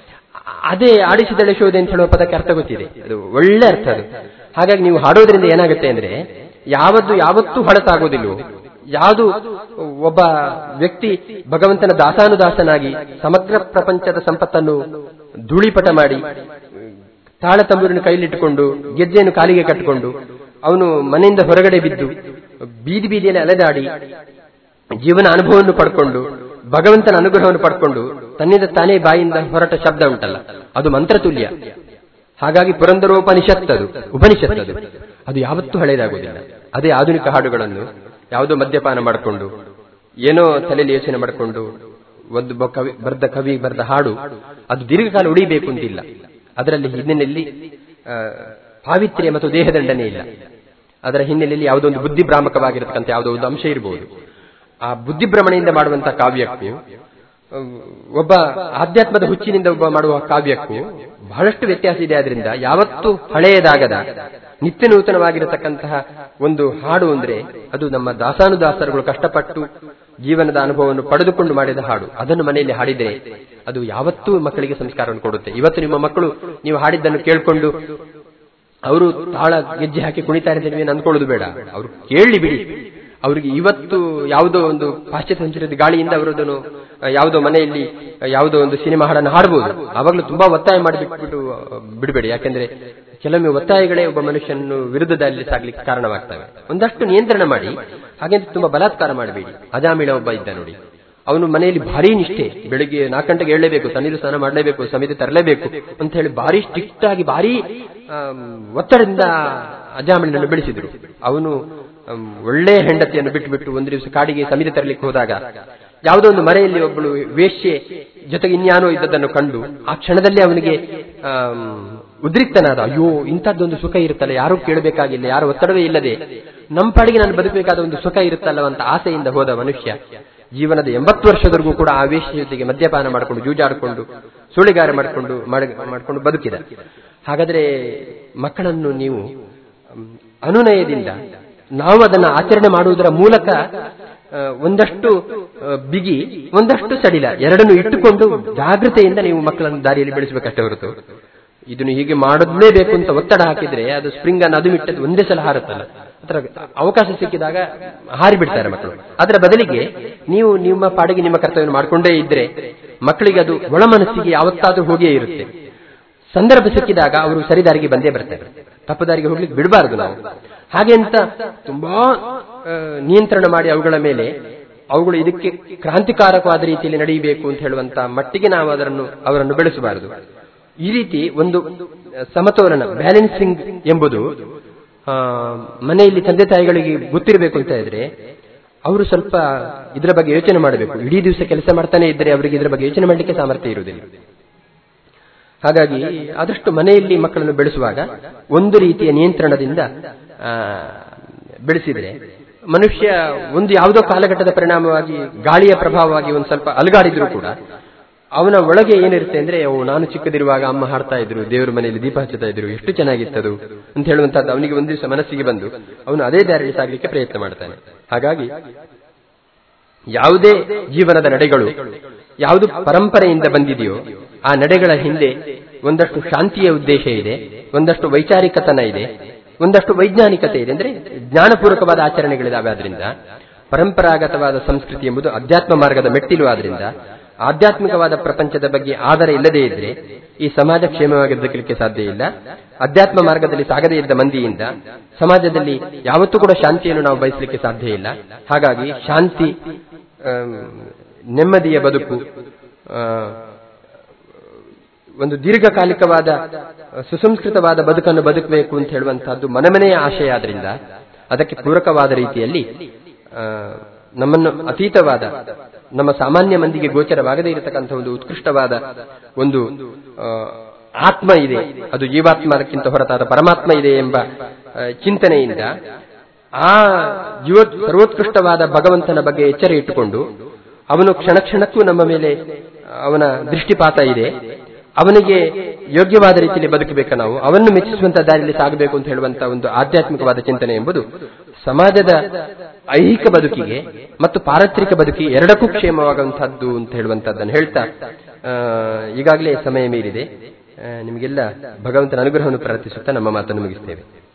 ಅದೇ ಆಡಿಸಿದಳೆ ಶೋಧೆ ಅಂತ ಹೇಳುವ ಪದಕ್ಕೆ ಅರ್ಥ ಗೊತ್ತಿದೆ ಅದು ಒಳ್ಳೆ ಅರ್ಥ ಅದು ಹಾಗಾಗಿ ನೀವು ಹಾಡೋದ್ರಿಂದ ಏನಾಗುತ್ತೆ ಅಂದ್ರೆ ಯಾವದ್ದು ಯಾವತ್ತೂ ಹೊಳತಾಗೋದಿಲ್ವೋ ಯಾವುದು ಒಬ್ಬ ವ್ಯಕ್ತಿ ಭಗವಂತನ ದಾಸಾನುದಾಸನಾಗಿ ಸಮಗ್ರ ಪ್ರಪಂಚದ ಸಂಪತ್ತನ್ನು ಧೂಳಿಪಟ ಮಾಡಿ ತಾಳ ತಂಬೂರಿನ ಕೈಲಿಟ್ಟುಕೊಂಡು ಗೆಜ್ಜೆಯನ್ನು ಕಾಲಿಗೆ ಕಟ್ಟಿಕೊಂಡು ಅವನು ಮನೆಯಿಂದ ಹೊರಗಡೆ ಬಿದ್ದು ಬೀದಿ ಬೀದಿಯಲ್ಲಿ ಅಲೆದಾಡಿ ಜೀವನ ಅನುಭವವನ್ನು ಪಡ್ಕೊಂಡು ಭಗವಂತನ ಅನುಗ್ರಹವನ್ನು ಪಡ್ಕೊಂಡು ತನ್ನಿಂದ ತಾನೇ ಬಾಯಿಂದ ಹೊರಟ ಶಬ್ದ ಉಂಟಲ್ಲ ಅದು ಮಂತ್ರತುಲ್ಯ ಹಾಗಾಗಿ ಪುರಂದರೋಪನಿಷತ್ತದು ಉಪನಿಷತ್ತದು ಅದು ಯಾವತ್ತೂ ಹಳೆಯದಾಗುವುದಿಲ್ಲ ಅದೇ ಆಧುನಿಕ ಹಾಡುಗಳನ್ನು ಯಾವುದೋ ಮದ್ಯಪಾನ ಮಾಡಿಕೊಂಡು ಏನೋ ತಲೆಯಲ್ಲಿ ಯೋಚನೆ ಮಾಡಿಕೊಂಡು ಒಂದು ಬ- ಕವಿ ಬರೆದ ಕವಿ ಬರೆದ ಹಾಡು ಅದು ದೀರ್ಘಕಾಲ ಉಳಿಬೇಕು ಅಂತಿಲ್ಲ ಅದರಲ್ಲಿ ಹಿನ್ನೆಲೆಯಲ್ಲಿ ಆ, ಪಾವಿತ್ರ್ಯ ಮತ್ತು ದೇಹದಂಡನೆ ಇಲ್ಲ ಅದರ ಹಿನ್ನೆಲೆಯಲ್ಲಿ ಯಾವುದೋ ಒಂದು ಬುದ್ಧಿಭ್ರಾಮಕವಾಗಿರತಕ್ಕಂಥ ಯಾವುದೋ ಒಂದು ಅಂಶ ಇರಬಹುದು ಆ ಬುದ್ಧಿಭ್ರಮಣೆಯಿಂದ ಮಾಡುವಂತಹ ಕಾವ್ಯಕ್ಕೂ ಅಹ್, ಒಬ್ಬ ಆಧ್ಯಾತ್ಮದ ಹುಚ್ಚಿನಿಂದ ಒಬ್ಬ ಮಾಡುವ ಕಾವ್ಯಕ್ಕೂ ಬಹಳಷ್ಟು ವ್ಯತ್ಯಾಸ ಇದೆ ಆದ್ರಿಂದ ಯಾವತ್ತೂ ಹಳೆಯದಾಗದ ನಿತ್ಯ ನೂತನವಾಗಿರತಕ್ಕಂತಹ ಒಂದು ಹಾಡು ಅಂದ್ರೆ ಅದು ನಮ್ಮ ದಾಸಾನುದಾಸರುಗಳು ಕಷ್ಟಪಟ್ಟು ಜೀವನದ ಅನುಭವವನ್ನು ಪಡೆದುಕೊಂಡು ಮಾಡಿದ ಹಾಡು ಅದನ್ನು ಮನೆಯಲ್ಲಿ ಹಾಡಿದರೆ ಅದು ಯಾವತ್ತೂ ಮಕ್ಕಳಿಗೆ ಸಂಸ್ಕಾರವನ್ನು ಕೊಡುತ್ತೆ ಇವತ್ತು ನಿಮ್ಮ ಮಕ್ಕಳು ನೀವು ಹಾಡಿದ್ದನ್ನು ಕೇಳಿಕೊಂಡು ಅವರು ತಾಳ ಗೆಜ್ಜೆ ಹಾಕಿ ಕುಣಿತಾ ಇದ್ದಾರೆ ನೀವೇನು ಅಂದ್ಕೊಳ್ಳೋದು ಬೇಡ ಅವರು ಕೇಳಿ ಬಿಡಿ ಅವರಿಗೆ ಇವತ್ತು ಯಾವುದೋ ಒಂದು ಪಾಶ್ಚಾತ್ಯ ಸಂಚರಿಸಿದ ಗಾಳಿಯಿಂದ ಅವರದನ್ನು ಯಾವುದೋ ಮನೆಯಲ್ಲಿ ಯಾವುದೋ ಒಂದು ಸಿನಿಮಾ ಹಾಡನ್ನು ಹಾಡಬಹುದು ಆವಾಗಲೂ ತುಂಬಾ ಒತ್ತಾಯ ಮಾಡಿ ಬಿಟ್ಬಿಟ್ಟು ಬಿಡಬೇಡಿ ಯಾಕೆಂದ್ರೆ ಕೆಲವೊಮ್ಮೆ ಒತ್ತಾಯಗಳೇ ಒಬ್ಬ ಮನುಷ್ಯನನ್ನು ವಿರುದ್ಧ ದಾರಿಯಲ್ಲಿ ಸಾಗ್ಲಿಕ್ಕೆ ಕಾರಣವಾಗ್ತವೆ ಒಂದಷ್ಟು ನಿಯಂತ್ರಣ ಮಾಡಿ ಹಾಗೆಂತ ತುಂಬಾ ಬಲಾತ್ಕಾರ ಮಾಡಬೇಡಿ ಅಜಾಮಿಳ ಒಬ್ಬ ಇದ್ದ ನೋಡಿ ಅವನು ಮನೆಯಲ್ಲಿ ಭಾರಿ ನಿಷ್ಠೆ ಬೆಳಿಗ್ಗೆ ನಾಲ್ಕು ಗಂಟೆಗೆ ಏಳಲೇಬೇಕು ತಣ್ಣೀರು ಸ್ನಾನ ಮಾಡಲೇಬೇಕು ಸಮಿತಿ ತರಲೇಬೇಕು ಅಂತ ಹೇಳಿ ಭಾರಿ ಸ್ಟ್ರಿಕ್ಟ್ ಆಗಿ ಭಾರಿ ಆಮ್, ಒತ್ತಡದಿಂದ ಅಜಾಮಿಳನನ್ನು ಬೆಳೆಸಿದ್ರು ಅವನು ಆಮ್, ಒಳ್ಳೆ ಹೆಂಡತಿಯನ್ನು ಬಿಟ್ಟು ಬಿಟ್ಟು ಒಂದು ದಿವಸ ಕಾಡಿಗೆ ಸಮಿತಿ ತರಲಿಕ್ಕೆ ಹೋದಾಗ ಯಾವುದೋ ಒಂದು ಮನೆಯಲ್ಲಿ ಒಬ್ಬಳು ವೇಶ್ಯೆ ಜೊತೆಗೆ ಇನ್ಯಾನೋ ಇದ್ದದನ್ನು ಕಂಡು ಆ ಕ್ಷಣದಲ್ಲಿ ಅವನಿಗೆ ಆಮ್, ಉದ್ರಿಕ್ತನಾದ ಅಯ್ಯೋ ಇಂಥದ್ದೊಂದು ಸುಖ ಇರುತ್ತಲ್ಲ ಯಾರೂ ಕೇಳಬೇಕಾಗಿಲ್ಲ ಯಾರು ಒತ್ತಡವೇ ಇಲ್ಲದೆ ನಮ್ಮ ಪಾಡಿಗೆ ನಾನು ಬದುಕಬೇಕಾದ ಒಂದು ಸುಖ ಇರುತ್ತಲ್ಲವಂತ ಆಸೆಯಿಂದ ಹೋದ ಮನುಷ್ಯ ಜೀವನದ ಎಂಬತ್ತು ವರ್ಷದವರೆಗೂ ಕೂಡ ಆ ವೇಶ್ಯ ಜೊತೆಗೆ ಮದ್ಯಪಾನ ಮಾಡಿಕೊಂಡು ಜೂಜಾಡಿಕೊಂಡು ಸುಳಿಗಾರ ಮಾಡಿಕೊಂಡು ಮಾಡಿಕೊಂಡು ಬದುಕಿದ ಹಾಗಾದ್ರೆ ಮಕ್ಕಳನ್ನು ನೀವು ಮ್, ಅನುನಯದಿಂದ ನಾವು ಅದನ್ನು ಆಚರಣೆ ಮಾಡುವುದರ ಮೂಲಕ ಆ, ಒಂದಷ್ಟು ಆ, ಬಿಗಿ ಒಂದಷ್ಟು ಸಡಿಲ ಎರಡನ್ನು ಇಟ್ಟುಕೊಂಡು ಜಾಗೃತೆಯಿಂದ ನೀವು ಮಕ್ಕಳನ್ನು ದಾರಿಯಲ್ಲಿ ಬೆಳೆಸಬೇಕಷ್ಟೇ ಹೊರತು ಇದನ್ನು ಹೀಗೆ ಮಾಡಲೇಬೇಕು ಅಂತ ಒತ್ತಡ ಹಾಕಿದ್ರೆ ಅದು ಸ್ಪ್ರಿಂಗ್ ಅನ್ನು ಅದು ಬಿಟ್ಟದ್ದು ಒಂದೇ ಸಲ ಹಾರುತ್ತಲ್ಲ ಅದರ ಅವಕಾಶ ಸಿಕ್ಕಿದಾಗ ಹಾರಿ ಬಿಡ್ತಾರೆ ಮಕ್ಕಳು ಅದರ ಬದಲಿಗೆ ನೀವು ನಿಮ್ಮ ಪಾಡಿಗೆ ನಿಮ್ಮ ಕರ್ತವ್ಯ ಮಾಡಿಕೊಂಡೇ ಇದ್ರೆ ಮಕ್ಕಳಿಗೆ ಅದು ಒಳ ಮನಸ್ಸಿಗೆ ಯಾವತ್ತಾದ್ರೂ ಹೋಗಿಯೇ ಇರುತ್ತೆ ಸಂದರ್ಭ ಸಿಕ್ಕಿದಾಗ ಅವರು ಸರಿದಾರಿಗೆ ಬಂದೇ ಬರ್ತಾರೆ ತಪ್ಪು ದಾರಿಗೆ ಹೋಗ್ಲಿಕ್ಕೆ ಬಿಡಬಾರದು ನಾವು ಹಾಗೆ ಅಂತ ತುಂಬಾ ಆ, ನಿಯಂತ್ರಣ ಮಾಡಿ ಅವುಗಳ ಮೇಲೆ ಅವುಗಳು ಇದಕ್ಕೆ ಕ್ರಾಂತಿಕಾರಕವಾದ ರೀತಿಯಲ್ಲಿ ನಡೆಯಬೇಕು ಅಂತ ಹೇಳುವಂತ ಮಟ್ಟಿಗೆ ನಾವು ಅದನ್ನು ಅವರನ್ನು ಬೆಳೆಸಬಾರದು ಈ ರೀತಿ ಒಂದು ಸಮತೋಲನ ಬ್ಯಾಲೆನ್ಸಿಂಗ್ ಎಂಬುದು ಆ, ಮನೆಯಲ್ಲಿ ತಂದೆ ತಾಯಿಗಳಿಗೆ ಗೊತ್ತಿರಬೇಕು ಅಂತ ಇದ್ರೆ ಅವರು ಸ್ವಲ್ಪ ಇದರ ಬಗ್ಗೆ ಯೋಚನೆ ಮಾಡಬೇಕು ಇಡೀ ದಿವಸ ಕೆಲಸ ಮಾಡ್ತಾನೆ ಇದ್ದರೆ ಅವರಿಗೆ ಇದರ ಬಗ್ಗೆ ಯೋಚನೆ ಮಾಡಲಿಕ್ಕೆ ಸಾಮರ್ಥ್ಯ ಇರುವುದಿಲ್ಲ ಹಾಗಾಗಿ ಆದಷ್ಟು ಮನೆಯಲ್ಲಿ ಮಕ್ಕಳನ್ನು ಬೆಳೆಸುವಾಗ ಒಂದು ರೀತಿಯ ನಿಯಂತ್ರಣದಿಂದ ಆ, ಬೆಳೆಸಿದರೆ ಮನುಷ್ಯ ಒಂದು ಯಾವುದೋ ಕಾಲಘಟ್ಟದ ಪರಿಣಾಮವಾಗಿ ಗಾಳಿಯ ಪ್ರಭಾವವಾಗಿ ಒಂದು ಸ್ವಲ್ಪ ಅಲುಗಾಡಿದ್ರು ಕೂಡ ಅವನ ಒಳಗೆ ಏನಿರುತ್ತೆ ಅಂದ್ರೆ ಅವು ನಾನು ಚಿಕ್ಕದಿರುವಾಗ ಅಮ್ಮ ಹಾಡ್ತಾ ಇದ್ರು ದೇವರ ಮನೆಯಲ್ಲಿ ದೀಪ ಹಚ್ಚುತ್ತಾ ಇದ್ರು ಎಷ್ಟು ಚೆನ್ನಾಗಿತ್ತದು ಅಂತ ಹೇಳುವಂತದ್ದು ಅವನಿಗೆ ಒಂದು ದಿವಸ ಮನಸ್ಸಿಗೆ ಬಂದು ಅವನು ಅದೇ ದಾರಿಯಲ್ಲಿ ಸಾಗಲಿಕ್ಕೆ ಪ್ರಯತ್ನ ಮಾಡ್ತಾನೆ ಹಾಗಾಗಿ ಯಾವುದೇ ಜೀವನದ ನಡೆಗಳು ಯಾವುದು ಪರಂಪರೆಯಿಂದ ಬಂದಿದೆಯೋ ಆ ನಡೆಗಳ ಹಿಂದೆ ಒಂದಷ್ಟು ಶಾಂತಿಯ ಉದ್ದೇಶ ಇದೆ ಒಂದಷ್ಟು ವೈಚಾರಿಕತನ ಇದೆ ಒಂದಷ್ಟು ವೈಜ್ಞಾನಿಕತೆ ಇದೆ ಅಂದ್ರೆ ಜ್ಞಾನಪೂರ್ವಕವಾದ ಆಚರಣೆಗಳಿದಾವೆ ಆದ್ರಿಂದ ಪರಂಪರಾಗತವಾದ ಸಂಸ್ಕೃತಿ ಎಂಬುದು ಅಧ್ಯಾತ್ಮ ಮಾರ್ಗದ ಮೆಟ್ಟಿಲು ಆದ್ರಿಂದ ಆಧ್ಯಾತ್ಮಿಕವಾದ ಪ್ರಪಂಚದ ಬಗ್ಗೆ ಆಧಾರ ಇಲ್ಲದೇ ಇದ್ರೆ ಈ ಸಮಾಜ ಕ್ಷೇಮವಾಗಿ ಬದುಕಲಿಕ್ಕೆ ಸಾಧ್ಯ ಇಲ್ಲ ಅಧ್ಯಾತ್ಮ ಮಾರ್ಗದಲ್ಲಿ ಸಾಗದೇ ಇದ್ದ ಮಂದಿಯಿಂದ ಸಮಾಜದಲ್ಲಿ ಯಾವತ್ತೂ ಕೂಡ ಶಾಂತಿಯನ್ನು ನಾವು ಬಯಸಲಿಕ್ಕೆ ಸಾಧ್ಯ ಇಲ್ಲ ಹಾಗಾಗಿ ಶಾಂತಿ ಆಮ್, ನೆಮ್ಮದಿಯ ಬದುಕು ಆ, ಒಂದು ದೀರ್ಘಕಾಲಿಕವಾದ ಸುಸಂಸ್ಕೃತವಾದ ಬದುಕನ್ನು ಬದುಕಬೇಕು ಅಂತ ಹೇಳುವಂತಹದ್ದು ಮನಮನೆಯ ಆಶಯ ಆದ್ರಿಂದ ಅದಕ್ಕೆ ಪೂರಕವಾದ ರೀತಿಯಲ್ಲಿ ಆ, ನಮ್ಮನ್ನು ಅತೀತವಾದ ನಮ್ಮ ಸಾಮಾನ್ಯ ಮಂದಿಗೆ ಗೋಚರವಾಗದೇ ಇರತಕ್ಕಂಥ ಒಂದು ಉತ್ಕೃಷ್ಟವಾದ ಒಂದು ಆ, ಆತ್ಮ ಇದೆ ಅದು ಜೀವಾತ್ಮಕ್ಕಿಂತ ಹೊರತಾದ ಪರಮಾತ್ಮ ಇದೆ ಎಂಬ ಆ, ಚಿಂತನೆಯಿಂದ ಆ ಜೀವ ಸರ್ವೋತ್ಕೃಷ್ಟವಾದ ಭಗವಂತನ ಬಗ್ಗೆ ಎಚ್ಚರ ಇಟ್ಟುಕೊಂಡು ಅವನು ಕ್ಷಣ ಕ್ಷಣಕ್ಕೂ ನಮ್ಮ ಮೇಲೆ ಅವನ ದೃಷ್ಟಿಪಾತ ಇದೆ ಅವನಿಗೆ ಯೋಗ್ಯವಾದ ರೀತಿಯಲ್ಲಿ ಬದುಕಬೇಕಾ ನಾವು ಅವನ್ನು ಮೆಚ್ಚಿಸುವಂತಹ ದಾರಿಯಲ್ಲಿ ಸಾಗಬೇಕು ಅಂತ ಹೇಳುವಂತಹ ಒಂದು ಆಧ್ಯಾತ್ಮಿಕವಾದ ಚಿಂತನೆ ಎಂಬುದು ಸಮಾಜದ ಐಹಿಕ ಬದುಕಿಗೆ ಮತ್ತು ಪಾರತ್ರಿಕ ಬದುಕಿಗೆ ಎರಡಕ್ಕೂ ಕ್ಷೇಮವಾಗುವಂತಹದ್ದು ಅಂತ ಹೇಳುವಂತಹದ್ದನ್ನು ಹೇಳ್ತಾ ಆ, ಈಗಾಗಲೇ ಸಮಯ ಮೀರಿದೆ ಆ, ನಿಮಗೆಲ್ಲ ಭಗವಂತನ ಅನುಗ್ರಹವನ್ನು ಪ್ರಾರ್ಥಿಸುತ್ತಾ ನಮ್ಮ ಮಾತನ್ನು ಮುಗಿಸ್ತೇವೆ